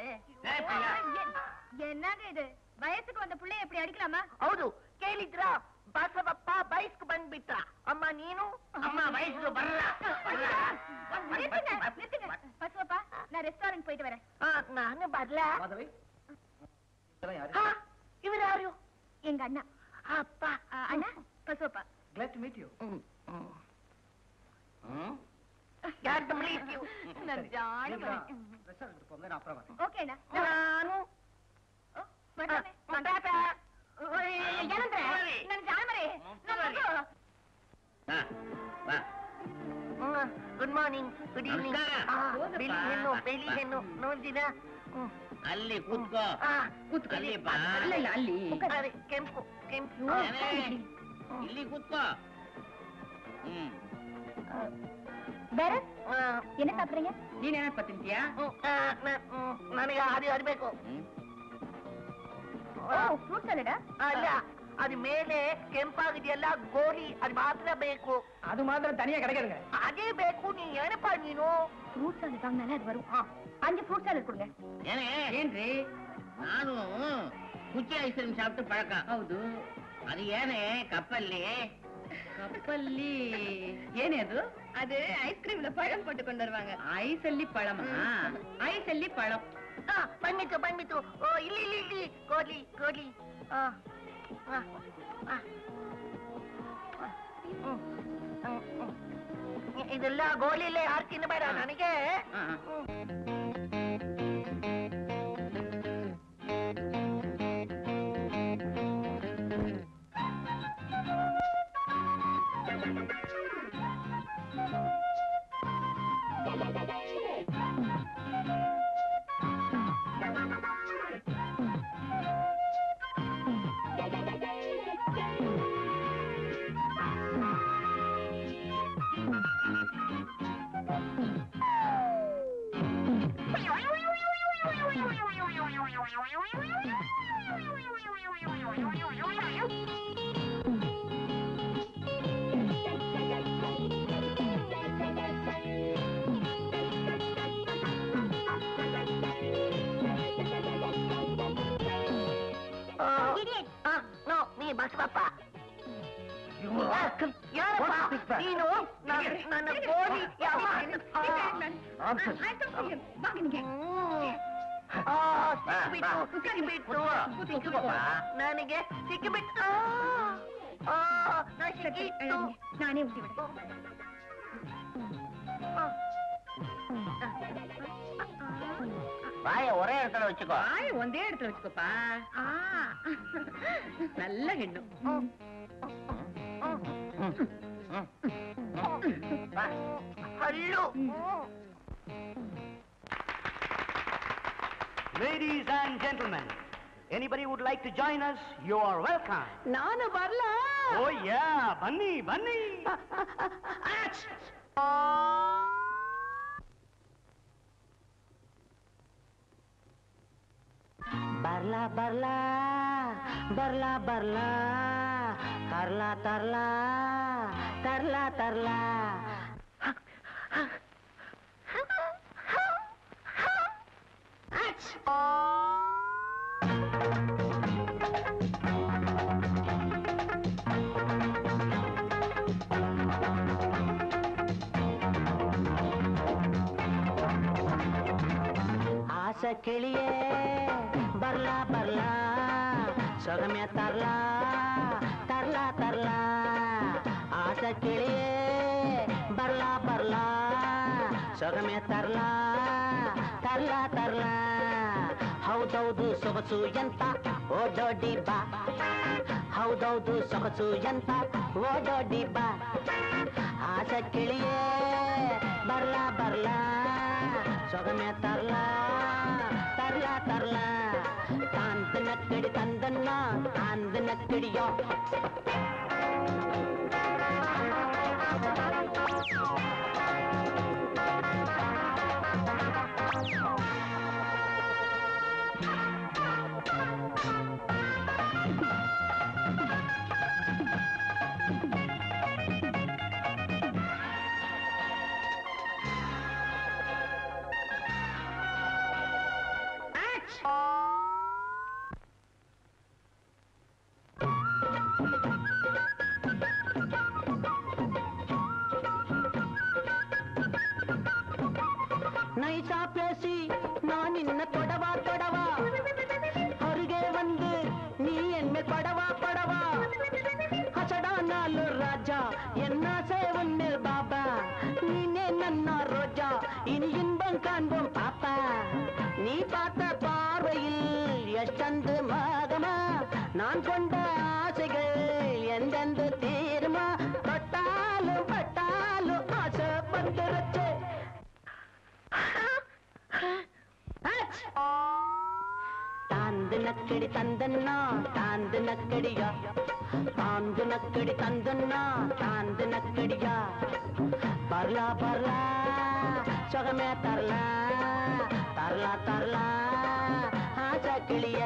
என்னங்க இது வயசுக்கு வந்த புள்ளைய இப்படி அடிக்கலாமா ಹೌದು ಕೇಳಿದ್ರ ಬಸವಪ್ಪ ಬೈಸ್ಕ್ ಬಂದ್ಬಿಟ್ಟ ಅಮ್ಮ ನೀನು அம்மா வயசுக்கு வரல நிறுத்துங்க நிறுத்துங்க பசுவப்பா நான் ரெஸ்டாரண்ட் போயிட்டு வரேன் ಆ, ನಾನು ಬರ್ಲ மாதவி இதெல்லாம் யாரு ಹಾ, ಇವ್ರು ಯಾರು எங்க அண்ணா ಅಪ್ಪ ஆ, அண்ணா Basavappa glad to meet you ಯಾರು ತಮ್ಮಳಿ நான் ஜாலி ரெஸ்டாரண்ட் போங்க நான் அப்புறம் வரேன் ஓகே அண்ணா ನಾನು வரலாமே ಮಂದಾತ ಏನಂದ್ರೆ ನನ್ ಜಾಮರೆ ಗುಡ್ ಮಾರ್ನಿಂಗ್ ಗುಡ್ ಈವ್ನಿಂಗ್ ನಮಸ್ಕಾರ. ಬಿಳಿ ಹೆಣ್ಣು ಬಿಳಿ ಹೆಣ್ಣು ನೋಡಿದಿರಾ ಅಲ್ಲಿ ಕೂತ್ಕೋ ಅಲ್ಲಿ ಬಾ ಅದೇ ಕೆಂಪು ಕೆಂಪು ಏನೇ? ಇಲ್ಲಿ ಕೂತ್ಕೋ ಹ್ಮ್ வேற என்ன சாப்பிடுறீங்க ನೀನ್ ಏನ ತಿಂತೀಯಾ ನನಗೆ ಅದು ಅರ್ಬೇಕು ஓ ஃப்ரூட் சாலடா ಅಲ್ಲ ಅದು ಮೇಲೆ ಕೆಂಪಾಗಿದೆಯಲ್ಲ ಗೋಲಿ ಅದು ಮಾತ್ರ ಬೇಕು அது மாத்திரம் தனியா கிடைக்காதுங்க ಅದೇ ಬೇಕು ನೀ ಏನಪ್ಪ ನೀನು ஃப்ரூட் சாலட் வாங்கினாலே அது வரும் அஞ்சு ஃப்ரூட் சாலட் கொடுங்க ಏನೇ ಏನ್ರಿ ನಾನು ಕುಚ್ಚಿ ಐಸ್ ಕ್ರೀಮ್ ಸಾப்பிಟ್ಟು ಪழக்கம் ಹೌದು ಅದು ಏನೇ ಕಪ್ಪಲ್ಲಿ ಕಪ್ಪಲ್ಲಿ ಏನೇ ಅದು அது ஐஸ்கிரீம்ல பழம் போட்டு கொண்டு வருவாங்க ಐಸ್ ಅಲ್ಲಿ ಪಳಮ ಐಸ್ ಅಲ್ಲಿ ಪಳಂ ಆ, ಬಂದ್ಬಿಟ್ಟು ಬಂದ್ಬಿಟ್ಟು ಓ ಇಲ್ಲಿ ಇಲ್ಲಿ ಇಲ್ಲಿ ಗೋಲಿ ಗೋಲಿ ಆ, ಆ, ಆ. ಆ, ಹ್ಮ್, ಹ್ಮ್, ಹ್ಮ್. ಇದೆಲ್ಲ ಗೋಲಿಲೇ ಯಾರು ತಿನ್ನಬೇಡ ನನಗೆ ಆ, ಆ, ನೋ ನೀ ಬಸವಪ್ಪ ಯಾರಪ್ಪ ನೀನು ನನ್ನ- ನನ್ನ ಗೋಲಿ ಯಾವ ಆ, ಸಿಕ್ಕಿಬಿಟ್ಟು ಸಿಕ್ಕಿಬಿಟ್ಟು ನನಗೆ ಸಿಕ್ಕಿಬಿಟ್ಟು ಆ, ನಾ ಸಿಕ್ಕಿತ್ತು நானே ஊட்டி விடுறேன் வாய ஒரே இடத்துல வச்சுக்கோ ಆಯ್ ಒಂದೇ இடத்துல வச்சுக்கோப்பா ಆ நல்ல ಹೆಣ್ಣು ಹಲ್ಲು Ladies and gentlemen, anybody would like to join us? You are welcome. ನಾನು ಬರ್ಲ Oh yeah, ಬನ್ನಿ ಬನ್ನಿ ಬರ್ಲಾ ಬರ್ಲಾ ಬರ್ಲಾ ಬರ್ಲಾ ತರ್ಲಾ ತರ್ಲಾ ತರ್ಲಾ ತರ್ಲಾ ಆಸ ಕಿಳಿಯೇ ಬರ್ಲಾ ಬರ್ಲಾ ಸೊಗಮ್ಯ ತರ್ಲಾ ತರ್ಲಾ ತರ್ಲಾ ಆಸ ಕಿಳಿಯೇ ಬರ್ಲಾ ಬರ್ಲಾ ಸೊಗಮ್ಯ ತರ್ಲಾ ತರ್ಲಾ ತರ್ಲಾ ಹೌದೌದು ಸೊಗಸು ಎಂತ ಓಡೋಡಿ ಬಾ ಹೌದೌದು ಸೊಗಸು ಎಂತ ಓಡೋಡಿ ಬಾ ಆಸ ಕಿಳಿಯೇ ಬರ್ಲಾ ಬರ್ಲಾ ಸೊಗಮೆ ತರ್ಲಾ ತರ್ಲಾ ತರ್ಲಾ ತಾಂತ ನಕ್ಕಡಿ ತಂದನ್ನ ತಾಂದ ನಕ್ಕಡಿಯೋ நைசா பேசி நான் இன்ன தொடவா தொடவா அருகே வந்து நீ என்மேல் படவா படவா அசடா நாலு ராஜா என்ன சேவன் மேல் பாபா நீனே நன்னா ரோஜா இனி இன்பம் காண்போம் பாப்பா நீ பார்த்த பார்வையில் எஷ்டந்து மாதமா நான் கொண்ட ஆசைகள் எந்தெந்த தீருமா பட்டாலும் பட்டாலும் ஆசை வந்துருச்சு தாந்து நக்கடி தந்தன்னா தாந்து நக்கடியா தாந்து நக்கடி தந்தன்னா தாந்து நக்கடியா பர்லா பர்லா சுகமே தரலா தரலா தரலா ஆசை கிளிய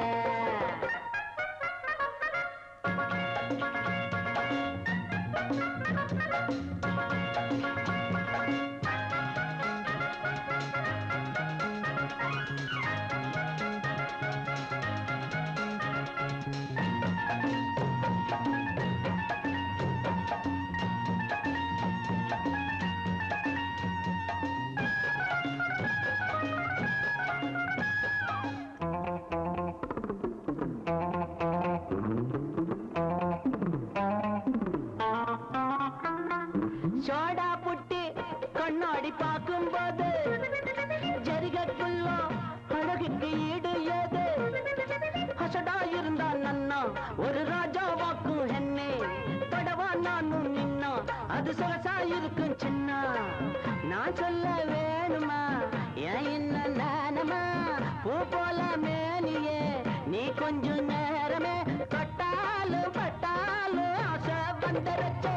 சோடா புட்டி கண்ணாடி பார்க்கும்போது ஜரிகக்குள்ள அழகுக்கு ஈடு ஏது அசடா இருந்தா நன்னா ஒரு ராஜா வாக்கும் என்னே தொடவா நானும் நின்னா அது சொலசா இருக்கும் சின்ன நான் சொல்ல வேணுமா ஏன் என்ன நானமா பூ போல மேனியே நீ கொஞ்சம் நேரமே பட்டாலும் பட்டாலும் ஆசை வந்துருச்சு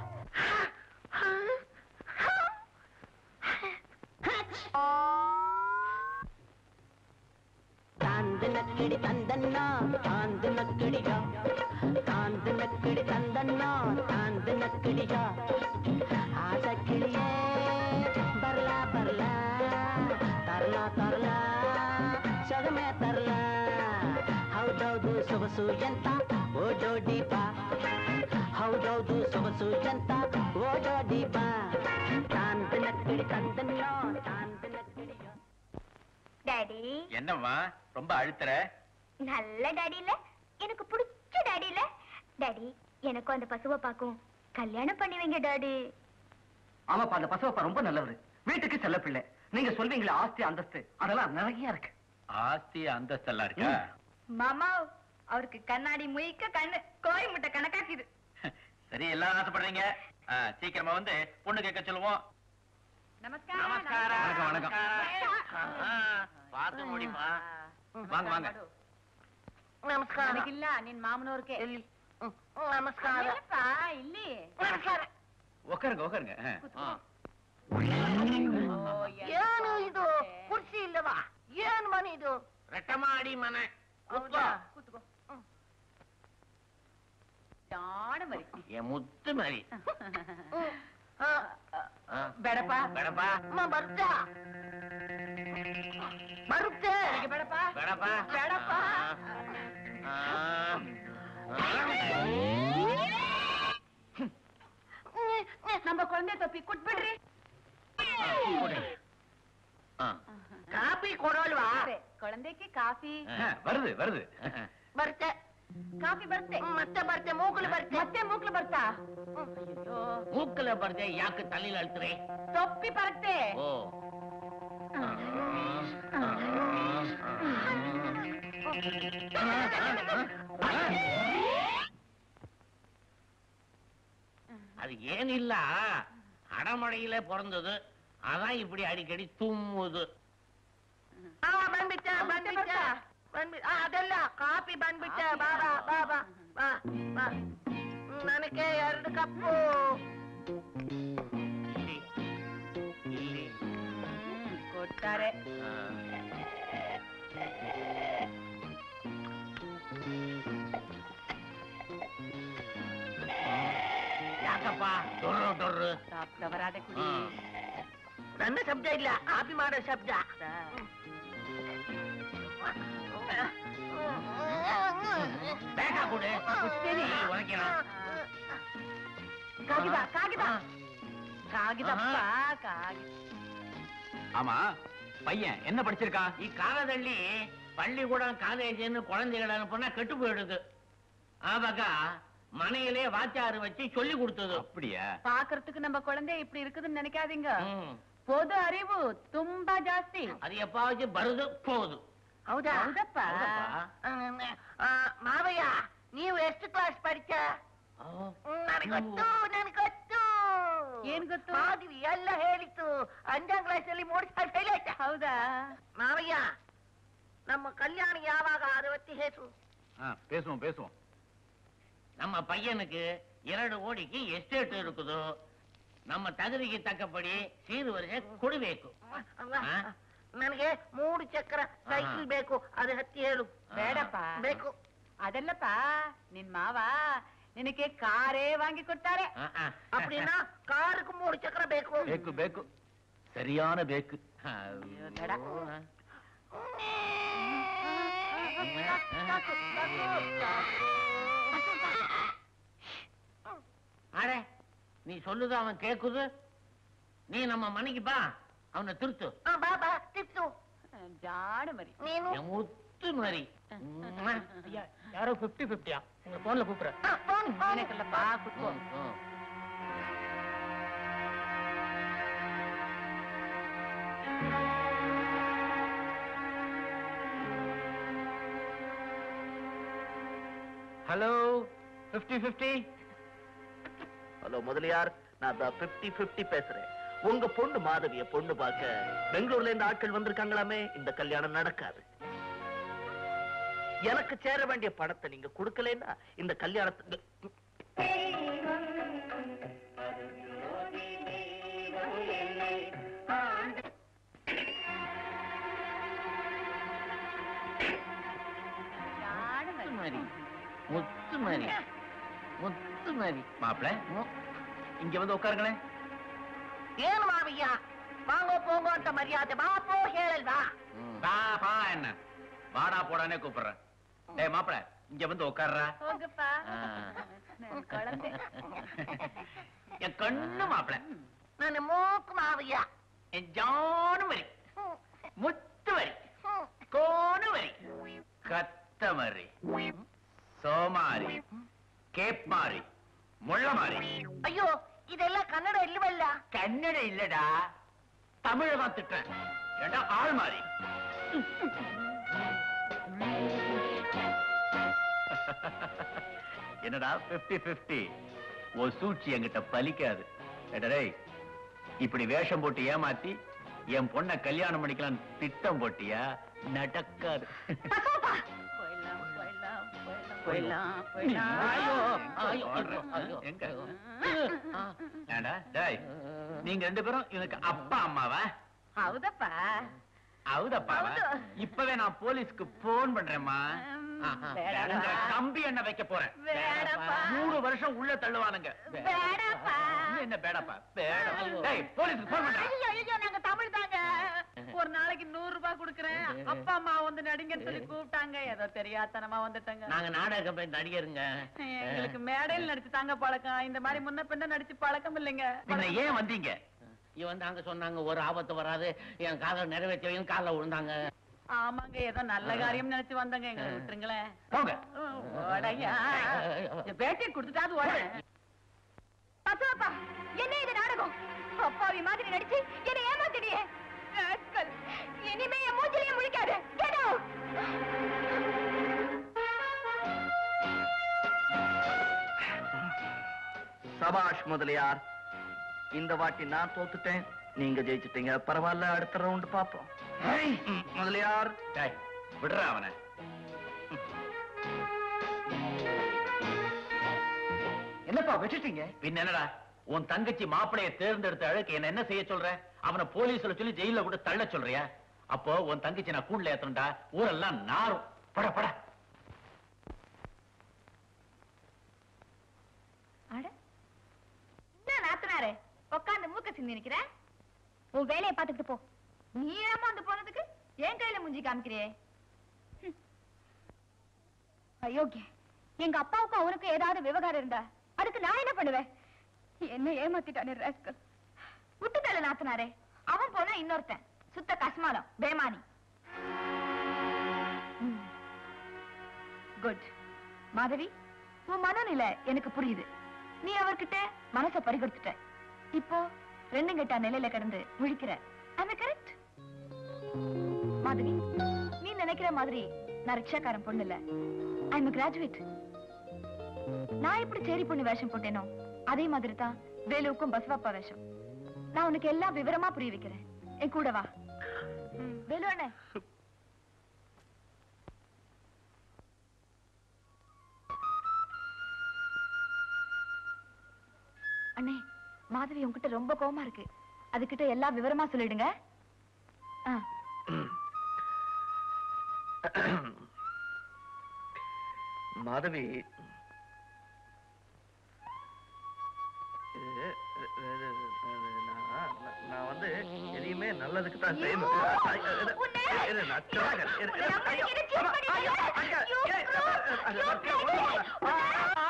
தாந்து நக்கடி தந்தன்னா தாந்து நக்கடியா தாந்து நக்கடி தந்தன்னா தாந்து நக்கடியா ஆசை கிளியே பர்லா பர்லா தரலா தரலா ಸೊಗಮೆ ತರಲ ಹೌದೌದು ಸೊಗಸು ಎಂತ ಓಡೋಡಿ ಬಾ ಹೌದೌದು ಸೊಗಸು ಎಂತ ಓಡೋಡಿ ಬಾ ತಾಂತ ನಕ್ಕಡಿ ತಂದನ್ನೋ ತಾಂತ ನಕ್ಕಡಿಯೋ டாடி என்னம்மா ரொம்ப அழுத்துற நல்ல டாடி இல்ல எனக்கு பிடிச்ச டாடி இல்ல டாடி எனக்கும் அந்த பசுவை பார்க்கும் கல்யாணம் பண்ணி வைங்க டாடி ஆமாப்பா அந்த பசவப்பா ரொம்ப நல்லவர் வீட்டுக்கு செல்ல பிள்ளை நீங்க சொல்வீங்களே ஆஸ்தி அந்தஸ்து அதெல்லாம் நிறைய இருக்கு ஆஸ்தி அந்தஸ்தெல்லாம் இருக்கா மாமா அவருக்கு கண்ணாடி முயிக்க கண்ணு கோய் முட்டை கணக்காக்குது சரி எல்லாம் ஆசைப்படுறீங்க ஆ, சீக்கிரமா வந்து பொண்ணு கேட்க சொல்லுவோம் நமஸ்காரம் வணக்கம் வணக்கம் ஆ, பார்த்து முடிப்பா வாங்க வாங்க ನಮಸ್ಕಾರ ನನಗಿಲ್ಲ ನಿನ್ ಮಾಮನವ್ರಿಗೆ ನಮಸ್ಕಾರ ಇಲ್ಲಿ ನಮಸ್ಕಾರ உட்காருங்க உட்காருங்க ஆ. ಏನು ಇದು ಕುರ್ಚಿ ಇಲ್ಲವಾ ಏನ್ ಮನೆ ಇದು ரெட்டமாடி மனை ಹೌದಾ ಜಾಣ ಮರಿ என் முத்து மாதிரி ಆ, ஆ. ಬೇಡಪ್ಪ ಬೇಡப்பா ಅಮ್ಮ ಬರ್ತಾ ಬರುತ್ತೆ ಬೇಡಪ್ಪ ಬೇಡப்பா ಬೇಡಪ್ಪ ஆ. நம்ம குழந்தை தொப்பி குட்ಬಿಡ್ರಿ ஆ. ಕಾಪಿ ಕೊಡೋಲ್ವಾ குழந்தைக்கு ಕಾಫಿ ஆ, வருது வருது ಬರುತ್ತೆ ಕಾಫಿ ಬರುತ್ತೆ ಮತ್ತೆ ಬರುತ್ತೆ ಮೂಗುಲು ಬರುತ್ತೆ ಮತ್ತೆ ಮೂಕ್ಲು ಬರ್ತಾ மூக்குல படுத்த யாக்கு தலையில அழுத்துறே தொப்பி பறக்ತೆ ஓ அது ஏன் இல்ல அடமழையில பிறந்தது அதான் இப்படி அடிக்கடி தும்முது ಆ ಬಂದ್ಬಿಟ್ಟ ಬಂದ್ಬಿಟ್ಟ ಬಂದ್ಬಿಟ್ಟ ಆ, ಅದಲ್ಲ ಕಾಫಿ ಬಂದ್ಬಿಟ್ಟ ಬಾ ಬಾ ಬಾ ಬಾ ಬಾ ಬಾ ನನಗೆ ಎರಡು ಕಪ್ಪು ಕೊಟ್ಟಾರೆ ಯಾಕಪ್ಪ ಡೊರ್ರು ಡೊರ್ರು ಸಾಪ್ತವರಾದೆ ಕುಡಿ ಹ್ಮ್. ನನ್ನ ಶಬ್ದ ಇಲ್ಲ ಕಾಫಿ ಮಾಡೋ ಶಬ್ದ ಬೇಗ ಕೊಡು ಕುಡ್ತೇನೆ ಒಣಗಿನ ಕಾಗಿದ ಕಾಗಿದ ಕಾಗಿದಪ್ಪ ಕಾಗಿ ஆமா பையன் என்ன படிச்சிருக்கான் இக்காலதள்ளி பள்ளிக்கூடம் காலேஜ்னு குழந்தைகள் அனுப்புனா கெட்டு போயிடுது ஆமாக்கா மனையிலே வாத்தியாரு வச்சு சொல்லி கொடுத்தது அப்படியா பாக்குறதுக்கு நம்ம குழந்தை இப்படி இருக்குதுன்னு நினைக்காதீங்க பொது அறிவு ತುಂಬಾ ಜಾಸ್ತಿ அது எப்பாச்சும் வருது போகுது ಹೌದಾ ಹೌದಪ್ಪ. ಆ, ಆ, ಮಾವಯ್ಯ ನೀವು ಎಷ್ಟು ಕ್ಲಾಸ್ ಪಡಿಚ ನನಗೆ ಗೊತ್ತು ನನಗೆ ಗೊತ್ತು ಏನ್ ಗೊತ್ತು? ಮಾಧವಿ ಎಲ್ಲ ಹೇಳಿತ್ತು ಅಂಜಾಂ ಕ್ಲಾಸ್ ಅಲ್ಲಿ ಮೂರು ಸಾವಿರ ಫೇಲ್ ಆಯ್ತಾ ಹೌದಾ ಮಾವಯ್ಯ ನಮ್ಮ ಕಲ್ಯಾಣ ಯಾವಾಗ ಅರವತ್ತಿ ಹೇಸು பேசுவோம் பேசுவோம் நம்ம பையனுக்கு இரண்டு கோடிக்கு எஸ்டேட் இருக்குது நம்ம தகுதிக்கு தக்கபடி சீர்வரிசை ಕೊಡಬೇಕು ನನಗೆ ಮೂರು ಚಕ್ರ ಸೈಕಲ್ ಬೇಕು ಅದು ಹತ್ತಿ ಹೇಳು ಬೇಡಪ್ಪ ಬೇಕು ಅದಲ್ಲಪ್ಪ ನಿನ್ ಮಾವ ನಿನಗೆ ಕಾರೇ ವಾಂಗಿ ಕೊಡ್ತಾರೆ அப்படின்னா காருக்கு மூணு சக்கரம் ಬೇಕು பேக்கு பேக்கு சரியான பேக்கு ಬೇಡ அடே நீ சொல்லுது அவன் கேக்குது நீ நம்ம மனைக்கு பா அவனை திருத்து ಬಾ ಬಾ ತಿಪ್ಸು ಜಾಡ ಮರಿ ನೀನು என் முத்து மாதிரி யாரோ பிப்டி பிப்டியா உங்க போன்ல கூப்பிடுறேன் எனக்குல்லப்பா ಕುತ್ಕೋ hello fifty fifty hello Mudaliar நான் தான் பிப்டி பிப்டி பேசுறேன் உங்க பொண்ணு மாதவிய பொண்ணு பார்க்க பெங்களூர்ல இருந்து ஆட்கள் வந்திருக்காங்களாமே இந்த கல்யாணம் நடக்காது எனக்கு சேர வேண்டிய பணத்தை நீங்க கொடுக்கலைன்னா இந்த கல்யாணத்துக்கு முத்து மாதிரி முத்து மாதிரி முத்து மாதிரி மாப்பிள இங்க வந்து உட்காருங்களேன் ಏನು ಮಾವಯ್ಯ வாங்கோ போங்கோ ಅಂತ மரியாதை வா போ ಹೇಳಲ್ವಾ பா பா என்ன வாடா போடானே கூப்பிடுறேன் டேய் மாப்பிள இங்க வந்து உட்கார்றா ಹೋಗಪ್ಪ ஆ. ನನ್ ಕೊಳಂದೆ என் கண்ணு மாப்பிள ನನ್ನ ಮೂಕು ಮಾವಯ್ಯ என் ஜானு வரி முத்து வரி கோணு வரி கத்தமரி சோமாரி கேப்மாரி முள்ளமாரி ಅಯ್ಯೋ ಇದೆಲ್ಲ ಕನ್ನಡ ಇಲ್ಲವಲ್ಲ கன்னட இல்லடா தமிழ தான் திட்டேன் ஏண்டா ஆள் மாறி என்னடா 50 50 ஒரு சூழ்ச்சி என்கிட்ட பலிக்காது ஏடா டேய் இப்படி வேஷம் போட்டு ஏமாத்தி என் பொண்ண கல்யாணம் பண்ணிக்கலாம் திட்டம் போட்டியா நடக்காது போயிடலாம் போயிடலாம் ஐயோ ஐயோ ஐயோ எங்க ஏண்டா டேய் நீங்க ரெண்டு பேரும் எனக்கு அப்பா அம்மாவா ಹೌದಪ್ಪ அவுதப்பாவா இப்பவே நான் போலீஸ்க்கு போன் பண்றேம்மா ஆஹா. வேடப்பா. வேணுங்கிற கம்பி என்ன வைக்க போறேன் வேடப்பா. மூணு வருஷம் உள்ள தள்ளுவானுங்க ಬೇಡಪ್ಪ என்ன பேடப்பா பேடம் டேய் போலீஸ்க்கு போன் பண்றேன் ஐயோ ஐயோ நாங்க தமிழ் தாங்க ஒரு நாளைக்கு நூறு ரூபாய் கொடுக்கறேன் அப்பா அம்மா வந்து நடிங்கன்னு சொல்லி கூப்பிட்டாங்க ஏதோ தெரியாதனமா வந்துட்டாங்க நாங்க நாடக கம்பெனி நடிகருங்க எங்களுக்கு மேடையில் நடிச்சு தாங்க பழக்கம் இந்த மாதிரி முன்ன பின்ன நடிச்சு பழக்கம் இல்லைங்க பின்ன ஏன் வந்தீங்க இவன் தாங்க சொன்னாங்க ஒரு ஆபத்து வராது என் காதல் நிறைவேற்றவையும் காலில் விழுந்தாங்க ஆமாங்க ஏதோ நல்ல காரியம் நினைச்சு வந்தாங்க எங்களை விட்டுருங்களேன் போங்க ஓடையா பேட்டி கொடுத்துட்டாது ஓடுறேன் பசுவப்பா என்ன இது நாடகம் அப்பாவி மாதிரி நடிச்சு என்னை ஏமாத்தினியே ராஸ்கல். இனிமே என் மூஞ்சிலேயே முழிக்காது Get out. சபாஷ் முதலியார் இந்த வாட்டி நான் தோத்துட்டேன் நீங்க ஜெயிச்சிட்டீங்க பரவாயில்ல அடுத்த ரவுண்ட் பாப்போம் ம், முதலியார் டேய் விடுறா அவனை என்னப்பா விட்டுட்டீங்க பின்ன என்னடா உன் தங்கச்சி மாப்பிளைய தேர்ந்தெடுத்த அழகு என்ன என்ன செய்ய சொல்ற அவனை போலீஸ்ல சொல்லி ஜெயில கூட தள்ள சொல்றியா அப்போ உன் தங்கச்சி நான் கூண்டுல ஏத்தணும்டா ஊரெல்லாம் நாரும் பட பட அட என்ன நாத்தனாரே உட்காந்து மூக்க சிந்தி நிக்கிற உன் வேலையை பார்த்துக்கிட்டு போ நீ ஏமாந்து போனதுக்கு என் கையில முஞ்சி காமிக்கிறியே ஹம். அயோக்கிய எங்க அப்பாவுக்கும் அவனுக்கும் ஏதாவது விவகாரம் இருந்தா அதுக்கு நான் என்ன பண்ணுவேன் என்ன ஏமாத்திட்டானே ராஸ்கல் விட்டுதல நாத்தனாரே அவன் போனா இன்னொருத்தன் சுத்த கஸ்மாலம் பேமானி குட் மாதவி உன் மனநிலை எனக்கு புரியுது நீ அவர்கிட்ட மனச பறிகொடுத்துட்ட இப்போ ரெண்டும் கெட்ட நிலையில கிடந்து முழிக்கிற அது கரெக்ட் மாதவி நீ நினைக்கிற மாதிரி நான் ரிக்ஷாக்காரன் பொண்ணு இல்ல ஐ எம் கிராஜுவேட் நான் எப்படி சேரி பொண்ணு வேஷம் போட்டேனோ அதே மாதிரி தான் வேலுவுக்கும் பஸ்வாப்பா வேஷம் நான் உனக்கு எல்லாம் விவரமா புரிய வைக்கிறேன் என் கூட வா ம், வேலு அண்ணே அண்ணே மாதவி உன்கிட்ட ரொம்ப கோவமா இருக்கு அதுகிட்ட எல்லா விவரமா சொல்லிடுங்க ஆ மாதவி இது, இது, இது, நான் நான் வந்து எதையுமே நல்லதுக்கு தான் செய்யணும் இரு, இரு, நான் சொல்றேன். இரு, இரு, ஐயோ, அம்மா, ஐயோ, அங்க, ஏய், அது, அது, ஆ, ஆ.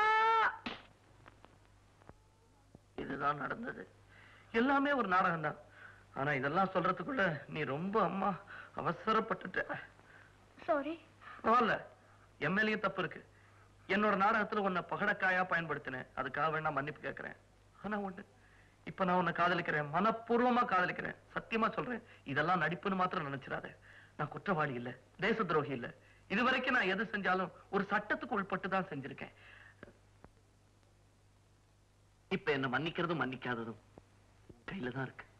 இதுதான் நடந்தது எல்லாமே ஒரு நாடகம் தான் ஆனா இதெல்லாம் சொல்றதுக்குள்ள நீ ரொம்ப அம்மா அவசரப்பட்டுட்ட சாரி பரவாயில்ல என் மேலயும் தப்பு இருக்கு என்னோட நாடகத்துல உன்னை பகடக்காயா பயன்படுத்தினேன் அதுக்காக வேணா மன்னிப்பு கேட்கிறேன் ஆனா ஒண்ணு இப்ப நான் உன்னை காதலிக்கிறேன் மனப்பூர்வமா காதலிக்கிறேன் சத்தியமா சொல்றேன் இதெல்லாம் நடிப்புன்னு மாத்திரம் நினைச்சிடாத நான் குற்றவாளி இல்ல தேச துரோகி இல்ல இது வரைக்கும் நான் எது செஞ்சாலும் ஒரு சட்டத்துக்கு உட்பட்டு தான் செஞ்சிருக்கேன் இப்ப என்ன மன்னிக்கிறதும் மன்னிக்காததும் கையில தான் இருக்கு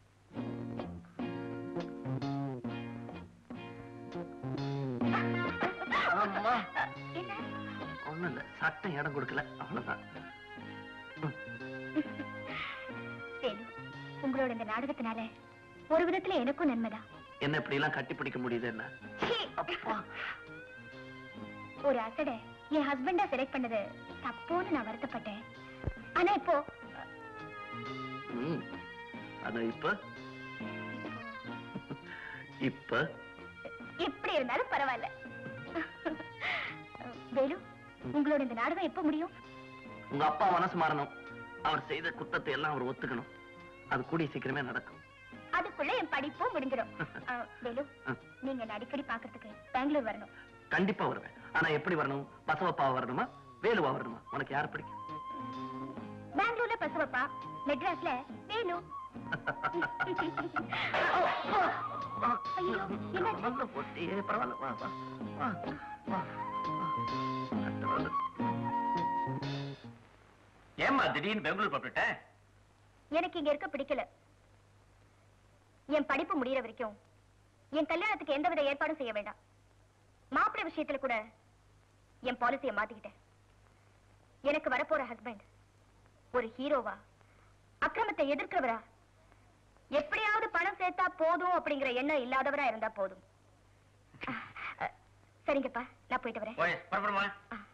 ஆமா ஒண்ணும் இல்ல சட்டம் இடம் கொடுக்கல அவ்வளவுதான் வேலு உங்களோட இந்த நாடகத்தினால ஒரு விதத்துல எனக்கும் நன்மைதான் என்ன இப்படி எல்லாம் கட்டி பிடிக்க முடியுது என்ன சீ! ஒரு அசட என் ஹஸ்பண்டா செலக்ட் பண்ணது தப்போன்னு நான் வருத்தப்பட்டேன் ஆனா இப்போ ம். ஆனா இப்ப இப்ப எப்படி இருந்தாலும் பரவாயில்ல வேலு உங்களோட இந்த நாடகம் எப்ப முடியும் உங்க அப்பா மனசு மாறணும் அவர் செய்த குத்தத்தை எல்லாம் அவர் ஒத்துக்கணும் அது கூடிய சீக்கிரமே நடக்கும் அதுக்குள்ள என் படிப்பும் முடிஞ்சிடும் அஹ், வேலு நீங்க என்னை அடிக்கடி பாக்குறதுக்கு பெங்களூர் வரணும் கண்டிப்பா வருவேன் ஆனா எப்படி வரணும் பசவப்பாவா வரணுமா வேலுவா வரணுமா உனக்கு யார் பிடிக்கும் பெங்களூர்ல பசுவப்பா மெட்ராஸ்ல வேலு ஐயோ என்னாச்சு? வந்து போட்டியே பரவாயில்ல வா வா வா வா ஏம்மா திடீர்னு பெங்களூர் போட்டுட்ட எனக்கு இங்க இருக்க பிடிக்கல என் படிப்பு முடியற வரைக்கும் என் கல்யாணத்துக்கு எந்தவித ஏற்பாடும் செய்ய வேண்டாம் மாப்பிள்ளை விஷயத்துல கூட என் பாலிசியை மாத்திக்கிட்டேன் எனக்கு வரப்போற ஹஸ்பண்ட் ஒரு ஹீரோவா அக்கிரமத்தை எதிர்க்கிறவரா எப்படியாவது பணம் சேர்த்தா போதும் அப்படிங்கிற எண்ணம் இல்லாதவரா இருந்தா போதும் அஹ், சரிங்கப்பா நான் போயிட்டு வரேன் போய் புறப்படுமா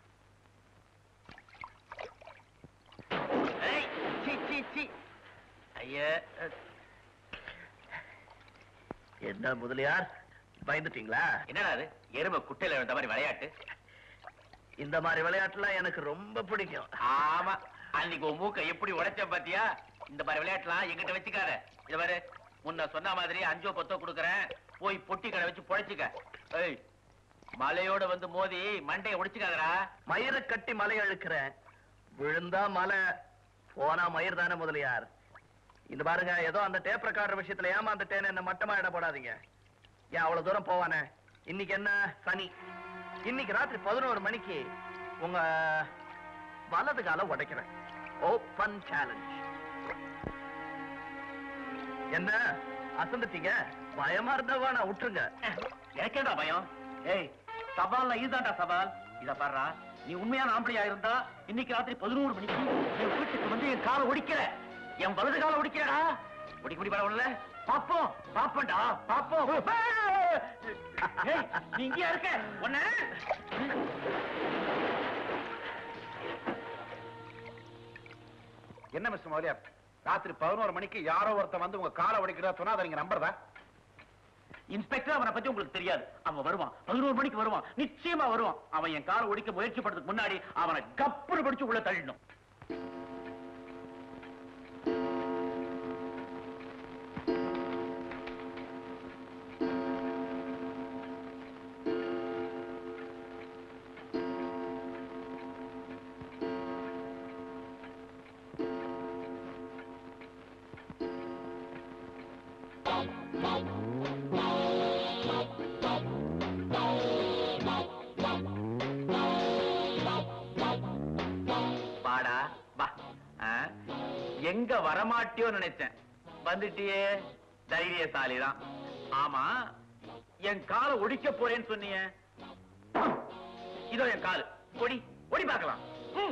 ஏய், சீ, சீ, சீ. ஐயா என்ன முதலியார் பயந்துட்டீங்களா என்னடா அது எருமை குட்டையில விழுந்த மாதிரி விளையாட்டு இந்த மாதிரி விளையாட்டுலாம் எனக்கு ரொம்ப பிடிக்கும் ஆமா அன்னைக்கு உன் மூக்க எப்படி உடைச்ச பாத்தியா இந்த மாதிரி விளையாட்டுலாம் எங்கிட்ட வச்சுக்காத இத பாரு முன்ன சொன்ன மாதிரி அஞ்சோ பத்தோ கொடுக்கறேன் போய் பொட்டி கடை வச்சு பொழைச்சுக்க ஏய் மலையோட வந்து மோதி மண்டைய உடைச்சுக்காதடா மயிரை கட்டி மலை அழுக்கிறேன் விழுந்தா மலை போனா மயிர் தானே முதலியார் இந்த பாருங்க ஏதோ அந்த டேப் ரெக்கார்டர் விஷயத்துல ஏமாந்துட்டேன்னு என்ன மட்டமா இட போடாதீங்க ஏன் அவ்வளவு தூரம் போவானே இன்னைக்கு என்ன சனி இன்னைக்கு ராத்திரி பதினோரு மணிக்கு உங்க வலது கால உடைக்கிறேன் ஓப்பன் சேலஞ்ச் என்ன அசந்துட்டீங்க பயமா இருந்தா நான் விட்டுருங்க எனக்கேடா பயம் ஏய் சவால்ல இதுதான்டா சவால் இத பாருடா நீ உண்மையான ஆம்பளையா இருந்தா இன்னைக்கு ராத்திரி பதினோரு மணிக்கு என் வீட்டுக்கு வந்து என் காலை ஒடிக்கிற என் வலது காலை ஒடிக்கிறடா ஒடிக்க முடி பரவாயில்ல பாப்போம் பாப்போம்டா பாப்போம் ஏய், நீ இங்கேயா இருக்க உன்ன என்ன மிஸ்டர் மௌலியார் ராத்திரி பதினோரு மணிக்கு யாரோ ஒருத்தன் வந்து உங்க காலை உடைக்கிறா சொன்னா அதை நீங்க நம்புறதா இன்ஸ்பெக்டர் அவனை பத்தி உங்களுக்கு தெரியாது அவன் வருவான் பதினோரு மணிக்கு வருவான் நிச்சயமா வருவான் அவன் என் காலை ஒடிக்க முயற்சி பண்றதுக்கு முன்னாடி அவனை கப்புனு பிடிச்சு உள்ள தள்ளிடணும் வாடா வா ஆ, எங்க வரமாட்டியோ நினைச்சேன் வந்துட்டியே தைரியசாலிதான் ஆமா என் காலை ஒடிக்க போறேன்னு சொன்னீங்க இதோ என் கால் ஒடி ஒடி பார்க்கலாம் ம்.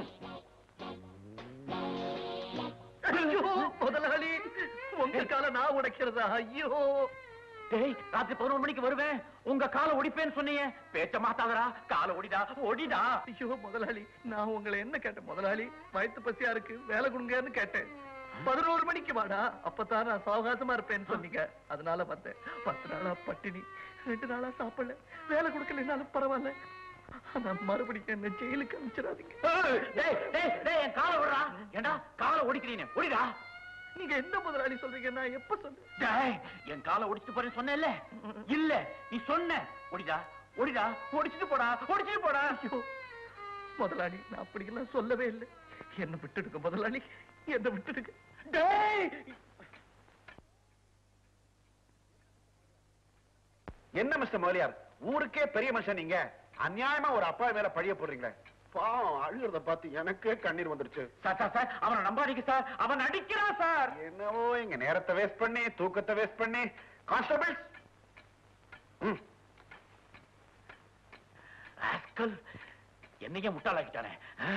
ஐயோ முதலாளி உங்க கால நான் உடைக்கிறதா ஐயோ டேய் ராத்திரி பதினோரு மணிக்கு வருவேன் உங்க காலை ஒடிப்பேன்னு சொன்னீங்க பேச்ச மாத்தாதடா காலை ஒடிடா ஒடிடா ஐயோ முதலாளி நான் உங்களை என்ன கேட்டேன் முதலாளி வயித்து பசியா இருக்கு வேலை கொடுங்கன்னு கேட்டேன் பதினோரு மணிக்கு வாடா அப்பதான் நான் சாவகாசமா இருப்பேன்னு சொன்னீங்க அதனால வந்தேன் பத்து நாளா பட்டினி ரெண்டு நாளா சாப்பிடல வேலை கொடுக்கலனாலும் பரவாயில்ல ஆனா மறுபடியும் என்ன ஜெயிலுக்கு அனுப்பிச்சிடாதீங்க ஏய், டேய் டேய் டேய் என் காலை விடுறா ஏண்டா காலை ஒடிக்கிறீனே ஒடிடா நீங்க எந்த முதலாளி சொல்றீங்க நான் எப்ப சொன்னேன் டேய் என் காலை ஒடிச்சிட்டு போறேன்னு சொன்னேல்ல இல்ல நீ சொன்ன ஒடிடா ஒடிடா ஒடிச்சிட்டு போடா ஒடிச்சிட்டு போடா ஐயோ முதலாளி நான் அப்படியெல்லாம் சொல்லவே இல்லை என்ன விட்டுடுங்க முதலாளி என்ன விட்டுடுங்க டேய் என்ன மிஸ்டர் மோலியார் ஊருக்கே பெரிய மனுஷன் நீங்க அநியாயமா ஒரு அப்பா மேல பழிய போடுறீங்களே பாவம் அழுகிறத பார்த்து எனக்கே கண்ணீர் வந்துருச்சு சார் சார் சார் அவனை நம்பாதீங்க சார் அவன் நடிக்கிறான் சார் என்னவோ எங்க நேரத்தை வேஸ்ட் பண்ணி தூக்கத்தை வேஸ்ட் பண்ணி கான்ஸ்டபிள்ஸ் ராஸ்கல் என்னையே முட்டாளாக்கிட்டானே ஆ?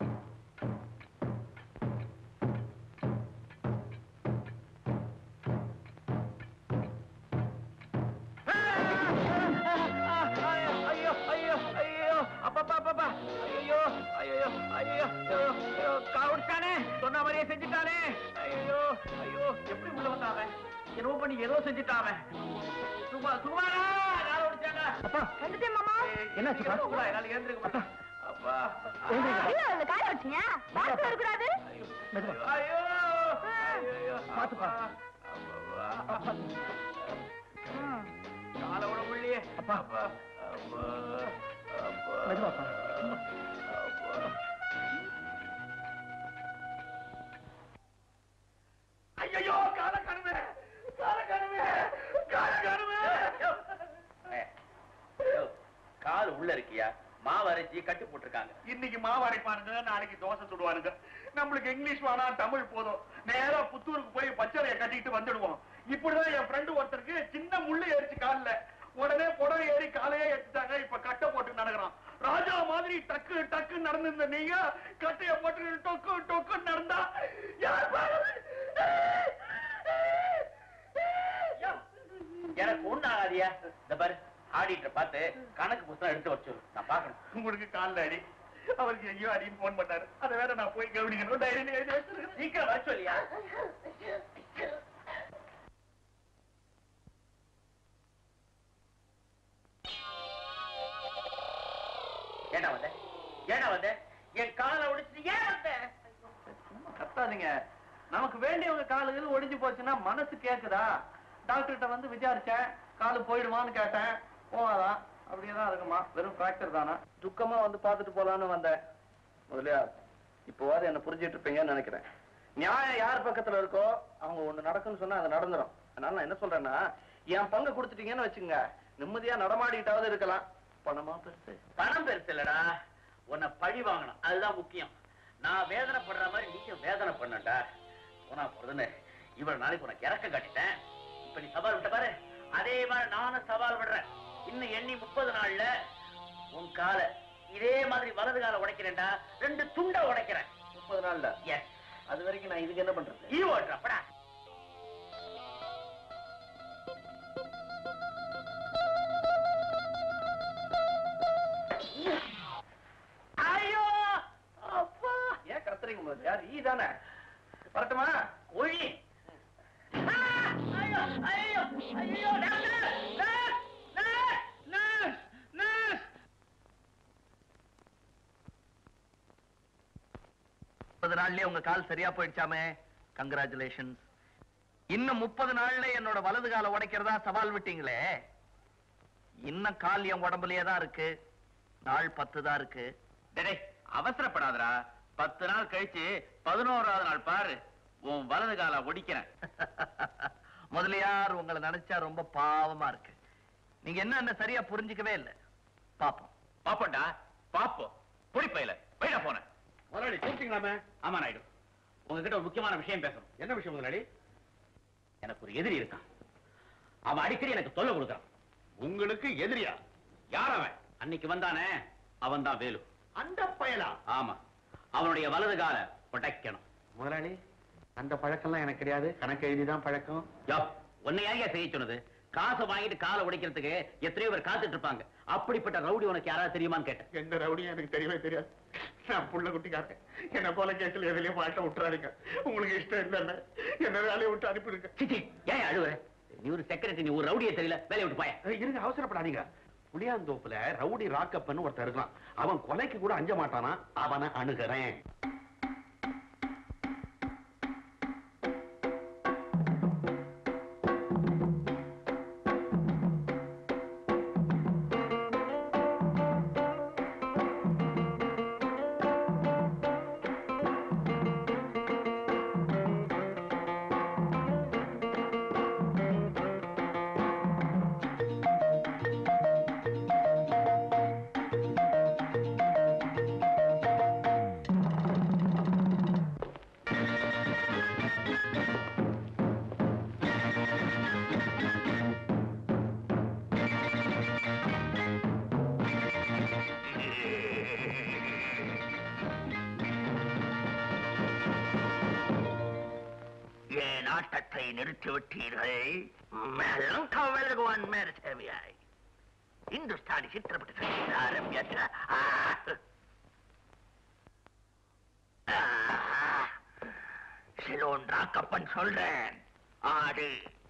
ஐயோ ஐயோ ஐயோ அப்பப்பா அப்பப்பா ஐயோ ஐயோ ஐயோ ஐயோ காவடிச்சானே சொன்ன மாதிரியே செஞ்சுட்டானே ஐயோ ஐயோ எப்படி உள்ள வந்தான் அவன் என்னவோ பண்ணி ஏதோ செஞ்சுட்டான் அவன் சுகுமா சுகுமாரா கால ஓடிச்சாங்க அப்பா வந்துட்டேன் மாமா என்னாச்சுப்பா சுகுமாரா என்னால எழுந்திருக்க மாட்டேன் அப்பா இல்ல இல்ல காய வச்சீங்க பாத்து வரக்கூடாது ஐயோ ஐயோ பாத்துப்பா கால விட முடியலையே அப்பா அப்பா அப்பா அப்பா மெதுவாப்பா. ஐயோ கால கணுமே கால கணுமே கால கணுமே கால் உள்ள இருக்கியா மாவு அரைச்சி கட்டு போட்டிருக்காங்க இன்னைக்கு மாவு அரைப்பானுங்க நாளைக்கு தோசை சுடுவானுங்க நம்மளுக்கு இங்கிலீஷ் வேணாம் தமிழ் போதும் நேரா புத்தூருக்கு போய் பச்சரைய கட்டிட்டு வந்துடுவோம் இப்படிதான் என் ஃப்ரெண்டு ஒருத்தருக்கு சின்ன முள்ளு ஏறிச்சு கால்ல உடனே புடவை ஏறி காலையே எடுத்துட்டாங்க இப்ப கட்டை போட்டு நடக்கிறான் ராஜா மாதிரி டக்கு டக்கு நடந்திருந்த நீங்க கட்டைய போட்டு டொக்கு டொக்கு நடந்தா யார் பாக்குறது? எனக்கு ஒண்ணு ஆகாதியா இந்த பாரு ஆடிட்டர் பார்த்து கணக்கு புத்தகம் எடுத்து வச்சு நான் பாக்கணும் உங்களுக்கு கால்ல அடி அவருக்கு எங்கேயோ அடின்னு போன் பண்ணாரு அதை வேற நான் போய் கவனிக்கணும் டைரியில எழுதி வச்சிருக்கேன் சீக்கிரம் வர சொல்லியா ஏண்டா வந்த ஏண்டா வந்த என் காலை ஒடிச்சு ஏன் வந்த கத்தாதீங்க நமக்கு வேண்டியவங்க காலுகள் ஒடிஞ்சு போச்சுன்னா மனசு கேக்குதா டாக்டர்கிட்ட வந்து விசாரிச்சேன் காலு போயிடுமான்னு கேட்டேன் போவாதான் அப்படியே தான் இருக்குமா வெறும் ஃப்ராக்சர் தானா துக்கமா வந்து பார்த்துட்டு போலான்னு வந்தேன் முதலியார் இப்போவாது என்ன புரிஞ்சிட்டு இருப்பீங்கன்னு நினைக்கிறேன் நியாயம் யார் பக்கத்துல இருக்கோ அவங்க ஒண்ணு நடக்குன்னு சொன்னா அது நடந்துரும் அதனால நான் என்ன சொல்றேன்னா என் பங்கு கொடுத்துட்டீங்கன்னு வச்சுங்க நிம்மதியா நடமாடிட்டாவது இருக்கலாம் பணமா பெருசு பணம் பெருசு இல்லடா உன்னை பழி வாங்கணும் அதுதான் முக்கியம் நான் வேதனைப்படுற மாதிரி நீயும் வேதனை பண்ணடா போனா போறதுன்னு இவ்வளவு நாளைக்கு உனக்கு இறக்க காட்டிட்டேன் இப்ப நீ சவால் விட்ட பாரு அதே மாதிரி நானும் சவால் விடுறேன் இன்னும் எண்ணி முப்பது நாள்ல உன் காலை இதே மாதிரி வலது காலை உடைக்கிறேன்டா ரெண்டு துண்டை உடைக்கிறேன் முப்பது நாள்ல எஸ் அது வரைக்கும் நான் இதுக்கு என்ன பண்றது ஈ ஓட்டுறப்படா ஐயோ அப்பா ஏன் கத்துறீங்க முதலியார் ஈ தானே வரட்டுமா ஒழி ஐயோ ஐயோ ஐயோ doctor nurse nurse nurse nurse முப்பது நாள்லயே உங்க கால் சரியா போயிடுச்சாமே கங்கராச்சுலேஷன்ஸ் இன்னும் முப்பது நாள்ல என்னோட வலது காலை உடைக்கிறதா சவால் விட்டீங்களே இன்னும் கால் என் உடம்புலயே தான் இருக்கு நாள் பத்து தான் இருக்கு டேய் அவசரப்படாதடா பத்து நாள் கழிச்சு பதினோராவது நாள் பாரு உன் வலது கால ஒடிக்கிறேன் முதலியார் உங்களை நினைச்சா ரொம்ப பாவமா இருக்கு நீங்க என்ன சரியா புரிஞ்சுக்கவே இல்லை பாப்போம் பாப்போண்டா பாப்போம் குடிப்பையில போயிடா போன முதலாளி கூப்பிட்டீங்களாமே ஆமா நாயுடு உங்ககிட்ட ஒரு முக்கியமான விஷயம் பேசணும் என்ன விஷயம் முதலாளி எனக்கு ஒரு எதிரி இருக்கான் அவன் அடிக்கடி எனக்கு தொல்லை கொடுக்கறான் உங்களுக்கு எதிரியா யார் அவன் அன்னைக்கு வந்தானே அவன் தான் வேலு அந்த பயலா ஆமா அவனுடைய வலது கால உடைக்கணும் முதலாளி அந்த பழக்கம்லாம் எனக்கு கிடையாது கணக்கு எழுதிதான் பழக்கம் யோ உன்னை யாரையா செய்ய சொன்னது காசை வாங்கிட்டு காலை உடைக்கிறதுக்கு எத்தனையோ பேர் காத்துட்டு இருப்பாங்க அப்படிப்பட்ட ரவுடி உனக்கு யாராவது தெரியுமான்னு கேட்டேன் எந்த ரவுடியும் எனக்கு தெரியவே தெரியாது நான் புள்ள குட்டிக்காரன் என்ன போல கேஸ்ல எதுலயும் மாட்ட விட்டுறாதீங்க உங்களுக்கு இஷ்டம் இல்லைல்ல என்ன வேலையை விட்டு அனுப்பிடுங்க சிச்சி ஏன் அழுவுற நீ ஒரு செக்ரட்டரி நீ ஒரு ரவுடியே தெரியல வேலையை விட்டு போய இருங்க அவசரப்படாதீங்க புளியாந்தோப்புல ரவுடி ராக்கப்பன்னு ஒருத்தர் இருக்கான் அவன் கொலைக்கு கூட அஞ்ச மாட்டானா அவனை அணுகிறேன் ஏன் ஆட்டத்தை நிறுத்திவிட்டீர்கள் மேலும் கவலகுவான் மேல சேவையாய் இந்துஸ்தானி சித்திரப்பட்ட சங்கீத ஆரம்பியாச்ச சிலோன் ராக்கப்பன் சொல்றேன் ஆடு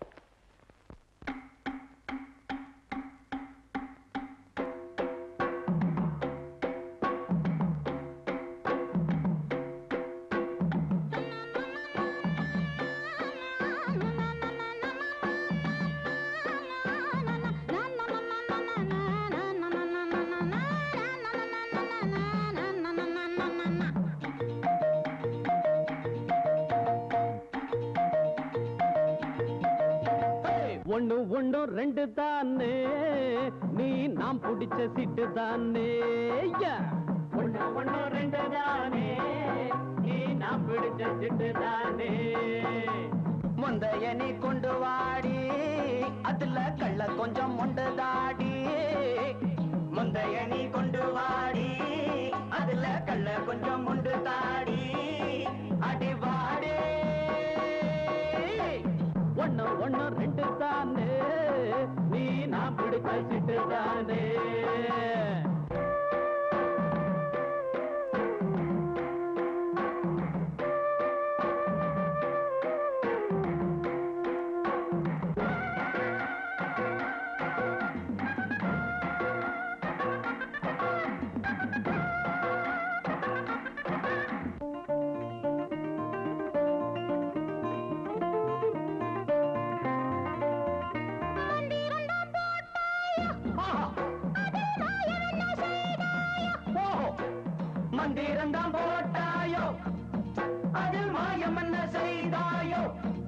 ஒண்ணு ஒண்ணு ரெண்டு தானே நீ நாம் பிடிச்ச சிட்டு தானே ஒண்ணு ஒண்ணு ரெண்டு தானே நீ நாம் பிடிச்ச சிட்டு தானே முந்தைய நீ கொண்டு வாடி அதுல கள்ள கொஞ்சம் உண்டு தாடி முந்தைய நீ கொண்டு வாடி அதுல கள்ள கொஞ்சம் உண்டு தாடி அடி வாடி ஒண்ணு ஒண்ணு ரெண்டு தானே நீ நான் பிடிச்ச சிட்டு தானே மந்திரந்தான் போட்டாயோ அதில் மாயம் என்ன செய்தாயோ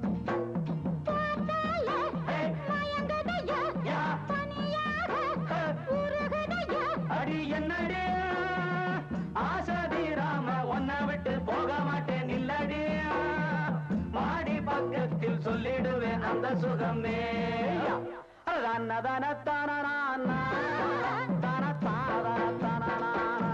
அடி என்னடி ஆசதி ராம ஒன்ன விட்டு போக மாட்டேன் இல்லடி மாடி பக்கத்தில் சொல்லிடுவேன் அந்த சுகமே ரன்னதன தானா தான தான தான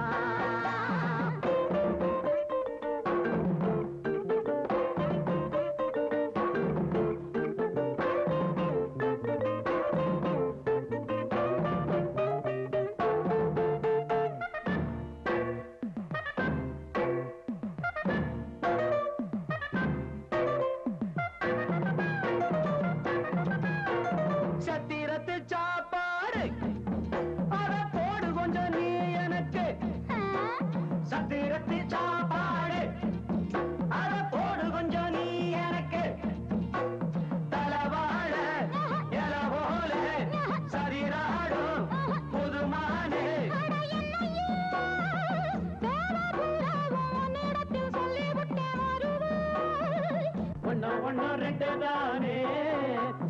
சத்திரத்து சாப்பாடு அத போடு கொஞ்சம் நீ எனக்கு சத்திரத்து சாப்பாடு அத போடு கொஞ்சம் நீ எனக்கு தலவாழ எல போல சரிராடும் புதுமானே ஒண்ணு ஒண்ணு ரெண்டு தானே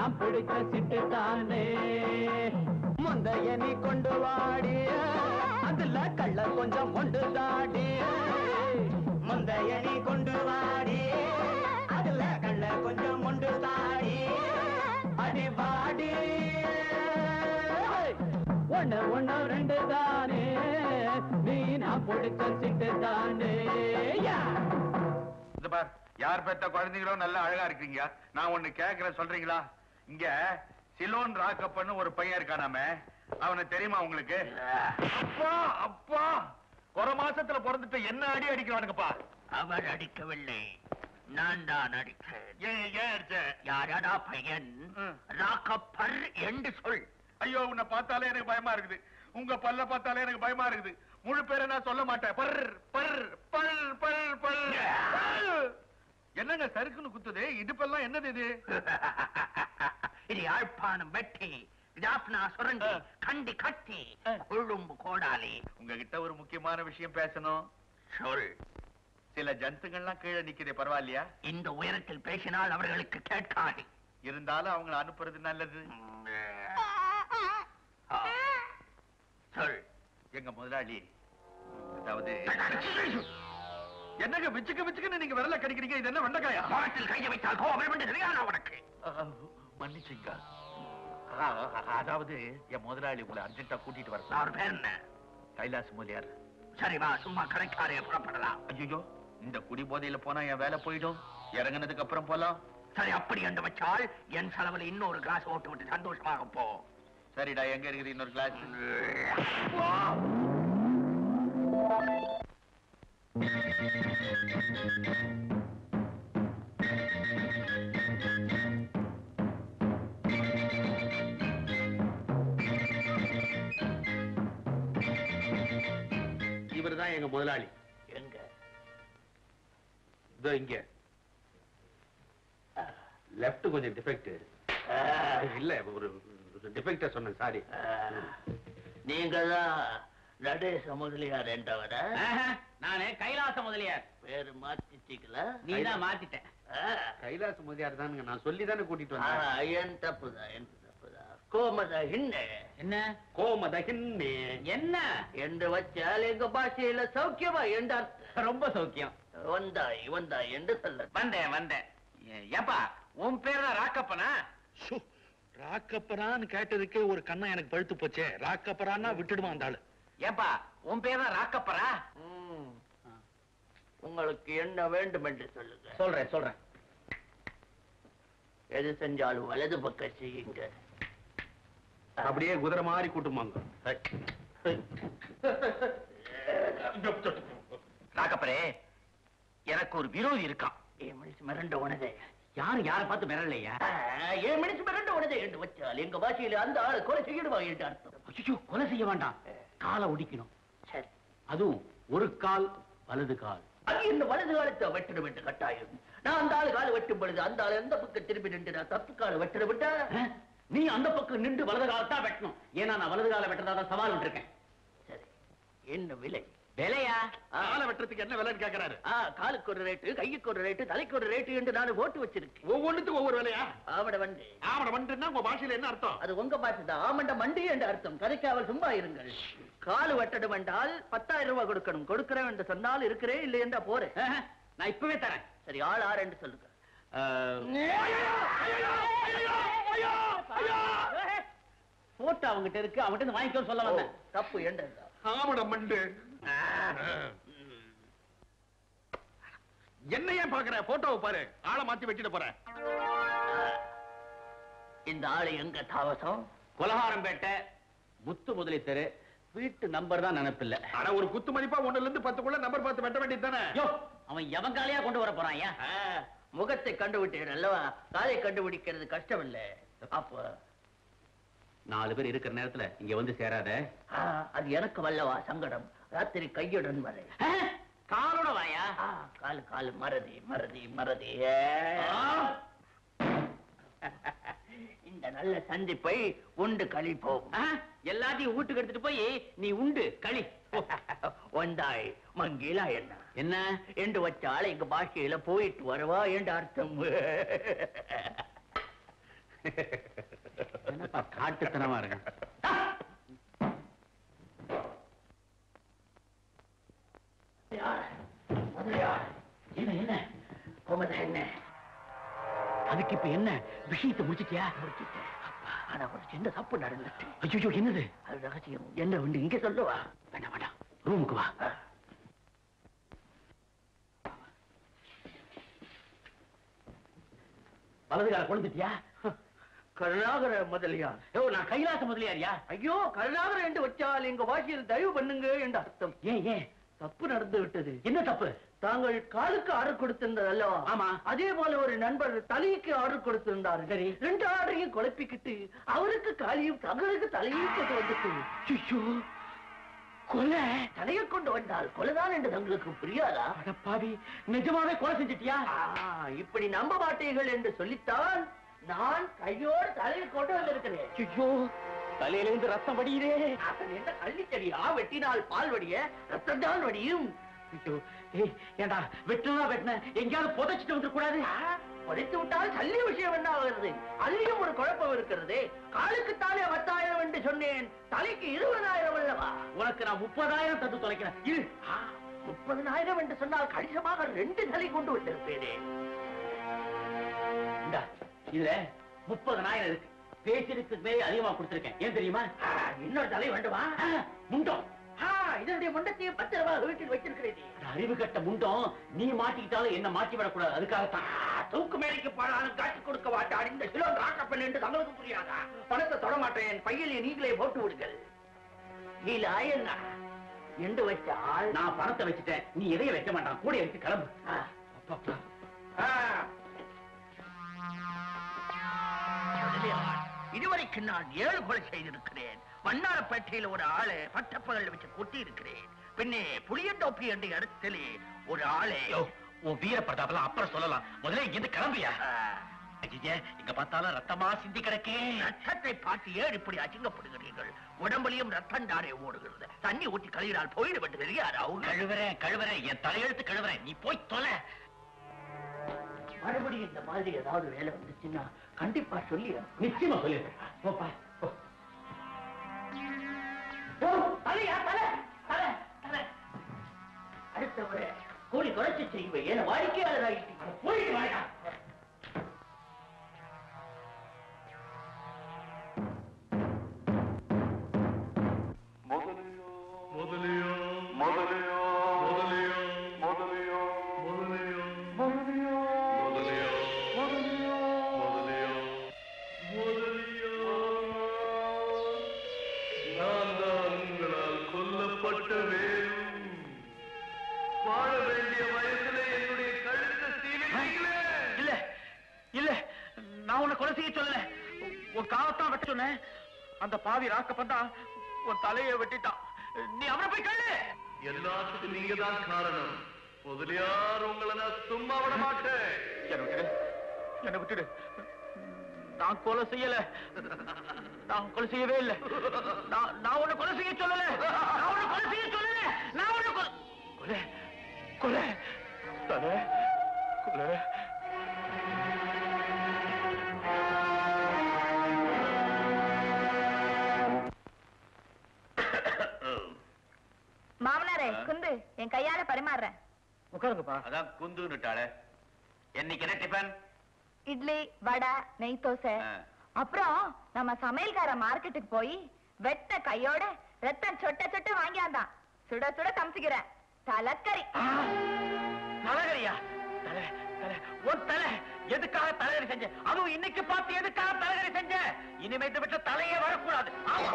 நான் பிடிச்ச சிட்டு தானே முந்தைய நீ கொண்டு வாடி அதுல கள்ள கொஞ்சம் கொண்டு தாடி முந்தைய நீ கொண்டு வாடி அதுல கள்ள கொஞ்சம் கொண்டு தாடி அடி வாடி ஒண்ணு ஒண்ணு ரெண்டு தானே நீ நான் பிடிச்ச சிட்டு தானே யா இந்த பார் யார் பெத்த குழந்தைங்களோ நல்லா அழகா இருக்கீங்க நான் ஒண்ணு கேக்குறேன் சொல்றீங்களா இங்க சிலோன் ராக்கப்பன்னு ஒரு பையன் இருக்கானாமே அவனை தெரியுமா உங்களுக்கு அப்பா அப்பா ஒரு மாசத்துல பிறந்துட்டு என்ன அடி அடிக்கிறானுங்கப்பா அவர் அடிக்கவில்லை நான் தான் அடித்தேன் ஏன் ஏன் அடிச்ச யாரடா பையன் ராக்கப்பர் என்று சொல் ஐயோ உன்னை பார்த்தாலே எனக்கு பயமா இருக்குது உங்க பல்ல பார்த்தாலே எனக்கு பயமா இருக்குது முழு பேரை நான் சொல்ல மாட்டேன் பர் பர் பல் பல் பல் பல். என்னங்க சறுக்குன்னு குத்துது இடுப்பெல்லாம் என்னது இது இது யாழ்ப்பாணம் வெட்டி ஜாப்னா சுரண்டி கண்டி கட்டி கொழும்பு கோடாலி உங்ககிட்ட ஒரு முக்கியமான விஷயம் பேசணும் சொல் சில ஜந்துங்கள்லாம் கீழே நிக்குதே பரவாயில்லையா இந்த உயரத்தில் பேசினால் அவர்களுக்கு கேட்காது இருந்தாலும் அவங்கள அனுப்புறது நல்லது சொல் எங்க முதலாளி அதாவது என்னங்க விச்சுக்கு விச்சுக்குன்னு நீங்க விரல கடிக்கிறீங்க இது என்ன வெண்டைக்காயா முகத்தில் கையை வைத்தால் கோபம் என்று தெரியாதா உனக்கு மன்னிச்சுங்க அதாவது என் முதலாளி உங்களை அர்ஜென்ட்டா கூட்டிட்டு வர அவர் பேர் என்ன கைலாஸ் மூலியார் சரி வா சும்மா கடைக்காரே புறப்படலாம் ஐயோ இந்த குடி போதையில போனா என் வேலை போயிடும் இறங்குனதுக்கு அப்புறம் போலாம் சரி அப்படி என்று வச்சால் என் செலவுல இன்னொரு கிளாஸ் ஓட்டு விட்டு சந்தோஷமாக போ சரிடா எங்க இருக்குது இன்னொரு கிளாஸ் இவர் தான் எங்க முதலாளி எங்க இதோ இங்க லெஃப்ட் கொஞ்சம் டிஃபெக்ட் இல்ல ஒரு டிஃபெக்ட சொன்னேன் சாரி நீங்க தான் நடேச முதலியார் என்றவர நானே கைலாச முதலியார் பேரு மாத்திட்டீங்களா நீதான் மாத்திட்ட கைலாச முதலியார் தானுங்க நான் சொல்லி தானே கூட்டிட்டு வந்தேன் என் தப்புதான் என் தப்புதான் கோமத ஹின்ன என்ன கோமத ஹின்னே என்ன என்று வச்சால் எங்க பாஷையில சௌக்கியமா என்று அர்த்தம் ரொம்ப சௌக்கியம் வந்தாய் வந்தாய் என்று சொல்ல வந்தேன் வந்தேன் ஏ- ஏப்பா உன் பேர் தான் ராக்கப்பனா ராக்கப்பரான்னு கேட்டதுக்கே ஒரு கண்ணா எனக்கு பழுத்து போச்சே ராக்கப்பரான்னா விட்டுடுவான் அந்த ஆளு ஏப்பா உன் பேர் தான் ராக்கப்பரா உங்களுக்கு என்ன வேண்டும் என்று சொல்லுங்க சொல்றேன் சொல்றேன் எது செஞ்சாலும் வலது பக்கம் செய்யுங்க அப்படியே குதிரை மாதிரி கூட்டுமாங்க ராக்கப்பரே எனக்கு ஒரு விரோதி இருக்கான் ஏன் மனுஷன் மிரண்ட உனதே யாரும் யாரை பார்த்து மிரலையா ஏன் மனுஷன் மிரண்ட உனதே என்று வச்சால் எங்க பாஷையில அந்த ஆளை கொலை செய்யிடுவா என்று அர்த்தம் ஐயோ கொலை செய்ய வேண்டாம் காலை ஒடிக்கணும் சரி அதுவும் ஒரு கால் வலது கால் அது இந்த வலது காலத்தை வெட்டணும் என்று கட்டாயம் நான் அந்த ஆளு காலை வெட்டும் பொழுது அந்த ஆளு எந்த பக்கம் திரும்பி நின்று நான் தப்பு காலை வெட்டணும் விட்டா நீ அந்த பக்கம் நின்று வலது காலத்தான் வெட்டணும் ஏன்னா நான் வலது காலை வெட்டுறதா தான் சவால் விட்டுருக்கேன் சரி என்ன விலை விலையா காலை வெட்டுறதுக்கு என்ன விலைன்னு கேக்குறாரு ஆ, காலுக்கு ஒரு ரேட்டு கைக்கு ஒரு ரேட்டு தலைக்கு ஒரு ரேட்டு என்று நான் போட்டு வச்சிருக்கேன் ஒவ்வொன்றுத்துக்கும் ஒவ்வொரு விலையா ஆவட வண்டி ஆவட வந்துன்னா உங்க பாஷையில என்ன அர்த்தம் அது உங்க பாட்டு தான் ஆமண்ட மண்டி என்று அர்த்தம் கதைக்காவல் சும்மா இருங்கள் காலு வெட்டணும் என்றால் பத்தாயிரம் ரூபாய் கொடுக்கணும் கொடுக்கிறேன் என்று சொன்னால் இருக்கிறேன் இல்லை என்றா போறேன் நான் இப்பவே தரேன் சரி ஆள் ஆறு என்று சொல்லுங்க போட்டோ அவங்கிட்ட இருக்கு அவங்கிட்ட இருந்து வாங்கிக்கோ சொல்ல வந்தேன் தப்பு என்றா ஆவட மண்டு என்ன ஏன் பாக்குற போட்டோவை பாரு ஆளை மாத்தி வச்சிட போறேன் இந்த ஆளு எங்க தாவசம் கொலகாரம்பேட்டை முத்து முதலி தெரு வீட்டு நம்பர் தான் நினைப்பில்ல ஆனா ஒரு குத்து மதிப்பா ஒண்ணுல இருந்து பத்துக்குள்ள நம்பர் பார்த்து வெட்ட வேண்டியது தானே யோ அவன் எவன் காலையா கொண்டு வர போறான் ஐயா ஆ, முகத்தை கண்டுபிட்டேன் அல்லவா காலை கண்டுபிடிக்கிறது கஷ்டம் இல்ல அப்ப நாலு பேர் இருக்கிற நேரத்துல இங்க வந்து சேராத ஆ, அது எனக்கு வல்லவா சங்கடம் ராத்திரி கையுடன் வரை காலோட வாயா ஆ, காலு காலு மறதி மறதி மறதி இந்த நல்ல சந்திப்பை உண்டு கழிப்போம் ஆ, எல்லாத்தையும் வீட்டுக்கு எடுத்துட்டு போய் நீ உண்டு களி வந்தாய் மங்கிலா என்ன என்ன என்று வச்சால எங்க பாஷையில போயிட்டு வரவா என்று அர்த்தம் என்னப்பா காட்டுத்தனமா இருக்கு என்ன என்ன கோமதா என்ன அதுக்கு இப்ப என்ன விஷயத்தை முடிச்சிட்டியா முடிச்சிட்டேன் ஆனா ஒரு சின்ன தப்பு நடந்துட்டு ஐயோ என்னது அது ரகசியம் என்ன உண்டு இங்க சொல்லுவா வேண்டாம் வேண்டாம் ரூமுக்கு வா வலது கால கொழுந்துட்டியா கருணாகர முதலியார் யோ நான் கைலாச முதலியாரியா ஐயோ கருணாகர என்று வச்சால் எங்க பாஷையில் தயவு பண்ணுங்க என்ற அர்த்தம் ஏன் ஏன் தப்பு நடந்து விட்டது என்ன தப்பு தாங்கள் காலுக்கு ஆர்டர் கொடுத்திருந்தது அல்லவா ஆமா. அதே போல ஒரு நண்பர் தலைக்கு ஆர்டர் கொடுத்திருந்தார் சரி. ரெண்டு ஆர்டரையும் குழப்பிக்கிட்டு அவருக்கு காலியும் தங்களுக்கு தலையும் கொண்டு வந்துட்டு ஐயோ கொலை தலையை கொண்டு வந்தால் கொலைதான் என்று தங்களுக்கு புரியாதா அடப்பாவி நிஜமாவே கொலை செஞ்சிட்டியா ஆ, இப்படி நம்ப மாட்டீர்கள் என்று சொல்லித்தான் நான் கையோடு தலையை கொண்டு வந்திருக்கிறேன் ஐயோ தலையில இருந்து ரத்தம் வடியுதே அவன் என்ன கள்ளிச்செடியா வெட்டினால் பால் வடிய ரத்தம் தான் வடியும் ஐயோ ஏய் ஏண்டா வெட்டுனா வெட்டின எங்கேயாவது புதைச்சிட்டு வந்துட கூடாது படித்து விட்டால் சல்லி விஷயம் என்ன ஆகிறது அள்ளியும் ஒரு குழப்பம் இருக்கிறது காலுக்குத்தானே பத்தாயிரம் என்று சொன்னேன் தலைக்கு இருபதாயிரம் அல்லவா உனக்கு நான் முப்பதாயிரம் தந்து தொலைக்கிறேன் இரு ஆ, முப்பதனாயிரம் என்று சொன்னால் கணிசமாக ரெண்டு தலை கொண்டு வந்திருப்பேனே இந்தா இதுல முப்பதனாயிரம் இருக்கு பேசிருக்கு மேலே அதிகமா கொடுத்திருக்கேன் ஏன் தெரியுமா ஆ, இன்னொரு தலை வேண்டுமா ஆ, முண்டம் ஆ, இதனுடைய மண்டத்தையும் பத்திரமா வீட்டில் வச்சிருக்கிறேன் ஒரு அறிவு கட்ட முண்டம் நீ மாட்டிக்கிட்டாலும் என்ன மாட்டி விடக்கூடாது அதுக்காகத்தான் தூக்கு மேலைக்கு பாடாலும் காட்டி கொடுக்க மாட்டான் இந்த சிலோ காட்டப்பன் என்று தங்களுக்கு புரியாதா பணத்தை தொட மாட்டேன் பையில் நீங்களே போட்டு விடுங்கள் இல்ல என்ன என்று வச்சால் நான் பணத்தை வச்சுட்டேன் நீ எதையும் வைக்க மாட்டான் கூட எடுத்து கிளம்பு ஆ, அப்பப்பா. ஆ. முதலியார், இதுவரைக்கும் நான் ஏழு கொலை செய்திருக்கிறேன் வண்ணாரப்பேட்டையில் ஒரு ஆளை பட்டப்பகல் வச்சு கொட்டி இருக்கிறேன் பின்னே புளியந்தோப்பி என்ற இடத்திலே ஒரு ஆளை யோ, உன் வீர பிரதாபெல்லாம் அப்புறம் சொல்லலாம் முதல்ல இங்க இருந்து கிளம்பியா ஆ, ஐயே இங்க பார்த்தாலும் ரத்தமா சிந்தி கிடக்கே ரத்தத்தை பார்த்து ஏன் இப்படி அசிங்கப்படுகிறீர்கள் உடம்புலையும் ரத்தம் தானே ஓடுகிறது தண்ணி ஊற்றி கழுவினால் போயிடு விட்டு தெரியாதா கழுவுறேன் கழுவுறேன் என் தலையெழுத்து கழுவுறேன் நீ போய் தொலை மறுபடியும் இந்த மாதிரி ஏதாவது வேலை வந்துச்சுன்னா கண்டிப்பா சொல்லி நிச்சயமா சொல்லிருக்கேன் போப்பா போ. தலையா தலை தலை தலை அடுத்த முறை கூலி குறைச்சு செய்வேன் என வாடிக்கையாளர் ஆகிட்டு போயிட்டு வாடா நான் தான் உங்களால் கொல்லப்பட்ட வேலும் வாழ வேண்டிய வயசுல என்னுடைய கழுத்தை சீவிட்டீங்களே இல்ல இல்ல நான் உன்னை கொலை செய்ய சொல்லல உன் காவத்தான் வெட்ட சொன்னேன் அந்த பாவி ராக்கப்பன் தான் உன் தலையை வெட்டிட்டான் நீ அவனை போய் கழு எல்லாத்துக்கும் நீங்க தான் காரணம் முதலியார் உங்களை நான் சும்மா விட மாட்டேன் என்ன விட்டுடு என்ன விட்டுடு நான் கொலை செய்யல நான் கொலை செய்யவே இல்ல நான் நான் உன்னை கொலை செய்ய சொல்லல நான் உன்னை கொலை செய்ய சொல்லல நான் உன்னை கொலை கொலை கொலை தலை கொலை மாமனாரே குந்து என் கையால பரிமாறுறேன் உட்காருங்கப்பா அதான் குந்துன்னுட்டாளே என்னைக்கு என்ன டிஃபன் இட்லி வடை நெய் தோசை ஆ. அப்புறம் நம்ம சமையல்கார மார்க்கெட்டுக்கு போய் வெட்ட கையோட ரத்தம் சொட்ட சொட்ட வாங்கியாந்தான் சுட சுட சமைச்சுக்கிறேன் தலைக்கறி தலைகரியா தலை தலை உன் தலை எதுக்காக தலைகரி செஞ்ச அதுவும் இன்னைக்கு பார்த்து எதுக்காக தலைகரி செஞ்ச இனிமேட்டு விட்டு தலையே வரக்கூடாது ஆமா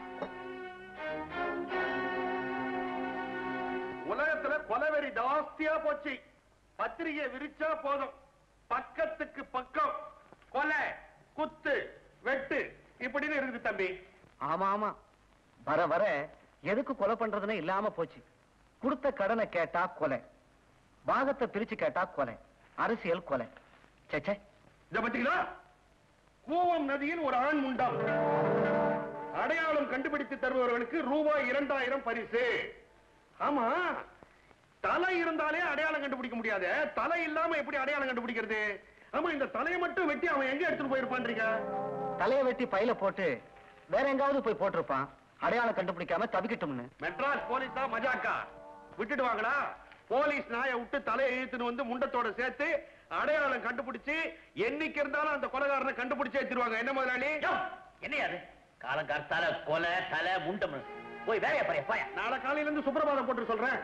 உலகத்துல கொலவெறி ஜாஸ்தியா போச்சு பத்திரிகை விரிச்சா போதும் பக்கத்துக்கு பக்கம் கொலை குத்து வெட்டு இப்படின்னு இருக்குது தம்பி ஆமா ஆமா வர வர எதுக்கு கொலை பண்றதுன்னு இல்லாம போச்சு கொடுத்த கடனை கேட்டா கொலை பாகத்தை பிரிச்சு கேட்டா கொலை அரசியல் கொலை சேச்சே இத பாத்தீங்களா கூவம் நதியில் ஒரு ஆண் முண்டம் அடையாளம் கண்டுபிடித்து தருபவர்களுக்கு ரூபாய் இரண்டாயிரம் பரிசு ஆமா தலை இருந்தாலே அடையாளம் கண்டுபிடிக்க முடியாது தலை இல்லாம எப்படி அடையாளம் கண்டுபிடிக்கிறது ஆமா இந்த தலையை மட்டும் வெட்டி அவன் எங்க எடுத்துட்டு போயிருப்பான்றீங்க தலையை வெட்டி பையில போட்டு வேற எங்காவது போய் போட்டிருப்பான் அடையாளம் கண்டுபிடிக்காம தவிக்கட்டும்னு மெட்ராஸ் போலீஸ் தான் மஜாக்கா விட்டுட்டு வாங்களா போலீஸ் நாயை விட்டு தலையை இழுத்துன்னு வந்து முண்டத்தோட சேர்த்து அடையாளம் கண்டுபிடிச்சு என்னைக்கு இருந்தாலும் அந்த கொலைகாரனை கண்டுபிடிச்சு எடுத்துருவாங்க என்ன முதலாளி என்ன அது காலம் கருத்தால கொலை தலை முண்டம் போய் வேலையை பாரு போயா நாளை காலையில இருந்து சுப்பிரபாதம் போட்டு சொல்றேன்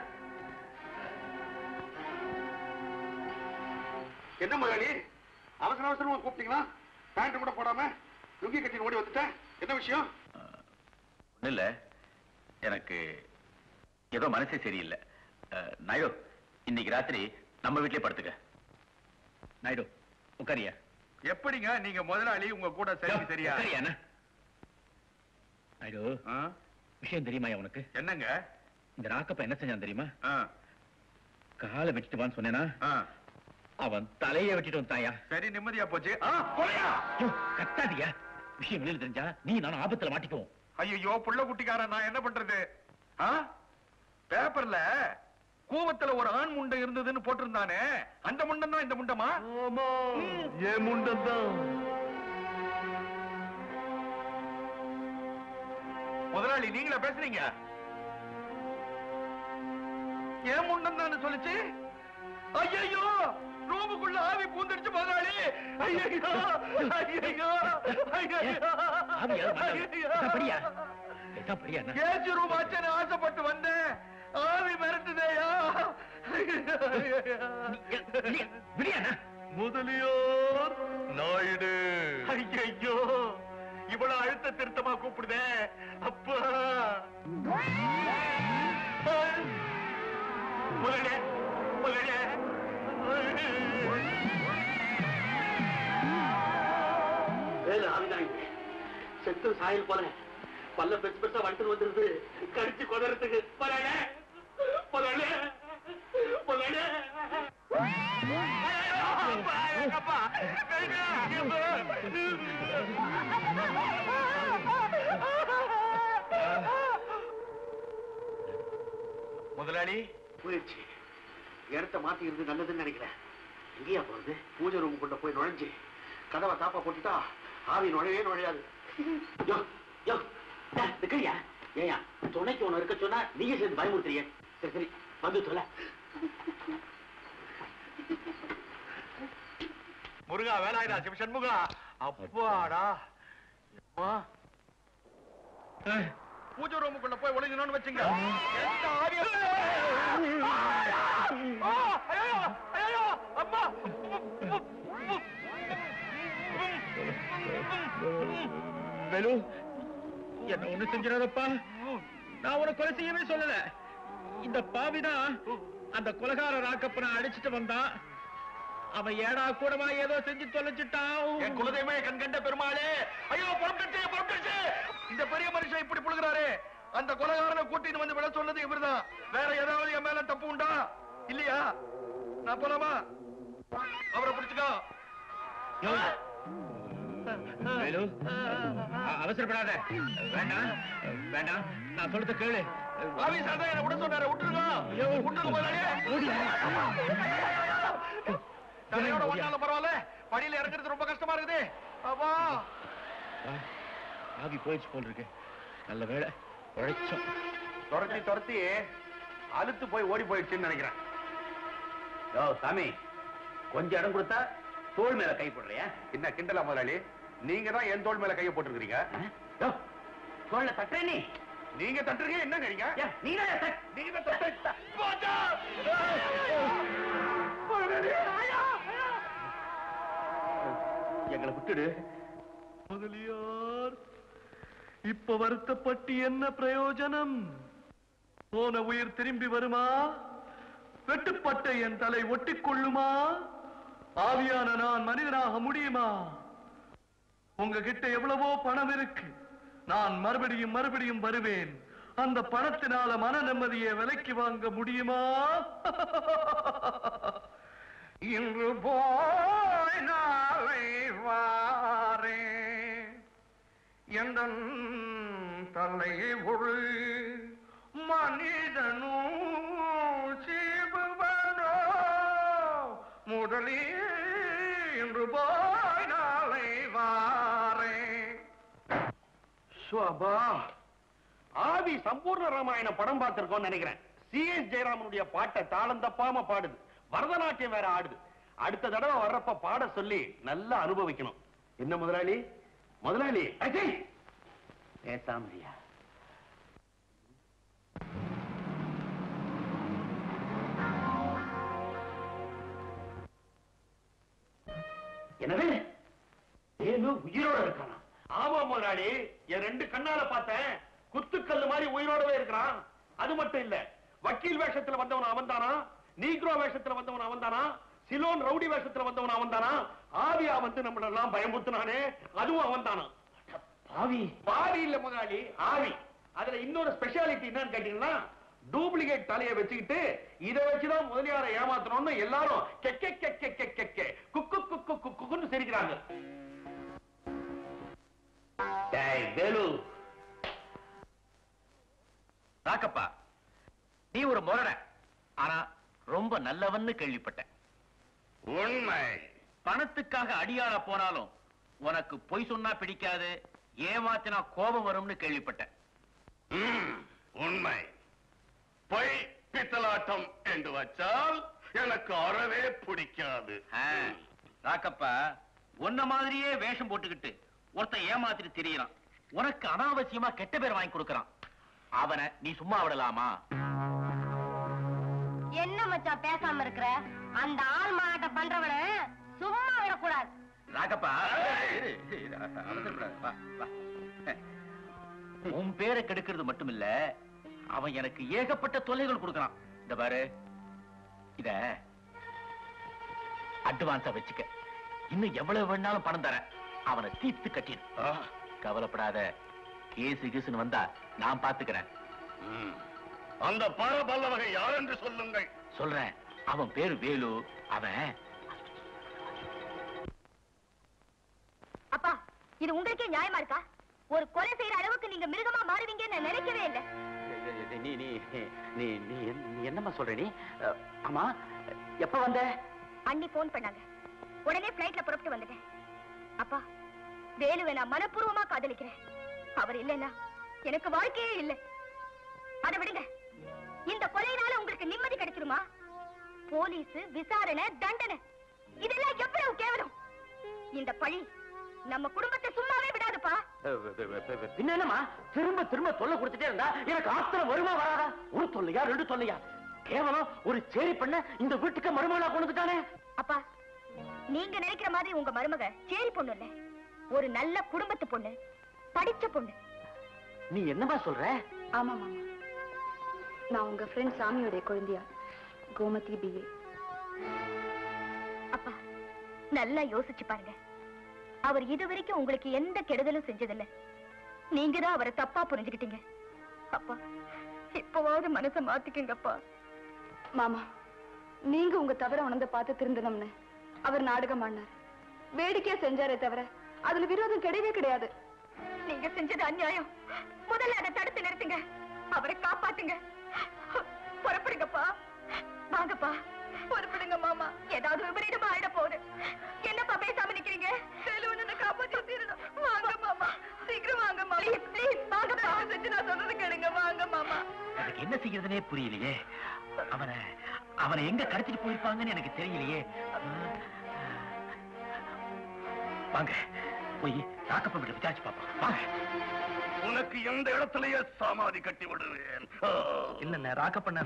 என்ன முதலாளி அவசர அவசரமா கூப்பிட்டீங்களா பேண்ட் கூட போடாம லுங்கி கட்டின்னு ஓடி வந்துட்டேன் என்ன விஷயம் ஒண்ணும் இல்ல எனக்கு ஏதோ மனசே சரியில்லை அஹ், நாயுடு இன்னைக்கு ராத்திரி நம்ம வீட்லயே படுத்துக்க நாயுடு உட்காரியா எப்படிங்க நீங்க முதலாளி உங்க கூட சரி சரியா உட்காரியா அண்ணா? நாயுடு விஷயம் தெரியுமா உனக்கு என்னங்க இந்த ராக்கப்ப என்ன செஞ்சான் தெரியுமா காலை வெட்டிட்டு வான்னு சொன்னேனா அவன் தலையை வெட்டிட்டு வந்தாயா சரி நிம்மதியா போச்சு ஆ, கொலையா? கத்தாதியா விஷயம் வெளியில தெரிஞ்சா நீ நானும் ஆபத்துல மாட்டிக்குவோம் ஐயோ புள்ள குட்டிக்காரன் நான் என்ன பண்றது ஆ? பேப்பர்ல கூவத்துல ஒரு ஆண் முண்டை இருந்ததுன்னு போட்டிருந்தானே அந்த முண்டம் தான் இந்த முண்டமா ஏன் முண்டம் தான் முதலாளி நீங்களா பேசுறீங்க ஏன் முண்டம் தான் சொல்லுச்சு ஐயோ ரூமுக்குள்ள ஆவி பூந்துடுச்சு முதலாளி ஐயோ ஐயோ ஆவி யாரும் வந்தாங்க. இதான் படியா? இதான் படியா அண்ணா? ஏசி ரூம் ஆச்சேன்னு ஆசைப்பட்டு வந்தேன் ஆவி மிரட்டுதேயா முதலியார் நாயுடு ஐயோ இவ்வளவு அழுத்த திருத்தமா கூப்பிடுதே அப்பா முதலே முதலே வேலை ஆவிதாங்க செத்து சாயல் போல பல்ல பெருசு பெருசா வளர்த்துட்டு வந்துருது கடிச்சு கொதறதுக்கு பரல பரல பரல முதலாளி போயிடுச்சு இடத்த மாத்தி இருந்து நல்லதுன்னு நினைக்கிறேன் எங்கேயா போறது பூஜை ரூமுக்குள்ள போய் நுழைஞ்சு கதவை தாப்பா போட்டுட்டா ஆவி நுழையவே நுழையாது யோ யோ நிக்கிறியா ஏயா துணைக்கு ஒண்ணு இருக்க சொன்னா நீங்க சேர்ந்து பயமுறுத்துறீங்க சரி சரி வந்து சொல்ல முருகா வேலாயுதா சிவ சண்முகா அப்பாடா அம்மா. பூஜை ரூமுக்குள்ள போய் ஒளிஞ்சணும்னு வச்சுங்க எந்த ஆவியும் ஆ, ஐயோ, ஐயோ, அம்மா வேலு என்ன ஒண்ணு செஞ்சிடாதப்பா நான் உன கொலை செய்யவே சொல்லல இந்த பாவிதான் அந்த கொலகார ராக்கப்பனை அடிச்சிட்டு வந்தான் அவன் ஏடா கூடமா ஏதோ செஞ்சு தொலைச்சிட்டான் என் குலதெய்வமே கண் கண்ட பெருமாளே ஐயோ புறப்பட்டுச்சு புறப்பட்டுச்சு இந்த பெரிய மனுஷன் இப்படி புழுகிறாரு அந்த கொலைகாரனை கூட்டிட்டு வந்து விட சொன்னது இவர்தான் வேற ஏதாவது என் மேல தப்பு உண்டா இல்லையா நான் போலாமா அவரை பிடிச்சுக்கோ வேலு அ- அவசரப்படாத வேண்டாம் வேண்டாம் நான் சொல்றத கேளு ஆவி சாதா என்ன விட சொன்னாரு விட்டுருங்க விட்டுருங்க முதலாளியே. தலையோட ஒன்னாலும் பரவாயில்ல படியில இறங்குறது ரொம்ப கஷ்டமா இருக்குது அப்பா ஆ, ஆவி போயிடுச்சு போல் இருக்கு நல்ல வேலை உழைச்சோம் துரத்தி துரத்தி அழுத்து போய் ஓடி போயிடுச்சுன்னு நினைக்கிறேன் யோ சாமி கொஞ்சம் இடம் கொடுத்தா தோல் மேல கை போடுறியா என்ன கிண்டலா முதலாளி நீங்க தான் என் தோள் மேல கையை போட்டுருக்கீங்க தோல்ல தட்டுற நீ நீங்க தட்டுறீங்க என்ன நீங்க நீ நீங்க தான் தட்டு போச்சா! எங்களை விட்டுடு முதலியார் இப்ப வருத்தப்பட்டு என்ன பிரயோஜனம் போன உயிர் திரும்பி வருமா வெட்டுப்பட்ட என் தலை ஒட்டிக்கொள்ளுமா ஆவியான நான் மனிதனாக முடியுமா உங்ககிட்ட எவ்வளவோ பணம் இருக்கு நான் மறுபடியும் மறுபடியும் வருவேன் அந்த பணத்தினால மன நிம்மதியை விலைக்கு வாங்க முடியுமா இன்று போய் நாளை வாரே எந்த தலை ஒரு மனிதனும் சீபுவனோ முதலில் இன்று போய் நாளை வாரேன் சுவபா ஆதி சம்பூர்ண ராமாயண படம் பார்த்திருக்கோம்னு நினைக்கிறேன் சி எஸ் ஜெயராமனுடைய பாட்டை தாளம் தப்பாம பாடுது பரதநாட்டியம் வேற ஆடுது அடுத்த தடவை வர்றப்ப பாட சொல்லி நல்லா அனுபவிக்கணும் என்ன முதலாளி முதலாளி அஜய் பேசாமலியா என்னது ஏனோ உயிரோட இருக்கானா ஆமா முதலாளி என் ரெண்டு கண்ணால பார்த்தேன் குத்துக்கல்லு மாதிரி உயிரோடவே இருக்கிறான் அது மட்டும் இல்ல வக்கீல் வேஷத்துல வந்தவன் அவன்தானா நீக்ரோ வேஷத்துல வந்தவன் அவன்தானா சிலோன் ரவுடி வேஷத்துல வந்தவன் அவன்தானா ஆவியா வந்து நம்மள எல்லாம் பயமுத்துனானே அதுவும் அவன்தானா பாவி பாவி இல்ல முதலாளி ஆவி அதுல இன்னொரு ஸ்பெஷாலிட்டி என்னன்னு கேட்டீங்கன்னா டூப்ளிகேட் தலையை வச்சுக்கிட்டு இதை வச்சுதான் முதலியாரை ஏமாத்தணும்னு எல்லாரும் கெக்கே கெக்கே கெக்கே கெ குக்கு குக்கு குக்குன்னு சிரிக்கிறாங்க டேய் வேலு ராக்கப்பா நீ ஒரு முரட ஆனா ரொம்ப நல்லவன்னு கேள்விப்பட்டேன் உண்மை பணத்துக்காக அடியாள போனாலும் உனக்கு பொய் சொன்னா பிடிக்காது ஏமாத்தினா கோபம் வரும்னு கேள்விப்பட்டேன் ம், உண்மை பொய் பித்தலாட்டம் என்று வச்சால் எனக்கு அறவே பிடிக்காது ஆ, ராக்கப்பா உன்ன மாதிரியே வேஷம் போட்டுக்கிட்டு ஒருத்தன் ஏமாத்திட்டு தெரியறான் உனக்கு அனாவசியமா கெட்ட பேர் வாங்கி கொடுக்கறான் அவனை நீ சும்மா விடலாமா என்ன மச்சான் பேசாம இருக்கிற அந்த ஆள் மாநாட்டம் பண்றவன சும்மா விடக்கூடாது ராக்கப்பா இரு, இரு, அவசரப்படாத. வா, வா. உன் பேரை கெடுக்கிறது மட்டும் இல்ல அவன் எனக்கு ஏகப்பட்ட தொல்லைகள் கொடுக்கறான் இந்த பாரு இத அட்வான்ஸா வச்சுக்க இன்னும் எவ்வளவு வேணாலும் பணம் தரேன் அவனை தீர்த்து கட்டிடு கவலைப்படாத கேசு கீசுன்னு வந்தா நான் பாத்துக்கிறேன் அந்த பரபல்லவகை யார் என்று சொல்லுங்கள் சொல்றேன் அவன் பேரு வேலு அவன் அப்பா இது உங்களுக்கே நியாயமா இருக்கா ஒரு கொலை செய்யற அளவுக்கு நீங்க மிருகமா மாறுவீங்கன்னு நான் நினைக்கவே இல்லை நீ நீ நீ நீ என்ன- நீ என்னம்மா சொல்ற நீ அஹ், ஆமா எப்ப வந்த அண்ணி போன் பண்ணாங்க உடனே பிளைட்ல புறப்பட்டு வந்துட்டேன் அப்பா வேலுவை நான் மனப்பூர்வமா காதலிக்கிறேன் அவர் இல்லைன்னா எனக்கு வாழ்க்கையே இல்லை அதை விடுங்க இந்த கொலையினால உங்களுக்கு நிம்மதி கிடைச்சிருமா போலீஸ் விசாரணை தண்டனை இதெல்லாம் எவ்வளவு கேவலம் இந்த பழி நம்ம குடும்பத்தை சும்மாவே விடாதுப்பா பின்ன என்னம்மா திரும்ப திரும்ப தொல்லை கொடுத்துட்டே இருந்தா எனக்கு ஆத்திரம் வருமா வராதா ஒரு தொல்லையா ரெண்டு தொல்லையா கேவலம் ஒரு சேரி பண்ண இந்த வீட்டுக்கு மருமகளா கொண்டுட்டானே அப்பா நீங்க நினைக்கிற மாதிரி உங்க மருமக சேரி பொண்ணு இல்ல ஒரு நல்ல குடும்பத்து பொண்ணு படிச்ச பொண்ணு நீ என்னமா சொல்ற ஆமா மாமா நான் உங்க ஃப்ரெண்ட் சாமியோடைய குழந்தையா கோமதி பிஏ அப்பா நல்லா யோசிச்சு பாருங்க அவர் இதுவரைக்கும் உங்களுக்கு எந்த கெடுதலும் செஞ்சதில்ல நீங்க தான் அவரை தப்பா புரிஞ்சுக்கிட்டீங்க அப்பா இப்பவாவது மனசை மாத்திக்கங்கப்பா மாமா நீங்க உங்க தவிர உணர்ந்து பார்த்து திருந்தணும்னு அவர் நாடகம் ஆடினார் வேடிக்கையா செஞ்சாரே தவிர அதுல விரோதம் கிடையவே கிடையாது நீங்க செஞ்சது அநியாயம் முதல்ல அதை தடுத்து நிறுத்துங்க அவரை காப்பாத்துங்க புறப்படுங்கப்பா வாங்கப்பா புறப்படுங்க மாமா ஏதாவது விபரீதமா ஆயிட போகுது என்னப்பா பேசாம நிக்கிறீங்க செலவுன்னு காப்பாத்தி தீரணும் வாங்க மாமா சீக்கிரம் வாங்க மாமா ப்ளீஸ் ப்ளீஸ் வாங்கப்பா செஞ்சு நான் சொல்றது கேளுங்க வாங்க மாமா எனக்கு என்ன செய்யறதுனே புரியலையே அவனை அவனை எங்க கடத்திட்டு போயிருப்பாங்கன்னு எனக்கு தெரியலையே வாங்க போய் ராக்கப்ப வீட்டு விசாரிச்சு பாப்போம் வாங்க உனக்கு எந்த இடத்திலேயே சமாதி கட்டி விடுவேன் இல்ல ராக்கப்பண்ண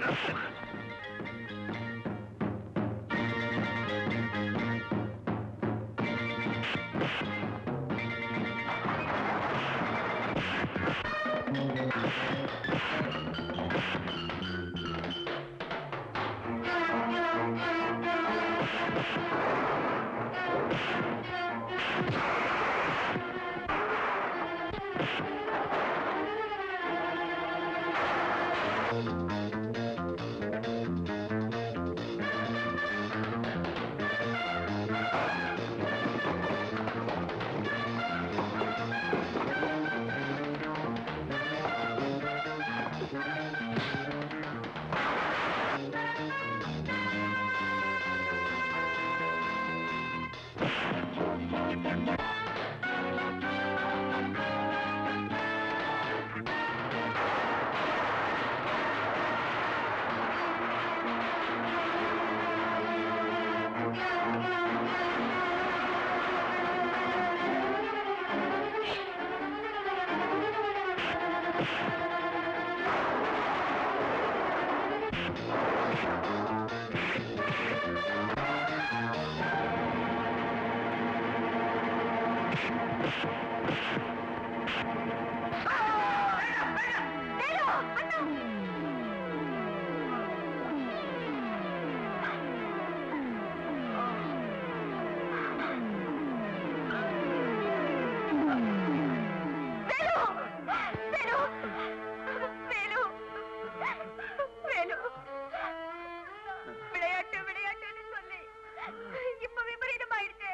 வேலு வேலு வேலு வேலு விளையாட்டு விளையாட்டுன்னு சொல்லி இப்ப விபரீதம் ஆயிடுச்சு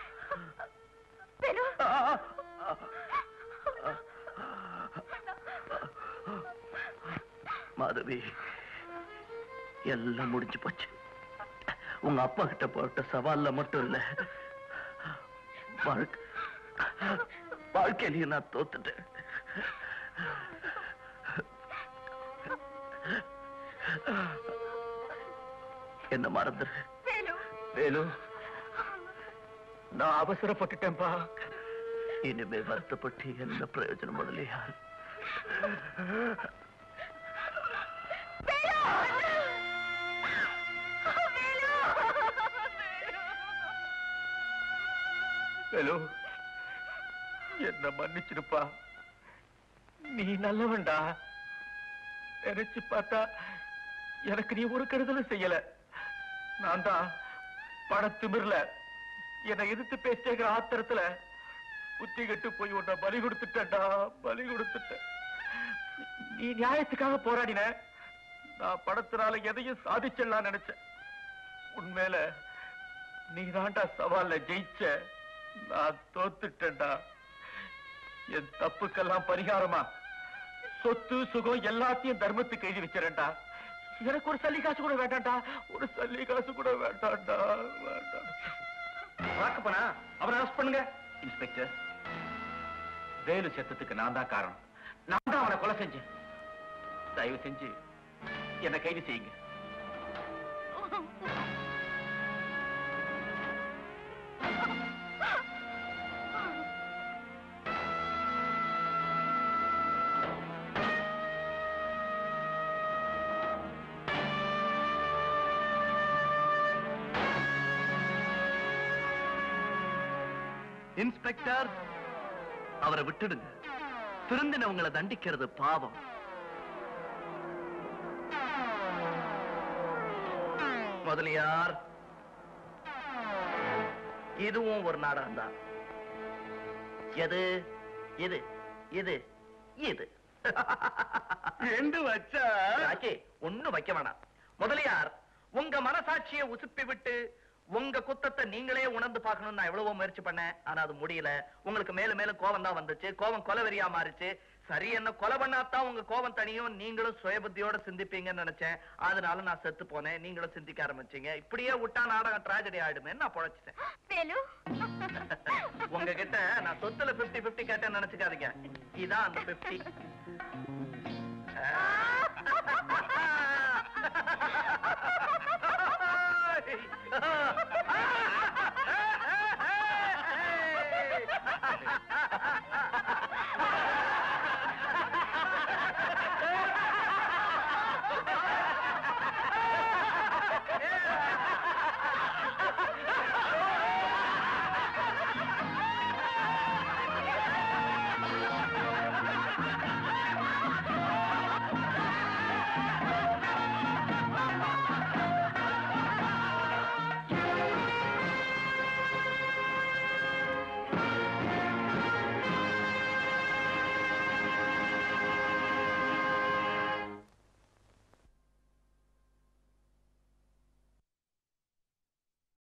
வேலு மாதவி எல்லாம் முடிஞ்சு போச்சு உங்க அப்பா கிட்ட போட்ட சவால்ல மட்டும் இல்ல வாழ்க்கை வாழ்க்கையிலையும் நான் தோத்துட்டேன் என்ன மறந்துரு வேலு நான் அவசரப்பட்டுட்டேன்பா இனிமே வருத்தப்பட்டு என்ன பிரயோஜனம் முதலியா வேலு என்ன மன்னிச்சிருப்பா நீ நல்லவன்டா நினைச்சு பார்த்தா எனக்கு நீ ஒரு கருதலும் செய்யல நான் தான் பணத்திமிர்ல என்னை எதிர்த்து பேசிட்டேங்கிற ஆத்திரத்துல புத்தி கெட்டு போய் உன்னை பலி கொடுத்துட்டேன்டா பலி கொடுத்துட்டேன் நீ நியாயத்துக்காக போராடின நான் படத்தினால எதையும் சாதிச்சிடலாம் நினைச்சேன் உண்மையில நீ தான்டா சவால்ல ஜெயிச்ச நான் தோத்துட்டேன்டா என் தப்புக்கெல்லாம் பரிகாரமா சொத்து சுகம் எல்லாத்தையும் தர்மத்துக்கு எழுதி வச்சிரேன்டா எனக்கு ஒரு சல்லி காசு கூட வேண்டாம்டா ஒரு சல்லி காசு கூட வேண்டாம்டா வேண்டாம் வாக்கப்பனா அவரை அரெஸ்ட் பண்ணுங்க இன்ஸ்பெக்டர் வேலு செத்தத்துக்கு நான் தான் காரணம் நான் தான் அவனை கொலை செஞ்சேன் தயவு செஞ்சு என்னை கைது செய்யுங்க இன்ஸ்பெக்டர் அவரை விட்டுடுங்க திருந்தினவங்களை தண்டிக்கிறது பாவம் முதலியார் இதுவும் ஒரு நாடகம் தான் எது இது இது இது ரெண்டு வச்சா ஒண்ணு வைக்க வேணாம் முதலியார் உங்க மனசாட்சியை உசுப்பி விட்டு உங்க குத்தத்தை நீங்களே உணர்ந்து பார்க்கணும்னு நான் எவ்வளவோ முயற்சி பண்ணேன் ஆனா அது முடியல உங்களுக்கு மேல மேல கோபம் தான் வந்துச்சு கோபம் கொலவெறியா மாறிச்சு சரி என்ன கொலை பண்ணாதான் உங்க கோபம் தனியும் நீங்களும் சுயபுத்தியோட சிந்திப்பீங்கன்னு நினைச்சேன் அதனால நான் செத்து போனேன் நீங்களும் சிந்திக்க ஆரம்பிச்சீங்க இப்படியே விட்டா நாடகம் டிராஜடி ஆயிடுமே நான் பொழைச்சிட்டேன் வேலு உங்ககிட்ட நான் சொத்துல 50 50 கேட்டேன்னு நினைச்சுக்காதீங்க இதான் அந்த 50